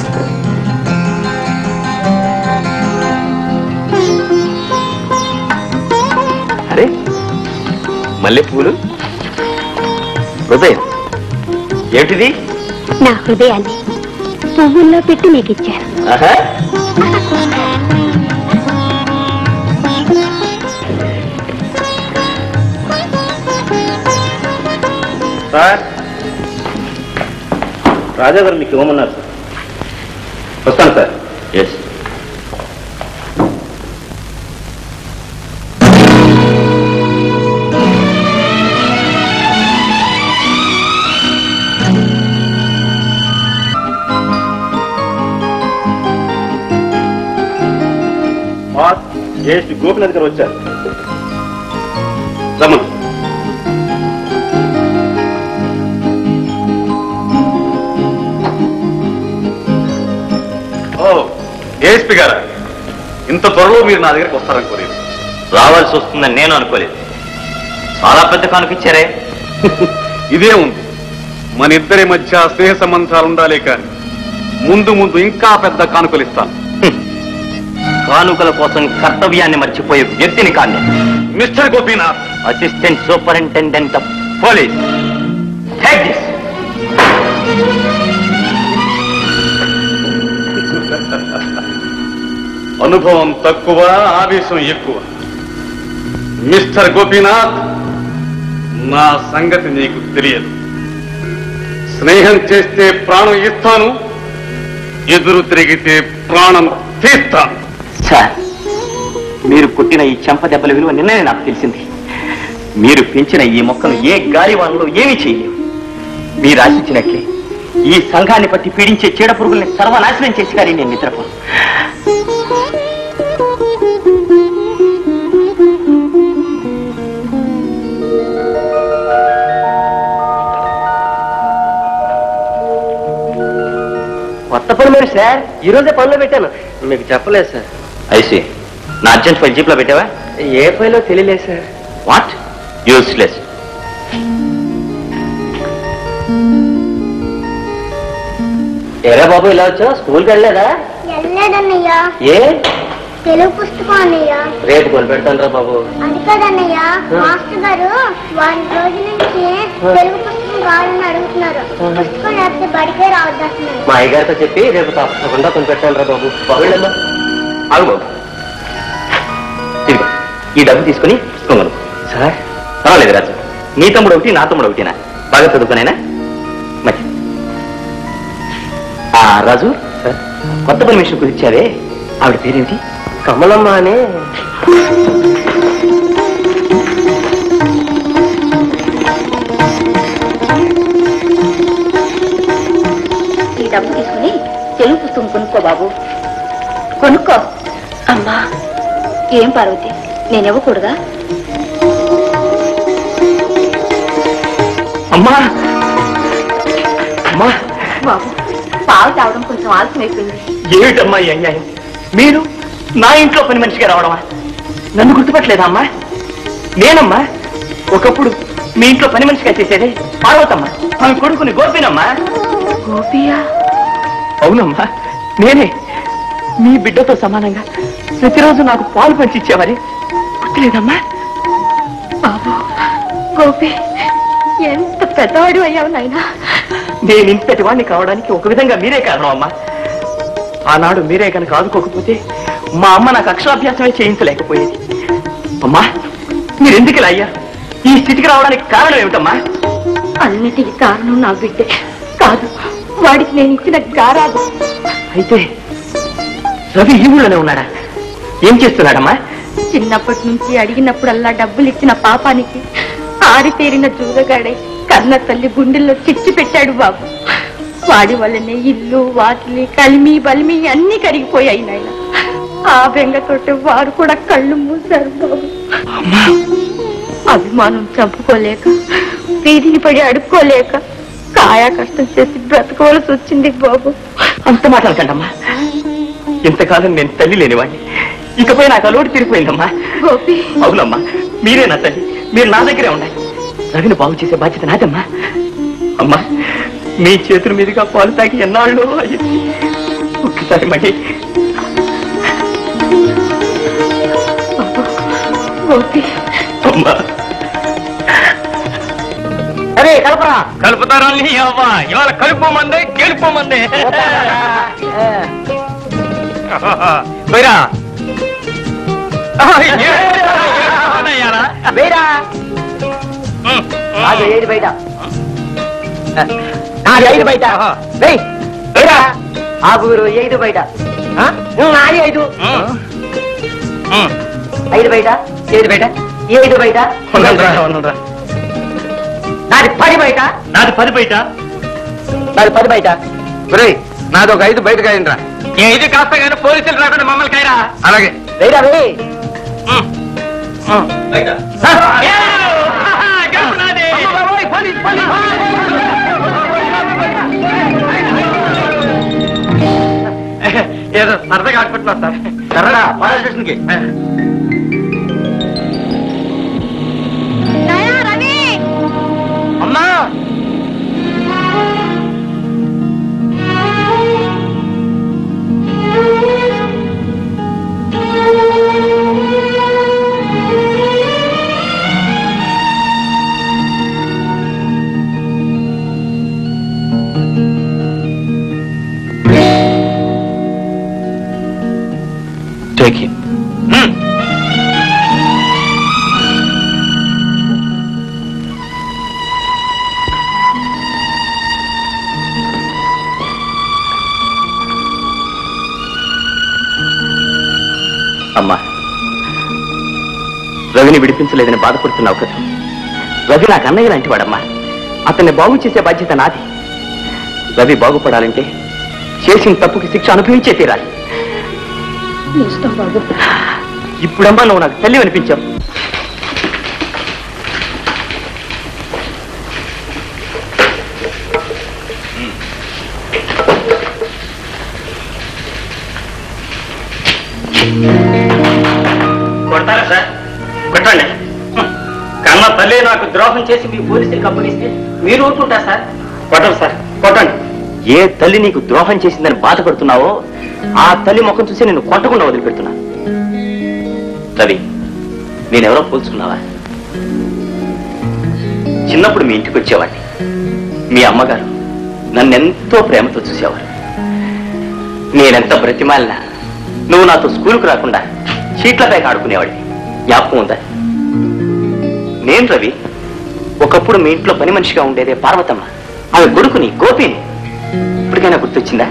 అరే మల్లెపూలు హృదయం ఏమిటిది నా హృదయాన్ని పువ్వుల్లో పెట్టి మీకు ఇచ్చాను ఆహా సార్ రాజా గారు మీకు ఇవ్వమన్నారు సార్ వస్తాను sir yes boss ASP Gopinath గారు వచ్చారు రమ్మను ఓ ఏఎస్పీ గారా ఇంత త్వరలో మీరు నా దగ్గరికి వస్తారనుకోలేదు రావాల్సి వస్తుందని నేను అనుకోలేదు చాలా పెద్ద కానుకిచ్చారే ఇదే ఉంది మన ఇద్దరి మధ్య స్నేహ సంబంధాలు ఉండాలి కానీ ముందు ముందు ఇంకా పెద్ద కానుకలు ఇస్తాను కానుకల కోసం కర్తవ్యాన్ని మర్చిపోయే వ్యక్తిని కాదు mister Gopinath assistant superintendent of police take this అనుభవం తక్కువ ఆవేశం ఎక్కువ మిస్టర్ గోపీనాథ్ నా సంగతి నీకు తెలియదు స్నేహం చేస్తే ప్రాణం ఇస్తాను ఎదురు తిరిగితే ప్రాణం తీస్తాను సార్ మీరు కొట్టిన ఈ చెంప దెబ్బల విలువ నిన్ననే నాకు తెలిసింది మీరు పెంచిన ఈ మొక్కను ఏ గాలి వానలో ఏమీ చేయలేవు మీరు ఆశించినట్లే ఈ సంఘాన్ని పట్టి పీడించే చీడ పురుగుల్ని సర్వనాశనం చేసి కానీ నేను నిద్రపోను కొత్త పని మీరు సార్ ఈ రోజే పనిలో పెట్టాను మీకు చెప్పలేదు సార్ ఐసి నా అర్జెంట్ ఫైల్ జీప్లో పెట్టావా ఏ ఫైలో తెలియలేదు సార్ వాట్ యూస్లెస్ ఏరా బాబు ఇలా వచ్చావు స్కూల్కి వెళ్ళలేదా వెళ్ళలేదన్నయ్యా ఏ తెలుగు పుస్తకం అన్నయ్యా రేపు కొని పెడతాను రా బాబు అది కాదన్నయ్యా మాస్టర్ గారు వారం రోజుల నుంచి తెలుగు పుస్తకం కావాలని అడుగుతున్నారు పుస్తకం లేకపోతే బడికే రావద్దు అంటున్నారు మా అయ్యగారితో చెప్పి రేపు తప్పకుండా కొని పెట్టాను రా బాబు బాగుండమ్మా ఆగు బాబు ఇదిగో ఈ డబ్బు తీసుకుని పుస్తకం సార్ పర్వాలేదు రాజు నీ తమ్ముడు ఒకటి నా తమ్ముడు ఒకటినా బాగా చదువుకునేనా మంచి ఆ రాజు కొత్త పని మిషన్ కుదిర్చావే ఆవిడ పేరేంటి కమలమ్మ అని ఈ డబ్బు తీసుకుని తెలుగు పుస్తకం కొనుక్కో బాబు కొనుక్కో అమ్మా ఏం పార్వతి నేనివ్వకూడదా అమ్మా అమ్మా బాబు పాలు తాగడం కొంచెం ఆలస్యం అయిపోయింది ఏమిటమ్మా ఈ అన్యాయం మీరు నా ఇంట్లో పని మనిషిగా రావడమా నన్ను గుర్తుపట్టలేదా అమ్మా నేనమ్మా ఒకప్పుడు మీ ఇంట్లో పని మనిషిగా చేసేదే పార్వతమ్మ ఆమె కొడుకుని గోపినమ్మా గోపియా అవునమ్మా నేనే మీ బిడ్డతో సమానంగా ప్రతిరోజు నాకు పాలు పంచి ఇచ్చేవారే గుర్తులేదమ్మా బాబు గోపి ఎంత పెద్దవాడు అయ్యావు నాయనా నేను ఇంతటి వాడిని కావడానికి ఒక విధంగా మీరే కారణం అమ్మా ఆనాడు మీరే కనుక ఆదుకోకపోతే మా అమ్మ నాకు అక్షరాభ్యాసమే చేయించలేకపోయేది అమ్మా మీరు ఎందుకు ఇలా అయ్యారు ఈ స్థితికి రావడానికి కారణం ఏమిటమ్మా అన్నిటికీ కారణం నా బిడ్డే కాదు వాడికి నేను ఇచ్చిన గారాలు అయితే రవి ఈ ఊళ్ళోనే ఉన్నాడా ఏం చేస్తున్నాడమ్మా చిన్నప్పటి నుంచి అడిగినప్పుడల్లా డబ్బులు ఇచ్చిన పాపానికి ఆరితేరిన జూదగాడై కన్న తల్లి గుండెల్లో చిచ్చి పెట్టాడు బాబు వాడి వల్లనే ఇల్లు వాకిలి కలిమి బలిమి అన్ని కరిగిపోయాయి నాయన ఆ బెంగతోటి వారు కూడా కళ్ళు మూశారు బాబు అభిమానం చంపుకోలేక వీధిని పడి అడుక్కోలేక కాయా కష్టం చేసి బ్రతకవలసి వచ్చింది బాబు అంత మాట్లాడకండమ్మా ఇంతకాలం నేను తల్లి లేనివాడిని ఇకపై నాకు అలవాటు తిరిగిపోయిందమ్మా గోపి అవునమ్మా మీరే నా తల్లి మీరు నా దగ్గరే ఉండాలి రవిని బాగు చేసే బాధ్యత నాదమ్మా అమ్మా మీ చేతుల మీదుగా పాలు తాగి ఎన్నాళ్ళు అయ్యింది ఒక్కసారి మళ్ళీ గోపి అమ్మా అరే కలపరా కలుపుతారా నీ అవ్వ ఇవాళ కలుపుమంది గెలుపుమంది పోయిరా వేరా అది ఏది బయట నాది ఐదు బయట వెయ్ వేరా ఆగురు ఐదు బయట ఆ? నాది ఐదు ఐదు బయట ఏది బయట ఏది బయట నాది పది బయట నాది పది బయట నాది పది బయట నాది ఒక ఐదు బయటకు అయిందిరా ఇది కాస్త కానీ పోలీసులు రాకుండా మమ్మల్ని కైరా అలాగే వేరా వే ఏదో సరదాగా ఆడుకుంటున్నా సార్ సరేనా పోలీస్ స్టేషన్కి అమ్మా టేక్ హిమ్ అమ్మా రవిని విడిపించలేదని బాధపడుతున్నావు కదా రవి నాకు అన్నయ్య లాంటి వాడమ్మా అతన్ని బాగు చేసే బాధ్యత నాది రవి బాగుపడాలంటే చేసిన తప్పుకి శిక్ష అనుభవించే తీరాలి ఇష్టం బాబు ఇప్పుడమ్మా నువ్వు నాకు తల్లి అనిపించావు కొడతారా సార్ కొట్టండి కన్న తల్లి నాకు ద్రోహం చేసి మీ పోలీసులకు అప్పగిస్తే మీరు ఊరుకుంటారు సార్ కొట్టండి సార్ కొట్టండి ఏ తల్లి నీకు ద్రోహం చేసిందని బాధపడుతున్నావో ఆ తల్లి ముఖం చూసి నేను కొట్టకుండా వదిలిపెడుతున్నా రవి నేనెవరో పోల్చుకున్నావా చిన్నప్పుడు మీ ఇంటికి వచ్చేవాడిని మీ అమ్మగారు నన్నెంతో ప్రేమతో చూసేవారు నేనెంత బ్రతిమాలినా నువ్వు నాతో స్కూలుకు రాకుండా చీట్లపై ఆడుకునేవాడిని జ్ఞాపకం ఉందా నేను రవి ఒకప్పుడు మీ ఇంట్లో పని మనిషిగా ఉండేదే పార్వతమ్మ ఆమె కొడుకుని గోపిని ఇప్పటికైనా గుర్తొచ్చిందా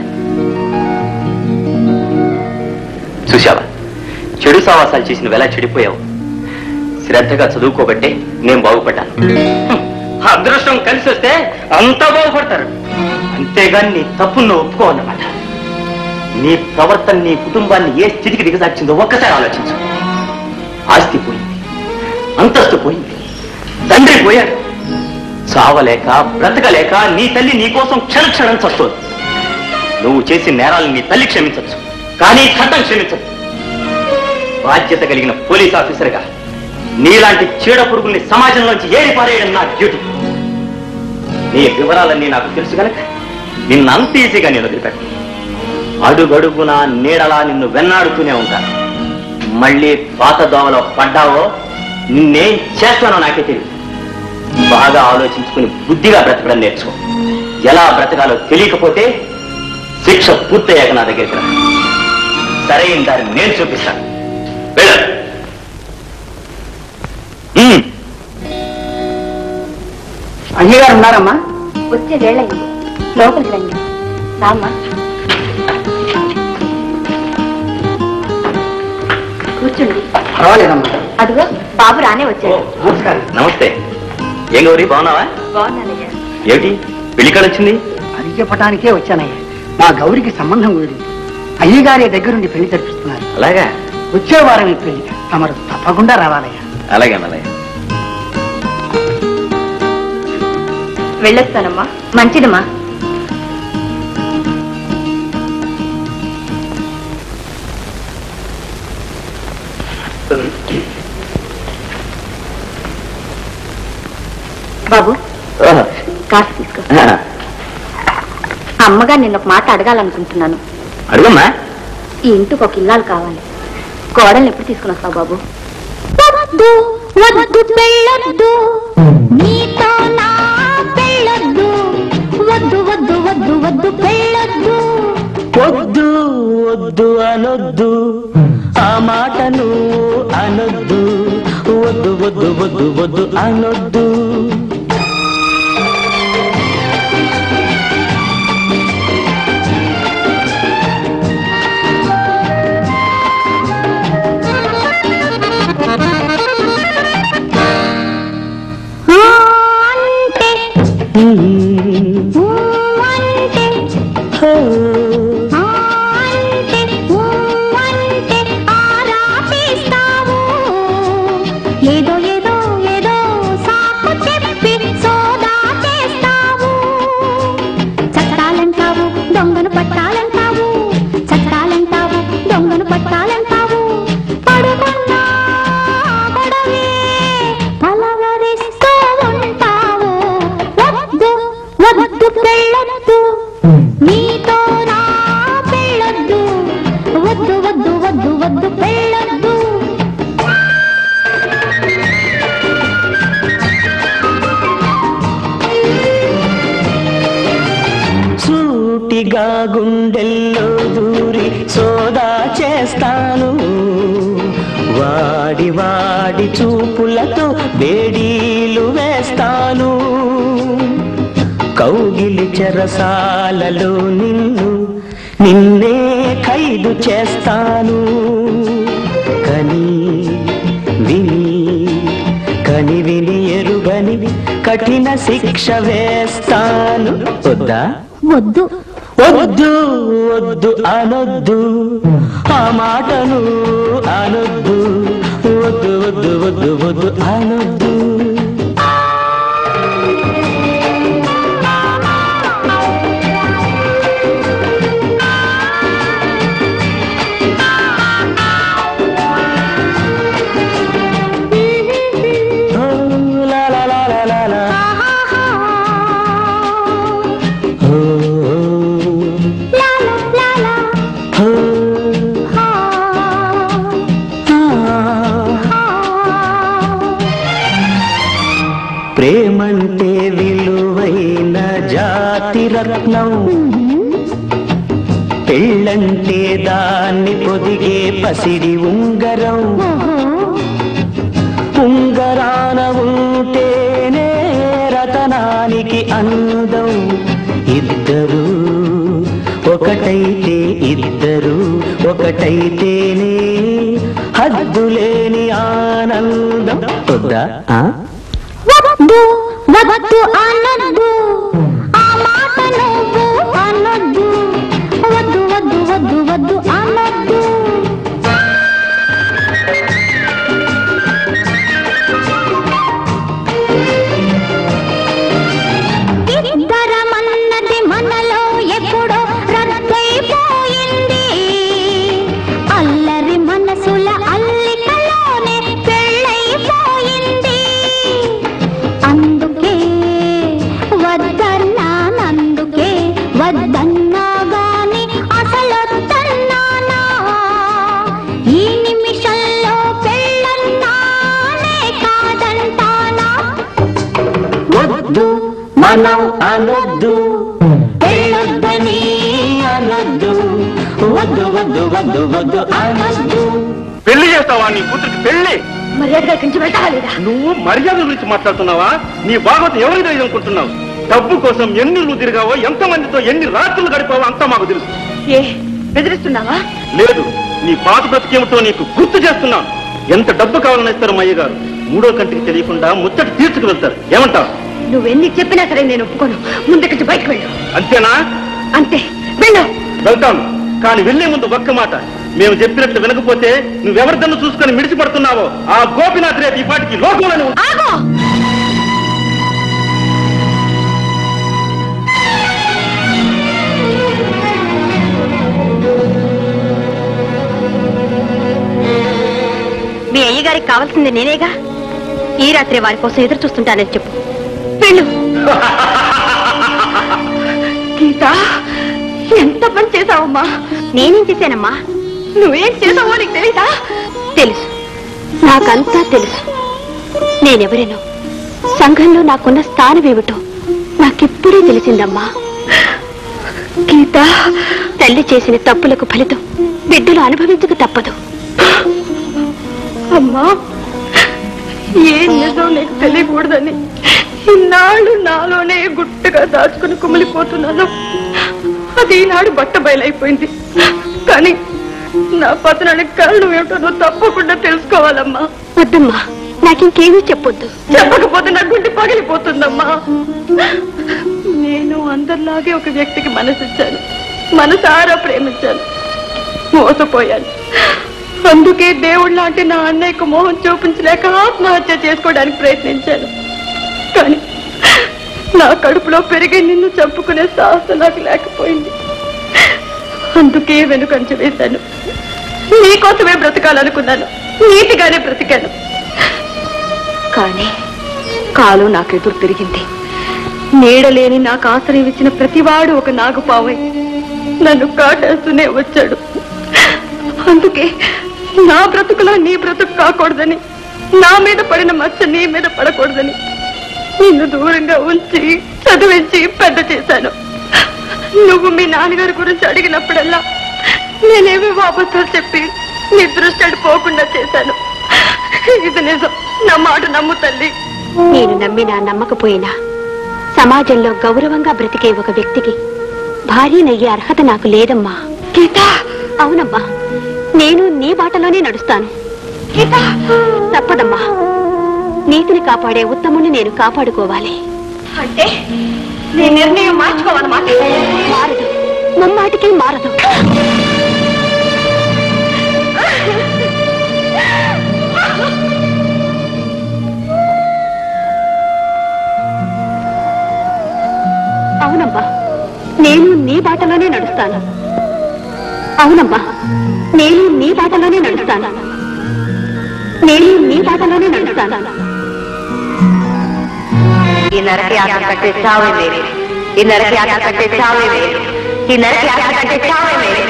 చూశావా చెడు సావాసాలు చేసి నువ్వు ఎలా చెడిపోయావు శ్రద్ధగా చదువుకోబట్టే నేను బాగుపడ్డాను అదృష్టం కలిసి వస్తే అంతా బాగుపడతారు అంతేగాని నీ తప్పును నువ్వు ఒప్పుకోవన్నమాట నీ ప్రవర్తన నీ కుటుంబాన్ని ఏ స్థితికి దిగజార్చిందో ఒక్కసారి ఆలోచించు ఆస్తి పోయింది అంతస్తు పోయింది తండ్రి పోయాడు చావలేక బ్రతకలేక నీ తల్లి నీ కోసం క్షణ క్షణం చస్తుంది నువ్వు చేసిన నేరాలను నీ తల్లి క్షమించచ్చు కానీ చట్టం క్షమించదు బాధ్యత కలిగిన పోలీస్ ఆఫీసర్గా నీలాంటి చీడ పురుగుల్ని సమాజంలోంచి ఏరి పారేయడం నా డ్యూటీ నీ వివరాలన్నీ నాకు తెలుసు కనుక నిన్ను అంత ఈజీగా నేను వదిలిపెట్టను అడుగడుగున నీడలా నిన్ను వెన్నాడుతూనే ఉంటాను మళ్ళీ పాత దోవలో పడ్డావో నిన్నేం చేస్తానో నాకే తెలియదు బాగా ఆలోచించుకుని బుద్ధిగా బ్రతకడం నేర్చుకో ఎలా బ్రతకాలో తెలియకపోతే శిక్ష పూర్తయ్యాక నా దగ్గరికి రా సరైన దారిని నేను చూపిస్తాను వెళ్ళు. ఉమ్. అయ్యగారు ఉన్నారమ్మా వచ్చేదేళ్ళయింది లోపలికి రండి రామ్మా కూర్చోండి పర్వాలేదమ్మా అదిగో బాబు రానే వచ్చాడు నమస్కారం నమస్తే ఏం గౌరీ బాగున్నావా బాగున్నానయ్యా ఏమిటి పెళ్లికాడు వచ్చింది అది చెప్పటానికే వచ్చానయ్యా మా గౌరికి సంబంధం కుదిరింది అయ్యగారి దగ్గరుండి పెళ్లి జరిపిస్తున్నారు అలాగా వచ్చే వారం ఈ పెళ్లి తమరు తప్పకుండా రావాలయ్యా అలాగే అలాగే వెళ్ళొస్తానమ్మా మంచిదమ్మా బాబు కాఫీ తీసుకో అమ్మగా నిన్న ఒక మాట అడగాలనుకుంటున్నాను అడుగమ్మా ఈ ఇంటికి ఒక ఇల్లాలు కావాలి కోడల్ని ఎప్పుడు తీసుకుని వస్తావు బాబు వద్దు వద్దు పెళ్ళొద్దు నీతో నా పెళ్ళొద్దు వద్దు వద్దు వద్దు వద్దు పెళ్ళొద్దు వద్దు వద్దు అనొద్దు ఆ మాటను అనొద్దు వద్దు వద్దు వద్దు వద్దు అనొద్దు ఆ అంటే ఊ అంటే ఆ అంటే ఊ అంటే ఆరాపిస్తావు ఏదో ఏదో ఏదో సాకు చెప్పి సోదా చేస్తావు చట్టాలంటావు దొంగను పట్టాలంటావు చట్టాలంటావు దొంగను పట్టాలంటావు పడుకున్నా గొడవే పలవరిస్తూ ఉంటావు వద్దు వద్దు పెళ్ళొద్దు నీతో నా పెళ్ళొద్దు వద్దు వద్దు వద్దు వద్దు పెళ్ళొద్దు సూటిగా గుండెల్లో దూరి సోదా చేస్తాను వాడి వాడి చూపులతో వేడీలు వేస్తాను కౌగిలి చెరసాలలో నిన్ను నిన్నే ఖైదు చేస్తాను కని విని కని విని ఎరుగని కఠిన శిక్ష వేస్తాను వద్దా వద్దు వద్దు వద్దు అనొద్దు ఆ మాటను అనొద్దు వద్దు వద్దు వద్దు వద్దు అనొద్దు ఓ, లా లా లా లా లా లా. ఓ, ఓ, ఓ, ఆ. ప్రేమంటే విలువైన జాతి రత్నం పెళ్ళంటే దాన్ని పొదిగే పసిడి ఉంగరం ఉంగరాన ఉంటేనే రతనానికి అందం ఇద్దరు ఒకటైతే ఇద్దరు ఒకటైతేనే హద్దులేని ఆనందం వద్దా ఆ? వద్దు వద్దు అనొద్దు ఆ మాట నువ్వు అనొద్దు వద్దు వద్దు వద్దు వద్దు అనొద్దు ఇద్దరమన్నది మనలో ఎప్పుడో రద్దయిపోయింది అనం అనొద్దు వెళ్ళొద్దని అనొద్దు వద్దు వద్దు వద్దు వద్దు అనొద్దు పెళ్లి చేస్తావా నీ కూతురికి పెళ్లి మర్యాదగా ఇక్కడి నుంచి వెళ్తావా లేదా నువ్వు మర్యాద గురించి మాట్లాడుతున్నావా నీ భాగవతం ఎవరికి తెలియదు అనుకుంటున్నావు డబ్బు కోసం ఎన్ని నువ్వు తిరిగావో ఎంత మందితో ఎన్ని రాత్రులు గడిపావో అంతా మాకు తెలుసు ఏ బెదిరిస్తున్నావా లేదు నీ పాత బ్రతికేమిటో నీకు గుర్తు చేస్తున్నాను ఎంత డబ్బు కావాలని ఇస్తారు మయ్య గారు మూడో కంటికి తెలియకుండా ముచ్చట తీర్చుకు వెళ్తారు ఏమంటావు నువ్వెన్ని చెప్పినా సరే నేను ఒప్పుకోను ముందుకి బయటకు వెళ్ళు అంతేనా అంతే వెళ్ళు వెళ్తాను కానీ వెళ్లే ముందు ఒక్క మాట మేము చెప్పినట్లు వినకపోతే నువ్వెవరిదన్ను చూసుకొని మిడిసిపడుతున్నావో ఆ గోపినాథ్ రేపు ఈ పాటికి లోకంలోనే ఉంటాడు. ఆగో మీ అయ్యగారికి కావాల్సింది నేనేగా ఈ రాత్రి వారి కోసం ఎదురు చూస్తుంటానని చెప్పు వెళ్ళు గీత ఎంత పని చేశావమ్మా నేనేం చేశానమ్మా నువ్వేం చేసావో నీకు తెలీదా తెలుసు నాకంతా తెలుసు నేనెవరినో సంఘంలో నాకున్న స్థానం ఏమిటో నాకిప్పుడే తెలిసిందమ్మా గీత తల్లి చేసిన తప్పులకు ఫలితం బిడ్డలు అనుభవించక తప్పదు అమ్మా ఏం నిజం నీకు తెలియకూడదని ఇన్నాళ్ళు నాలోనే గుట్టుగా దాచుకుని కుమిలిపోతున్నాను అది ఈనాడు బట్ట బయలైపోయింది కానీ నా పతనానికి కారణం ఏమిటో నువ్వు తప్పకుండా తెలుసుకోవాలమ్మా వద్దమ్మా నాకింకేమీ చెప్పొద్దు చెప్పకపోతే నా గుండె పగిలిపోతుందమ్మా నేను అందరిలాగే ఒక వ్యక్తికి మనసిచ్చాను మనసారా ప్రేమించాను మోసపోయాను అందుకే దేవుడు లాంటి నా అన్నయ్యకు మోహం చూపించలేక ఆత్మహత్య చేసుకోవడానికి ప్రయత్నించాను కానీ నా కడుపులో పెరిగి నిన్ను చంపుకునే సాహసం నాకు లేకపోయింది అందుకే వెనుకంచ వేశాను నీకోసమే బ్రతకాలనుకున్నాను నీతిగానే బ్రతికాను కానీ కాలు నాకెదురు తిరిగింది నీడలేని నాకు ఆశ్రయం ఇచ్చిన ప్రతివాడు ఒక నాగుపావై నన్ను కాటేస్తూనే వచ్చాడు అందుకే నా బ్రతుకులా నీ బ్రతుకు కాకూడదని నా మీద పడిన మచ్చ నీ మీద పడకూడదని నిన్ను దూరంగా ఉంచి చదివించి పెద్ద చేశాను నువ్వు మీ నాన్నగారి గురించి అడిగినప్పుడల్లా నేనేమి అబద్ధాలు చెప్పి నీ దృష్టి పోకుండా చేశాను ఇది నిజం నా మాట నమ్ము తల్లి నేను నమ్మినా నమ్మకపోయినా సమాజంలో గౌరవంగా బ్రతికే ఒక వ్యక్తికి భార్యనయ్యే అర్హత నాకు లేదమ్మా గీత అవునమ్మా నేను నీ బాటలోనే నడుస్తాను గీత తప్పదమ్మా నీతిని కాపాడే ఉత్తముని నేను కాపాడుకోవాలి అంటే నీ నిర్ణయం మార్చుకోవాలన్నమాట మారదు ముమ్మాటికి మారదు అవునమ్మా నేను నీ బాటలోనే నడుస్తాను అవునమ్మా నేను నీ బాటలోనే నడుస్తాను నేను నీ బాటలోనే నడుస్తాను ఈ నరకి ఆట కట్టే చావే వేరే ఈ నరకి ఆట కట్టే చావే వేరే ఈ నరకి ఆట కట్టే చావే వేరే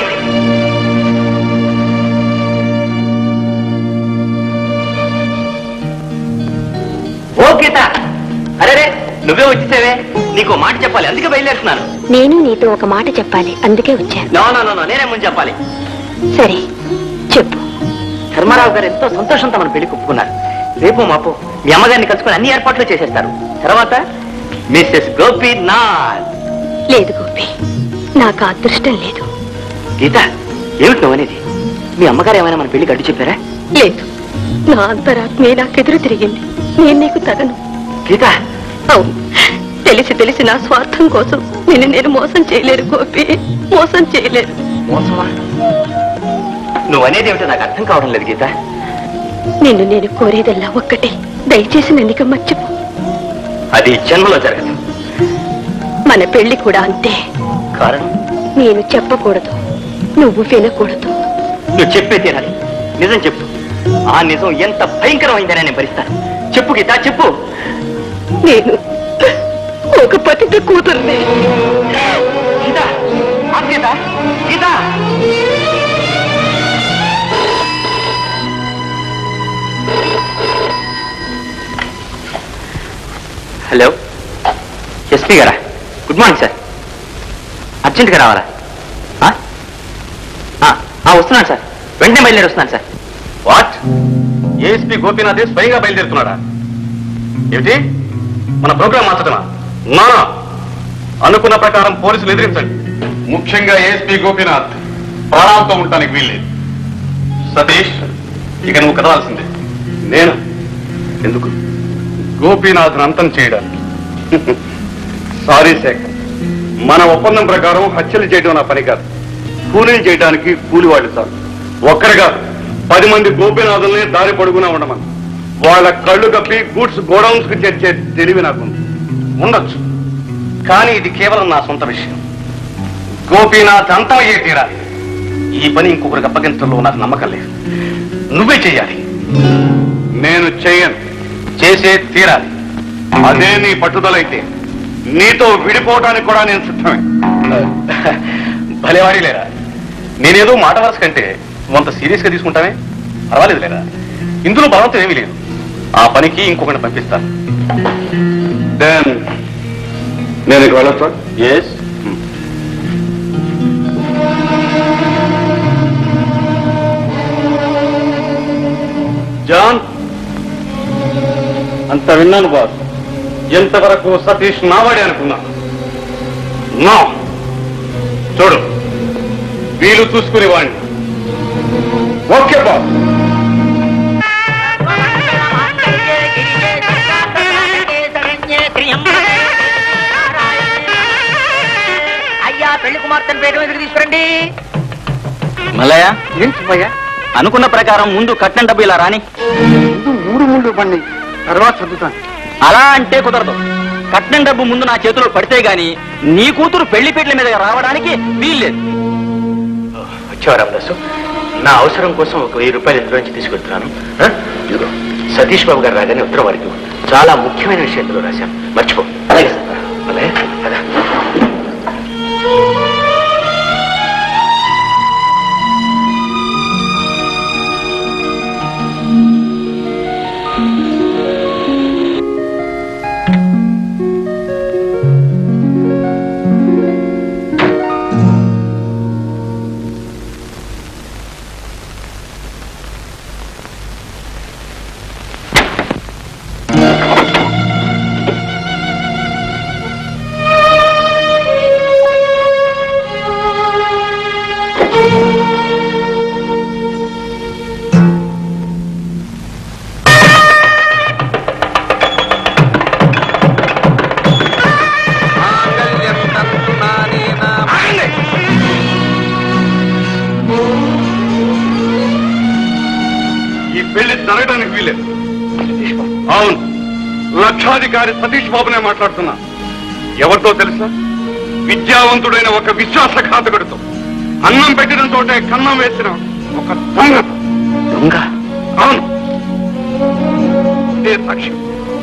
ఓ గీత అరే నువ్వే వచ్చేసావే నీకు మాట చెప్పాలి అందుకే బయలుదేరుతున్నాను నేను నీతో ఒక మాట చెప్పాలి అందుకే వచ్చాను నో నో నో, నో నేనే ముందు చెప్పాలి సరే చెప్పు ధర్మారావు గారు ఎంతో సంతోషంతో మన పెళ్లి ఒప్పుకున్నారు రేపు మాపు మీ అమ్మగారిని కలుసుకుని అన్ని ఏర్పాట్లు చేసేస్తారు తర్వాత మిస్సెస్ గోపీనాథ్ లేదు గోపి నాకు ఆ అదృష్టం లేదు గీత ఏమిటి నువ్వు అనేది మీ అమ్మగారు ఏమైనా మన పెళ్లికి అడ్డు చెప్పారా లేదు నా అంతరాత్మే నాకెదురు తిరిగింది నేను నీకు తగను గీత అవును తెలిసి తెలిసి నా స్వార్థం కోసం నిన్ను నేను మోసం చేయలేరు గోపి మోసం చేయలేరు మోసమా నువ్వు అనేది ఏమిటో నాకు అర్థం కావడం లేదు గీత నిన్ను నేను కోరేదల్లా ఒక్కటే దయచేసి నన్నిక మర్చిపో అది జన్మలో జరగదు మన పెళ్లి కూడా అంతే కారణం నేను చెప్పకూడదు నువ్వు వినకూడదు నువ్వు చెప్పే తీరాలి నిజం చెప్పు ఆ నిజం ఎంత భయంకరమైందని నేను భరిస్తాను చెప్పు గీత చెప్పు నేను ఒక పతిత కూతుర్ని గీత ఆపు Geetha Geetha hello yes SP గారా గుడ్ మార్నింగ్ సార్ అర్జెంట్గా రావాలా ఆ? ఆ, ఆ, వస్తున్నాను సార్ వెంటనే బయలుదేరి వస్తున్నాను సార్ వాట్ ఏఎస్పీ గోపీనాథ్ స్వయంగా బయలుదేరుతున్నాడా ఏమిటి మన ప్రోగ్రాం మార్చడమా నా అనుకున్న ప్రకారం పోలీసులు ఎదిరించండి ముఖ్యంగా ఏఎస్పీ గోపీనాథ్ ప్రాణాలతో ఉండటానికి వీల్లేదు సతీష్ ఇక నువ్వు కదలాల్సిందే నేను ఎందుకు గోపీనాథ్ అంతం చేయడానికి సారీ శేఖర్ మన ఒప్పందం ప్రకారం హత్యలు చేయడం నా పని కాదు కూలీలు చేయడానికి కూలి వాళ్ళు చాలు ఒక్కరు కాదు పది మంది గోపీనాథుల్ని దారి పొడుగునా ఉండమని వాళ్ళ కళ్ళు కప్పి గూడ్స్ గోడౌన్స్ కు చేర్చే తెలివి నాకుంది ఉండొచ్చు కానీ ఇది కేవలం నా సొంత విషయం గోపీనాథ్ అంతం అయ్యే తీరాలి ఈ పని ఇంకొకరికి అప్పగించడంలో నాకు నమ్మకం లేదు నువ్వే చెయ్యాలి నేను చెయ్యను చేసే తీరాలి అదే నీ పట్టుదలైతే నీతో విడిపోవటానికి కూడా నేను సిద్ధమే భలేవాడి లేరా నేనేదో మాట వరుస కంటే నువ్వు అంత సీరియస్ గా తీసుకుంటామే పర్వాలేదు లేరా ఇందులో బలవంతం ఏమీ లేదు ఆ పనికి ఇంకొకరిని పంపిస్తాను దెన్ నేను ఇక వెళ్ళొచ్చా ఎస్ జాన్ అంత విన్నాను బాస్ ఎంతవరకు సతీష్ నావాడే అనుకున్నాను నా చూడు వీలు చూసుకునే వాడిని ఓకే బాస్ అయ్యా పెళ్లి కుమార్తెను పేరు ఎదురు తీసుకురండి మల్లయ్య ఏం సుబ్బయ్య అనుకున్న ప్రకారం ముందు కట్నం డబ్బు ఇలా రాని ముందు మూడు మూడు పండి తర్వాత చదువుతాను అలా అంటే కుదరదు కట్నం డబ్బు ముందు నా చేతిలో పడితే గాని నీ కూతురు పెళ్లి పీటల మీద రావడానికి వీల్లేదు వచ్చావా రామదాసు నా అవసరం కోసం ఒక వెయ్యి రూపాయలు ఇందులో నుంచి తీసుకెళ్తున్నాను ఆ? ఇదిగో సతీష్ బాబు గారు రాగానే ఉత్తరం వారికి ఇవ్వు. చాలా ముఖ్యమైన విషయం ఇందులో రాశాను మర్చిపో అలాగే సార్ అలాగే పద. ఈ పెళ్లి జరగడానికి వీలేదు అవును లక్షాధికారి సతీష్ బాబునే మాట్లాడుతున్నా ఎవరితో తెలుసా విద్యావంతుడైన ఒక విశ్వాసఘాతకుడితో అన్నం పెట్టిన చోటే కన్నం వేసిన ఒక దొంగ దొంగ అవును ఇదే సాక్ష్యం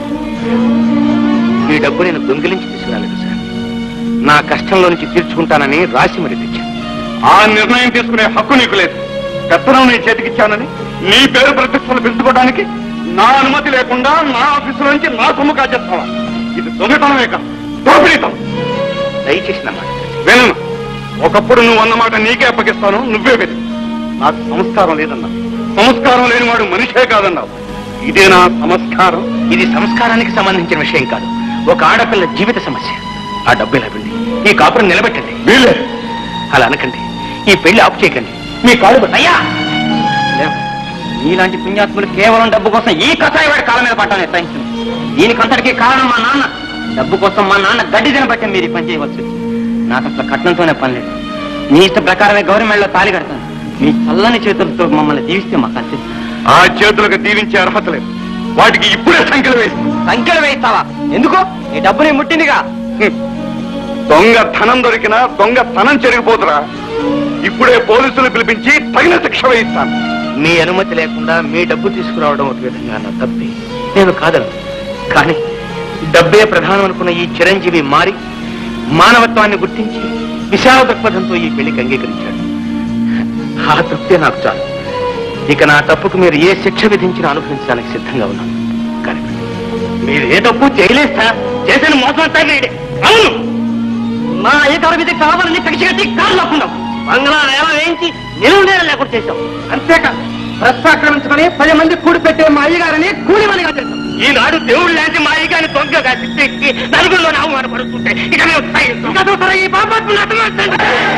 ఈ డబ్బు నేను దొంగిలించి తీసుకురాలేదు సార్ నా కష్టంలో నుంచి తీర్చుకుంటానని రాసి మరి తెచ్చాను ఆ నిర్ణయం తీసుకునే హక్కు నీకు లేదు పెత్తనం నీ చేతికిచ్చానని నీ పేరు ప్రతిష్టలు పెంచుకోవడానికి నా అనుమతి లేకుండా నా ఆఫీసు నుంచి నా సొమ్ము కాజేస్తావా ఇది దొంగతనమే కాదు దోపిడీతం దయచేసి నా మాట వినను ఒకప్పుడు నువ్వు అన్నమాట నీకే అప్పగిస్తాను నువ్వే విను నాకు సంస్కారం లేదన్నావు సంస్కారం లేనివాడు మనిషే కాదన్నావు ఇదే నా సంస్కారం ఇది సంస్కారానికి సంబంధించిన విషయం కాదు ఒక ఆడపిల్ల జీవిత సమస్య ఆ డబ్బు ఇలా పిండి ఈ కాపురం నిలబెట్టండి వీలే అలా అనకండి ఈ పెళ్లి ఆపు చేయకండి మీ కాలు పట్టు- అయ్యా నీలాంటి పుణ్యాత్ములు కేవలం డబ్బు కోసం ఈ కసాయి వాడి కాళ్ళ మీద పట్టాలని సహించింది దీనికంతటికీ కారణం మా నాన్న డబ్బు కోసం మా నాన్న గడ్డి తినబట్టి మీరు ఈ పని చేయవచ్చు నాకు అసలు కట్నంతోనే పని లేదు నీ ఇష్ట ప్రకారమే గవర్నమెంట్లో తాళి కడతాను మీ చల్లని చేతులతో మమ్మల్ని దీవిస్తే మాకు అంతే ఆ చేతులకు దీవించే అర్హత లేదు వాటికి ఇప్పుడే సంఖ్యలు వేసి సంఖ్యలు వేయిస్తావా ఎందుకు ఈ డబ్బుని ముట్టిందిగా దొంగ ధనం దొరికినా దొంగ ధనం చెరిగిపోతురా ఇప్పుడే పోలీసులు పిలిపించి తగిన శిక్ష వేయిస్తాను మీ అనుమతి లేకుండా మీ డబ్బు తీసుకురావడం ఒక విధంగా నా తప్పి నేను కాదను కానీ డబ్బే ప్రధానం అనుకున్న ఈ చిరంజీవి మారి మానవత్వాన్ని గుర్తించి విశాల దృక్పథంతో ఈ పెళ్లికి అంగీకరించాడు ఆ తృప్తే నాకు చాలు ఇక నా తప్పుకు మీరు ఏ శిక్ష విధించినా అనుభవించడానికి సిద్ధంగా ఉన్నాను కానీ మీరు ఏ తప్పు చేయలేదు సార్ చేసిన మోసం అంతా వీడే అవును మా అయ్యగారి మీద కావాలని కక్ష కట్టి కాళ్ళు లాక్కున్నాం బంగ్లా నేల వేయించి నిలువు నేల లేకుండా చేశాం అంతేకాదు ప్రశ్న ఆక్రమించుకొని పది మంది కూడి పెట్టే మా అయ్యగారిని కూలిమనిగా చేశాం ఈనాడు దేవుడు లాంటి మా అయ్యగారిని దొంగగా చిత్తెక్కి నలుగురిలో అవమానపడుతుంటే ఇక మేము సహించం. ఇక చూస్తారా ఈ పాపాత్మను అర్థమార్చండి.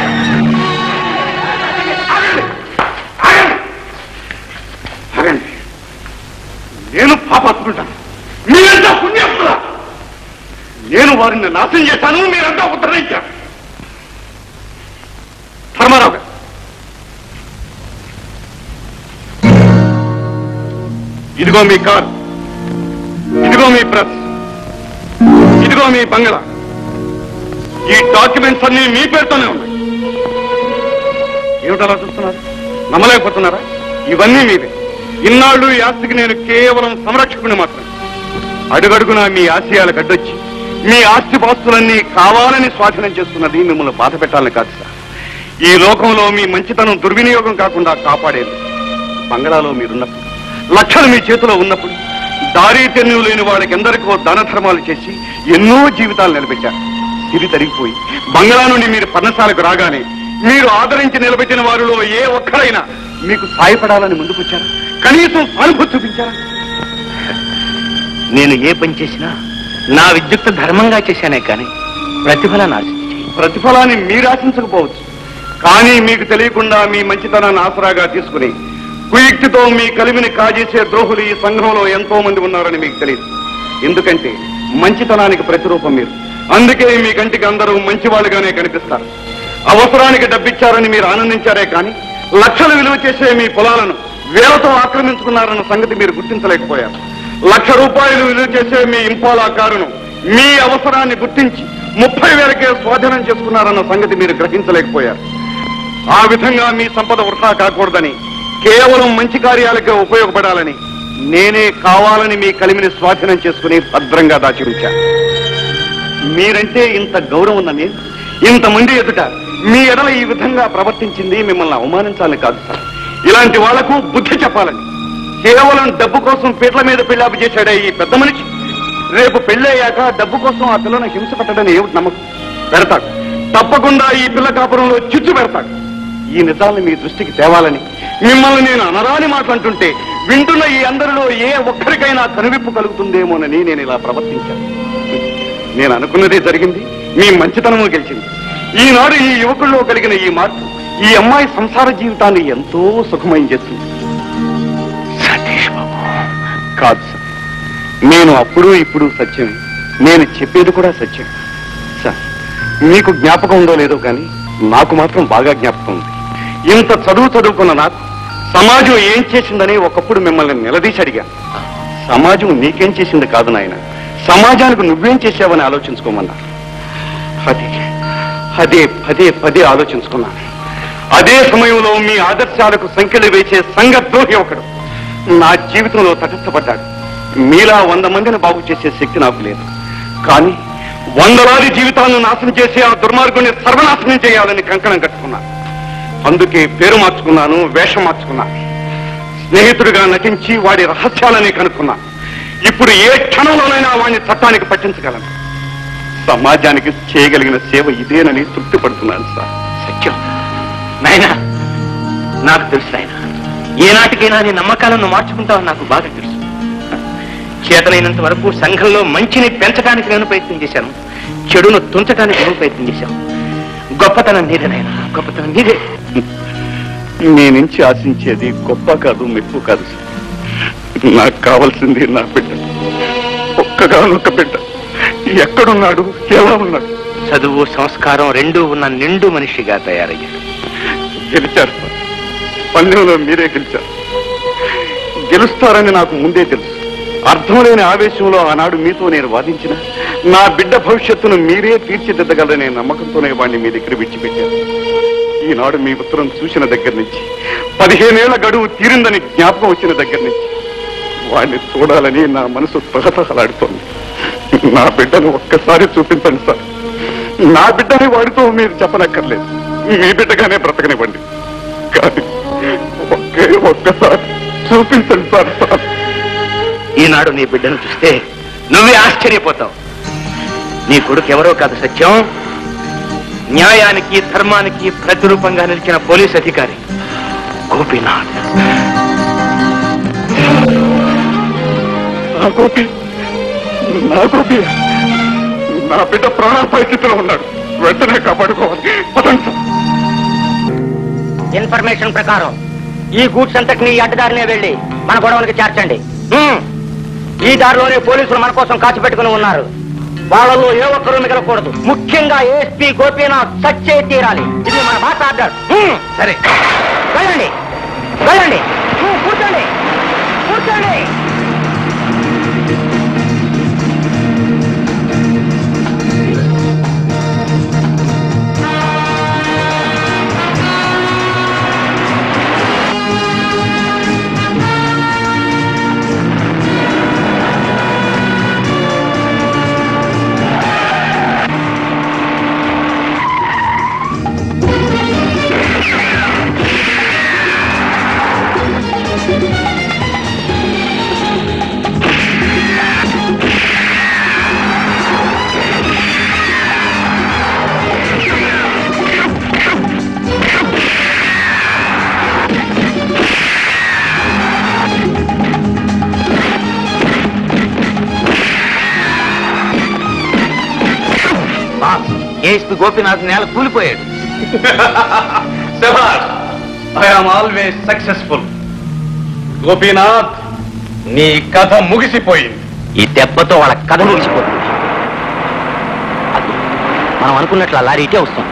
ఆగండి నేను పాపాత్ముంటాను మీరంతా పుణ్యాత్ములా నేను వారిని నాశనం చేశాను మీరంతా ఉత్తరించారు ధర్మారావు గారు ఇదిగో మీ కారు ఇదిగో మీ ప్రెస్ ఇదిగో మీ బంగళా ఈ డాక్యుమెంట్స్ అన్ని మీ పేరుతోనే ఉన్నాయి ఏమిటలా చూస్తున్నారు నమ్మలేకపోతున్నారా ఇవన్నీ మీవే ఇన్నాళ్ళు ఈ ఆస్తికి నేను కేవలం సంరక్షకుని మాత్రం అడుగడుగునా మీ ఆశయాలకు అడ్డొచ్చి మీ ఆస్తి పాస్తులన్నీ కావాలని స్వాధీనం చేసుకున్నది మిమ్మల్ని బాధ పెట్టాలని కాదు సార్ ఈ లోకంలో మీ మంచితనం దుర్వినియోగం కాకుండా కాపాడేది బంగళాలో మీరున్నప్పుడు లక్షలు మీ చేతిలో ఉన్నప్పుడు దారి తెన్ను లేని వాళ్ళకి ఎందరికో దాన ధర్మాలు చేసి ఎన్నో జీవితాలు నిలబెట్టారు ఇది తరిగిపోయి బంగళా నుండి మీరు పర్ణశాలకు రాగానే మీరు ఆదరించి నిలబెట్టిన వారిలో ఏ ఒక్కరైనా మీకు సాయపడాలని ముందుకొచ్చారా కనీసం సానుభూతి చూపించారా నేను ఏ పని చేసినా నా విద్యుక్త ధర్మంగా చేశానే కానీ ప్రతిఫలాన్ని ఆశించి ప్రతిఫలాన్ని మీరు ఆశించకపోవచ్చు కానీ మీకు తెలియకుండా మీ మంచితనాన్ని ఆసరాగా తీసుకుని కుయుక్తితో మీ కలిమిని కాజేసే ద్రోహులు ఈ సంఘంలో ఎంతో మంది ఉన్నారని మీకు తెలియదు ఎందుకంటే మంచితనానికి ప్రతిరూపం మీరు అందుకే మీ కంటికి అందరూ మంచివాళ్ళుగానే కనిపిస్తారు అవసరానికి డబ్బిచ్చారని మీరు ఆనందించారే కానీ లక్షలు విలువ చేసే మీ పొలాలను వేలతో ఆక్రమించుకున్నారన్న సంగతి మీరు గుర్తించలేకపోయారు లక్ష రూపాయలు విలువ చేసే మీ ఇంపాలా కారును మీ అవసరాన్ని గుర్తించి ముప్పై వేలకే స్వాధీనం చేసుకున్నారన్న సంగతి మీరు గ్రహించలేకపోయారు ఆ విధంగా మీ సంపద వృధా కాకూడదని కేవలం మంచి కార్యాలకే ఉపయోగపడాలని నేనే కావాలని మీ కలిమిని స్వాధీనం చేసుకుని భద్రంగా దాచి ఉంచాను మీరంటే ఇంత గౌరవం ఉన్న నేను ఇంతమంది ఎదుట మీ ఎడల ఈ విధంగా ప్రవర్తించింది మిమ్మల్ని అవమానించాలని కాదు సార్ ఇలాంటి వాళ్లకు బుద్ధి చెప్పాలని కేవలం డబ్బు కోసం పీట్ల మీద పెళ్ళాపు చేశాడే ఈ పెద్ద మనిషి రేపు పెళ్ళయ్యాక డబ్బు కోసం ఆ పిల్లను హింస పెట్టడని ఏమిటి నమ్మకం పెడతాడు తప్పకుండా ఈ పిల్ల కాపురంలో చిచ్చు పెడతాడు ఈ నిజాన్ని మీ దృష్టికి తేవాలని మిమ్మల్ని నేను అనరాని మాట్లాడుతుంటే వింటున్న ఈ అందరిలో ఏ ఒక్కరికైనా కనువిప్పు కలుగుతుందేమోనని నేను ఇలా ప్రవర్తించాను నేను అనుకున్నదే జరిగింది మీ మంచితనము గెలిచింది ఈనాడు ఈ యువకుల్లో కలిగిన ఈ మార్పు ఈ అమ్మాయి సంసార జీవితాన్ని ఎంతో సుఖమయం చేస్తుంది సతీష్ బాబు కాదు సార్ నేను అప్పుడు ఇప్పుడు సత్యమే నేను చెప్పేది కూడా సత్యం సార్ మీకు జ్ఞాపకం ఉందో లేదో కానీ నాకు మాత్రం బాగా జ్ఞాపకం ఉంది ఇంత చదువు చదువుకున్న నాకు సమాజం ఏం చేసిందని ఒకప్పుడు మిమ్మల్ని నిలదీసి అడిగా సమాజం నీకేం చేసింది కాదు నాయన సమాజానికి నువ్వేం చేసావని ఆలోచించుకోమన్నా అదే అదే పదే పదే ఆలోచించుకున్నాను అదే సమయంలో మీ ఆదర్శాలకు సంఖ్యలు వేసే సంఘ ద్రోహి ఒకడు నా జీవితంలో తటస్థపడ్డాడు మీలా వంద మందిని బాగు చేసే శక్తి నాకు లేదు కానీ వందలాది జీవితాలను నాశనం చేసి ఆ దుర్మార్గుని సర్వనాశనం చేయాలని కంకణం కట్టుకున్నాను అందుకే పేరు మార్చుకున్నాను వేషం మార్చుకున్నాను స్నేహితుడిగా నటించి వాడి రహస్యాలని కనుక్కున్నాను ఇప్పుడు ఏ క్షణంలోనైనా వాడిని చట్టానికి పట్టించగలను సమాజానికి చేయగలిగిన సేవ ఇదేనని తృప్తి పడుతున్నాను సార్ సత్యం నాయనా నాకు తెలుసు నాయన ఏనాటికైనా నీ నమ్మకాలను మార్చుకుంటావని నాకు బాగా తెలుసు చేతనైనంత వరకు సంఘంలో మంచిని పెంచడానికి నేను ప్రయత్నం చేశాను చెడును తుంచడానికి నువ్వు ప్రయత్నం చేశావు గొప్పతనం నీదే నాయన గొప్పతనం నీదే నీ నుంచి ఆశించేది గొప్ప కాదు మెప్పు కాదు సార్ నాకు కావాల్సింది నా బిడ్డ ఒక్కగానొక్క బిడ్డ ఎక్కడున్నాడు ఎలా ఉన్నాడు చదువు సంస్కారం రెండూ ఉన్న నిండు మనిషిగా తయారయ్యాడు గెలిచారు సార్ పందెంలో మీరే గెలిచారు గెలుస్తారని నాకు ముందే తెలుసు అర్థం లేని ఆవేశంలో ఆనాడు మీతో నేను వాదించిన నా బిడ్డ భవిష్యత్తును మీరే తీర్చిదిద్దగలరనే నమ్మకంతోనే వాడిని మీ దగ్గర విడిచిపెట్టాను ఈనాడు మీ ఉత్తరం చూసిన దగ్గర నుంచి పదిహేనేళ్ల గడువు తీరిందని జ్ఞాపకం వచ్చిన దగ్గర నుంచి వాడిని చూడాలని నా మనసు తహతహలాడుతోంది నా బిడ్డను ఒక్కసారి చూపించండి సార్ నా బిడ్డని వాడితో మీరు చెప్పనక్కర్లేదు మీ బిడ్డగానే బ్రతకనివ్వండి కానీ ఒకే ఒక్కసారి చూపించండి సార్ సార్ ఈనాడు నీ బిడ్డను చూస్తే నువ్వే ఆశ్చర్యపోతావు నీ కొడుకు ఎవరో కాదు సత్యం న్యాయానికి ధర్మానికి ప్రతిరూపంగా నిలిచిన పోలీస్ అధికారి గోపీనాథ్ నా గోపి నా గోపి నా బిడ్డ ప్రాణ పరిస్థితిలో ఉన్నాడు వెంటనే కాపాడుకోవాలి పదండి సార్. ఇన్ఫర్మేషన్ ప్రకారం ఈ గూడ్స్ అంతటిని ఈ అడ్డదారినే వెళ్ళి మన గొడవలకి చేర్చండి హ్మ్. ఈ దారిలోనే పోలీసులు మన కోసం కాచి పెట్టుకుని ఉన్నారు వాళ్ళలో ఏ ఒక్కరూ మిగలకూడదు ముఖ్యంగా ఏఎస్పీ గోపీనాథ్ సచ్చే తీరాలి ఇది మన మాట ఆర్డర్ హ్మ్. సరే వెళ్ళండి వెళ్ళండి హ్మ్, కూర్చోండి కూర్చోండి ఏఎస్పీ గోపీనాథ్ నేల కూలిపోయాడు శభాష్ I am always successful Gopinath నీ కథ ముగిసిపోయింది ఈ దెబ్బతో వాళ్ళ కథ ముగిసిపోతుంది అది మనం అనుకున్నట్లు ఆ లారీ ఇటే వస్తుంది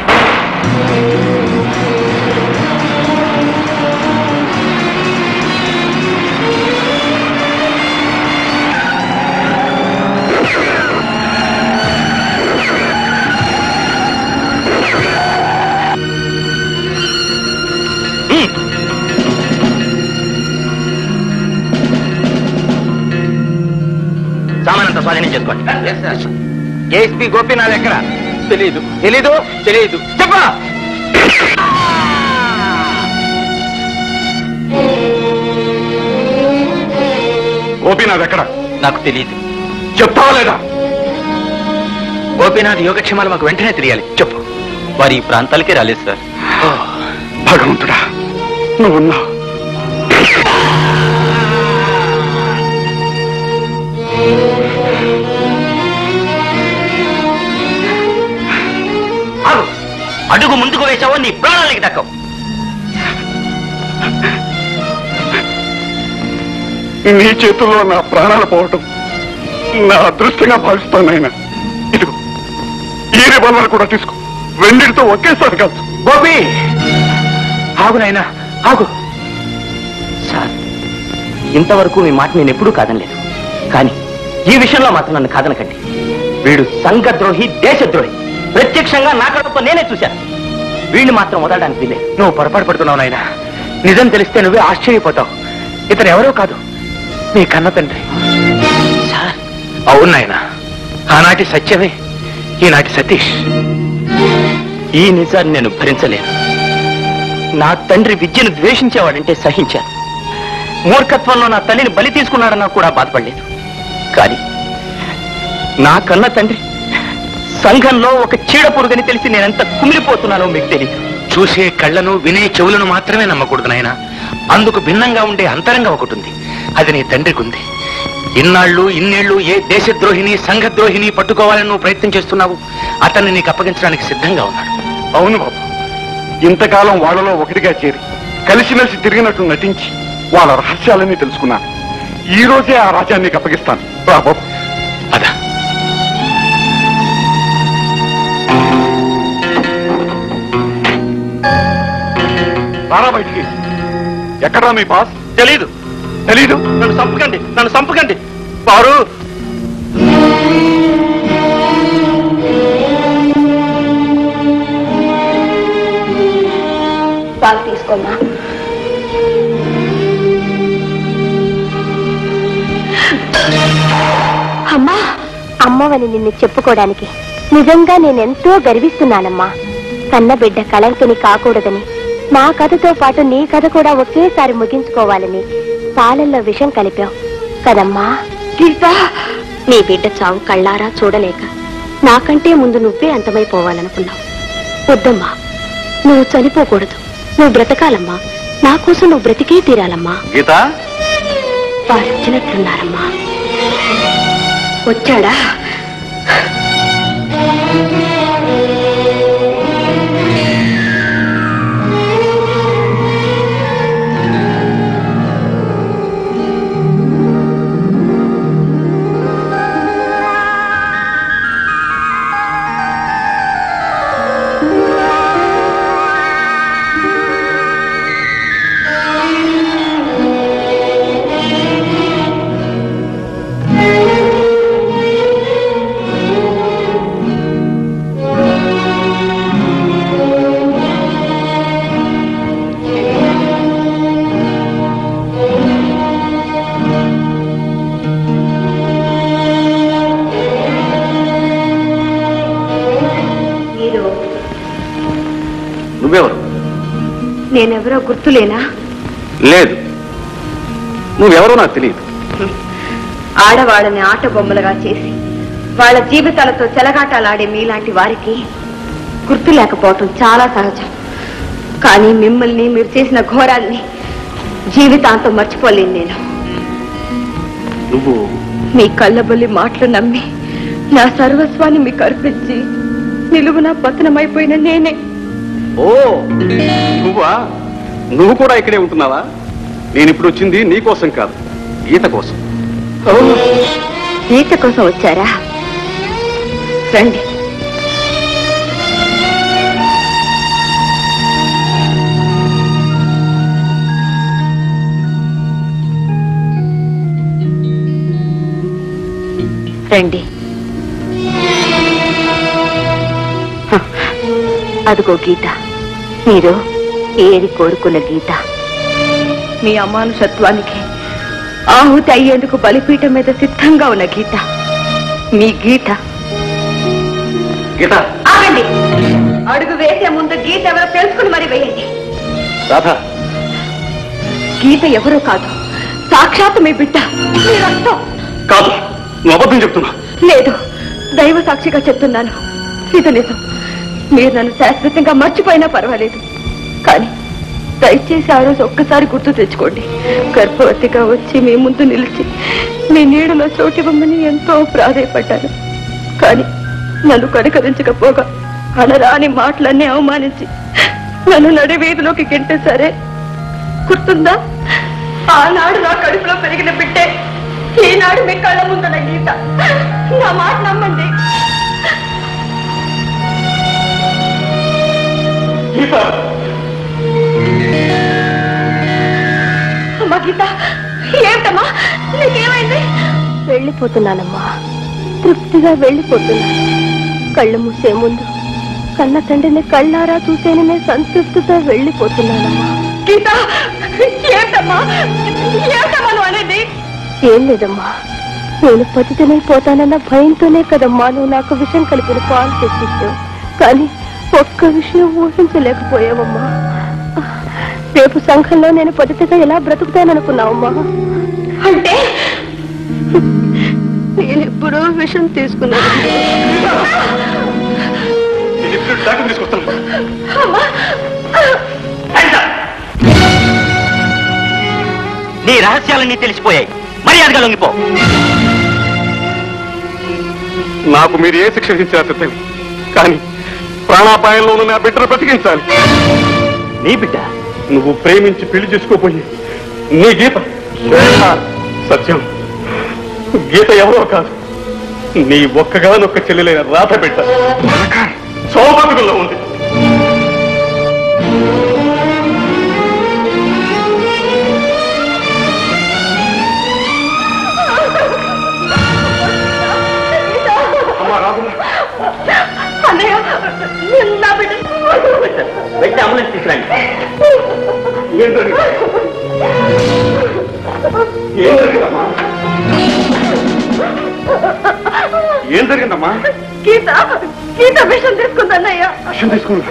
సామానంతా స్వాధీనం చేసుకోండి ఏఎస్పీ గోపీనాథ్ ఎక్కడ తెలీదు తెలీదు తెలియదు చెప్పా గోపీనాథ్ ఎక్కడ నాకు తెలియదు చెప్తావా లేదా గోపీనాథ్ యోగక్షేమాలు మాకు వెంటనే తెలియాలి చెప్పు వారి ఈ ప్రాంతాలకే రాలేదు సార్ భగవంతుడా నువ్వున్నావు ఆగు అడుగు ముందుకు వేసావో నీ ప్రాణాలకి దక్కవు నీ చేతుల్లో నా ప్రాణాలు పోవటం నా అదృష్టంగా భావిస్తాను ఆయన ఇదిగో ఈ రివాల్వర్ కూడా తీసుకో రెండింటితో ఒకేసారి కాదు గోపి ఆగు నాయనా ఆగు సార్ ఇంతవరకు మీ మాట నేను ఎప్పుడూ కాదనలేదు కానీ ఈ విషయంలో మాత్రం నన్ను కాదనకండి వీడు సంఘద్రోహి దేశద్రోహి ప్రత్యక్షంగా నా కడుపుతో నేనే చూశాను వీడిని మాత్రం వదలడానికి వీలే నువ్వు పొరపాటు పడుతున్నావు నాయనా నిజం తెలిస్తే నువ్వే ఆశ్చర్యపోతావు ఇతను ఎవరో కాదు నీ కన్న తండ్రి సార్ అవును నాయనా ఆనాటి సత్యమే ఈనాటి సతీష్ ఈ నిజాన్ని నేను భరించలేను నా తండ్రి విద్యను ద్వేషించేవాడంటే సహించాను మూర్ఖత్వంలో నా తల్లిని బలి తీసుకున్నాడన్నా కూడా బాధపడలేదు కానీ నా కన్న తండ్రి సంఘంలో ఒక చీడ పురుగని తెలిసి నేనెంత కుమిలిపోతున్నానో మీకు తెలియదు చూసే కళ్ళను వినే చెవులను మాత్రమే నమ్మకూడదు నాయన అందుకు భిన్నంగా ఉండే అంతరంగా ఒకటి ఉంది అది నీ తండ్రికి ఉంది ఇన్నాళ్ళు ఇన్నేళ్లు ఏ దేశద్రోహిని సంఘద్రోహిని పట్టుకోవాలని నువ్వు ప్రయత్నం చేస్తున్నావు అతన్ని నీకు అప్పగించడానికి సిద్ధంగా ఉన్నాడు అవును బాబు ఇంతకాలం వాళ్ళలో ఒకటిగా చేరి కలిసిమెలిసి తిరిగినట్టు నటించి వాళ్ళ రహస్యాలన్నీ తెలుసుకున్నాను ఈ రోజే ఆ రాజ్యాన్ని నీకు అప్పగిస్తాను రా బాబు అదా రారా బయటికి ఎక్కడా మీ బాస్ తెలీదు తెలీదు నన్ను చంపకండి నన్ను చంపకండి వారు పాలు తీసుకోమ్మా అమ్మా అమ్మవని నిన్ను చెప్పుకోవడానికి నిజంగా నేనెంతో గర్విస్తున్నానమ్మా కన్న బిడ్డ కళంకిని కాకూడదని నా కథతో పాటు నీ కథ కూడా ఒకేసారి ముగించుకోవాలని పాలల్లో విషం కలిపావు కదమ్మా నీ బిడ్డ చావు కళ్ళారా చూడలేక నాకంటే ముందు నువ్వే అంతమైపోవాలనుకున్నావు వద్దమ్మా నువ్వు చనిపోకూడదు నువ్వు బ్రతకాలమ్మా నా కోసం నువ్వు బ్రతికే తీరాలమ్మా గీత వారు వచ్చినట్లున్నారమ్మా వచ్చాడా మీరు నువ్వెవరు నేనెవరో గుర్తులేనా లేదు నువ్వెవరో నాకు తెలియదు ఆడవాళ్ళని ఆట బొమ్మలుగా చేసి వాళ్ళ జీవితాలతో చెలగాటాలాడే మీలాంటి వారికి గుర్తు లేకపోవటం చాలా సహజం కానీ మిమ్మల్ని మీరు చేసిన ఘోరాల్ని జీవితాంతం మర్చిపోలేను నేను నువ్వు మీ కళ్ళబొల్లి మాటలు నమ్మి నా సర్వస్వాన్ని మీకు అర్పించి నిలువున పతనమైపోయిన నేనే ఓ నువ్వా నువ్వు కూడా ఇక్కడే ఉంటున్నావా నేను ఇప్పుడు వచ్చింది నీ కోసం కాదు గీత కోసం ఈత కోసం వచ్చారా రండి రండి హ, అదిగో గీత మీరు ఏరి కోరుకున్న గీత మీ అమానుషత్వానికి ఆహుతి అయ్యేందుకు బలిపీఠం మీద సిద్ధంగా ఉన్న గీత మీ గీత గీత ఆగండి అడుగు వేసే ముందు గీత ఎవరో తెలుసుకుని మరి వేయండి రాధా గీత ఎవరో కాదు సాక్షాత్ మీ బిడ్డ మీ రక్తం కాదు నువ్వు అబద్ధం చెప్తున్నా లేదు దైవ సాక్షిగా చెప్తున్నాను ఇది నిజం మీరు నన్ను శాశ్వతంగా మర్చిపోయినా పర్వాలేదు కానీ దయచేసి ఆ రోజు ఒక్కసారి గుర్తు తెచ్చుకోండి గర్భవతిగా వచ్చి మీ ముందు నిలిచి మీ నీడలో చోటివ్వమని ఎంతో ప్రాధాయపడ్డాను కానీ నన్ను కనికరించకపోగా అనరాని మాటలన్నీ అవమానించి నన్ను నడి వీధిలోకి గింటే సరే గుర్తుందా ఆనాడు నా కడుపులో పెరిగిన బిడ్డే ఈనాడు మీ కళ్ళ ముందున్న గీత నా మాట నమ్మండి అమ్మా గీత ఏమిటమ్మా నీకేమైంది వెళ్ళిపోతున్నానమ్మా తృప్తిగా వెళ్ళిపోతున్నాను కళ్ళు మూసే ముందు కన్న తండ్రిని కళ్ళారా చూసేననే సంతృప్తితో వెళ్ళిపోతున్నానమ్మా గీత ఏమిటమ్మా ఏమిటమ్మా నువ్వు అనేది ఏం లేదమ్మా నేను పతితనైపోతానన్న భయంతోనే కదమ్మా నువ్వు నాకు విషయం కలిపిన పాలు తెచ్చిచ్చావు కానీ ఒక్క విషయం ఊహించలేకపోయావమ్మా రేపు సంఘంలో నేను పద్ధతిగా ఎలా బ్రతుకుతాననుకున్నావమ్మా అంటే నేను ఎప్పుడో విషం తీసుకున్నాను నేను ఇప్పుడు డాక్టర్ తీసుకొస్తాను నీ రహస్యాలన్నీ తెలిసిపోయాయి మర్యాదగా లొంగిపో నాకు మీరు ఏ శిక్ష విధించినా సిద్ధమే కానీ ప్రాణాపాయంలో ఉన్న నా బిడ్డను బ్రతికించాలి నీ బిడ్డ నువ్వు ప్రేమించి పెళ్లి చేసుకోపోయి నీ గీత సత్యం గీత ఎవరో కాదు నీ ఒక్కగానొక్క చెల్లెలైన రాత బిడ్డ సౌభాగ్యంలో ఉంది అన్నయ్య నా బిడ్డ వెంటనే అంబులెన్స్ తీసుకురండి ఏం జరిగింది ఏం జరిగిందమ్మా ఏం జరిగిందమ్మా గీత గీత విషం తీసుకుందన్నయ్య విషయం తీసుకుని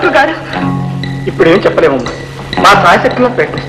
డాక్టర్ గారు ఇప్పుడేం చెప్పలేమమ్మా మా సాయశక్తిలో ప్రయత్నిస్తాం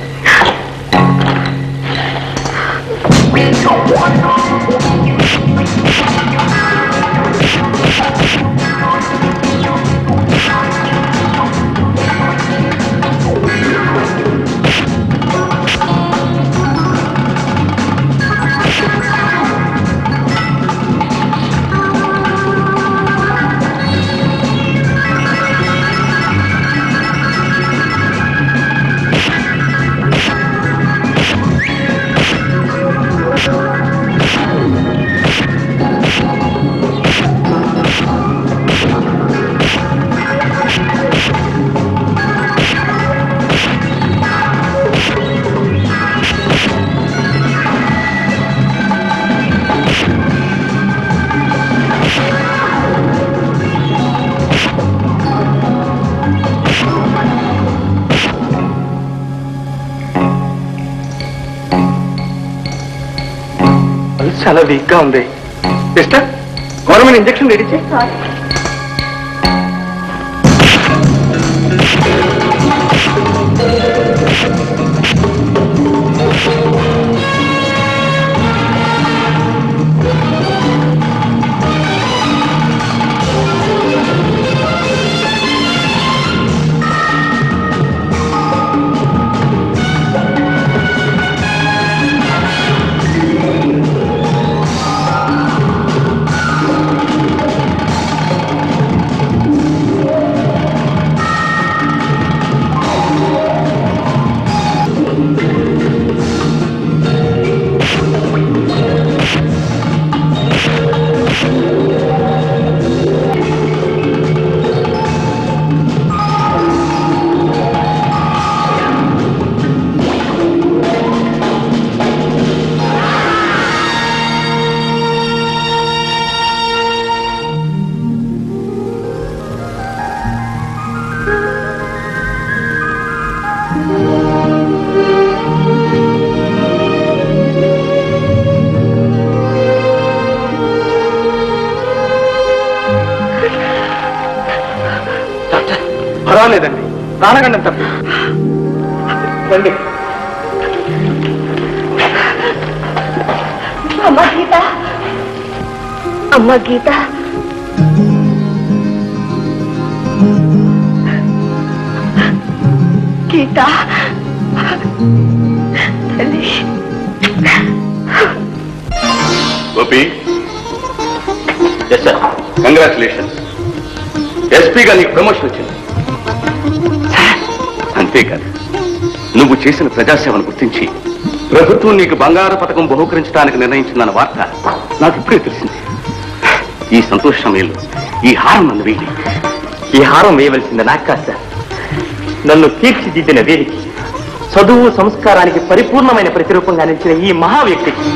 పల్స్ చాలా వీక్ గా ఉంది సిస్టర్ గవర్నమెంట్ ఇంజక్షన్ రెడీ చేయి పర్వాలేదండి ప్రాణగండం తప్పి రండి అమ్మ గీత అమ్మ గీత గీత తల్లి గోపి కంగ్రాచులేషన్స్ ఎస్పీగా నీకు ప్రమోషన్ వచ్చింది అంతేకాదు నువ్వు చేసిన ప్రజాసేవను గుర్తించి ప్రభుత్వం నీకు బంగారు పథకం బహుకరించడానికి నిర్ణయించిందన్న వార్త నాకు ఇప్పుడే తెలిసింది ఈ సంతోష సమయంలో ఈ హారం నన్ను వేయి ఈ హారం వేయవలసింది నాకు కాదు సార్ నన్ను తీర్చిదిద్దిన వీరికి చదువు సంస్కారానికి పరిపూర్ణమైన ప్రతిరూపంగా నిలిచిన ఈ మహా వ్యక్తికి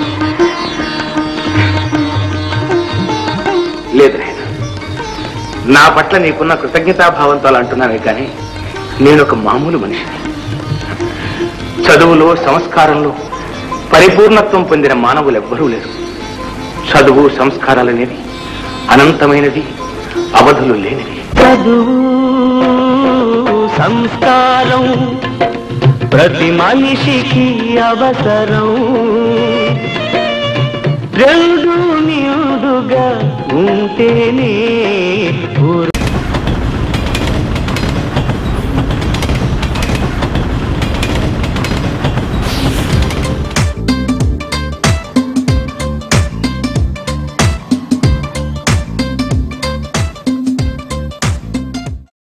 లేదు నాయన నా పట్ల నీకున్న కృతజ్ఞతాభావంతో అలా అంటున్నానే కానీ నేను ఒక మామూలు మనిషిని చదువులో సంస్కారంలో పరిపూర్ణత్వం పొందిన మానవులు ఎవ్వరూ లేరు చదువు సంస్కారాలనేవి అనంతమైనది అవధులు లేనివి చదువు సంస్కారం ప్రతి మనిషికి అవసరం రెండు నిండుగా ఉంటేనే ఊరు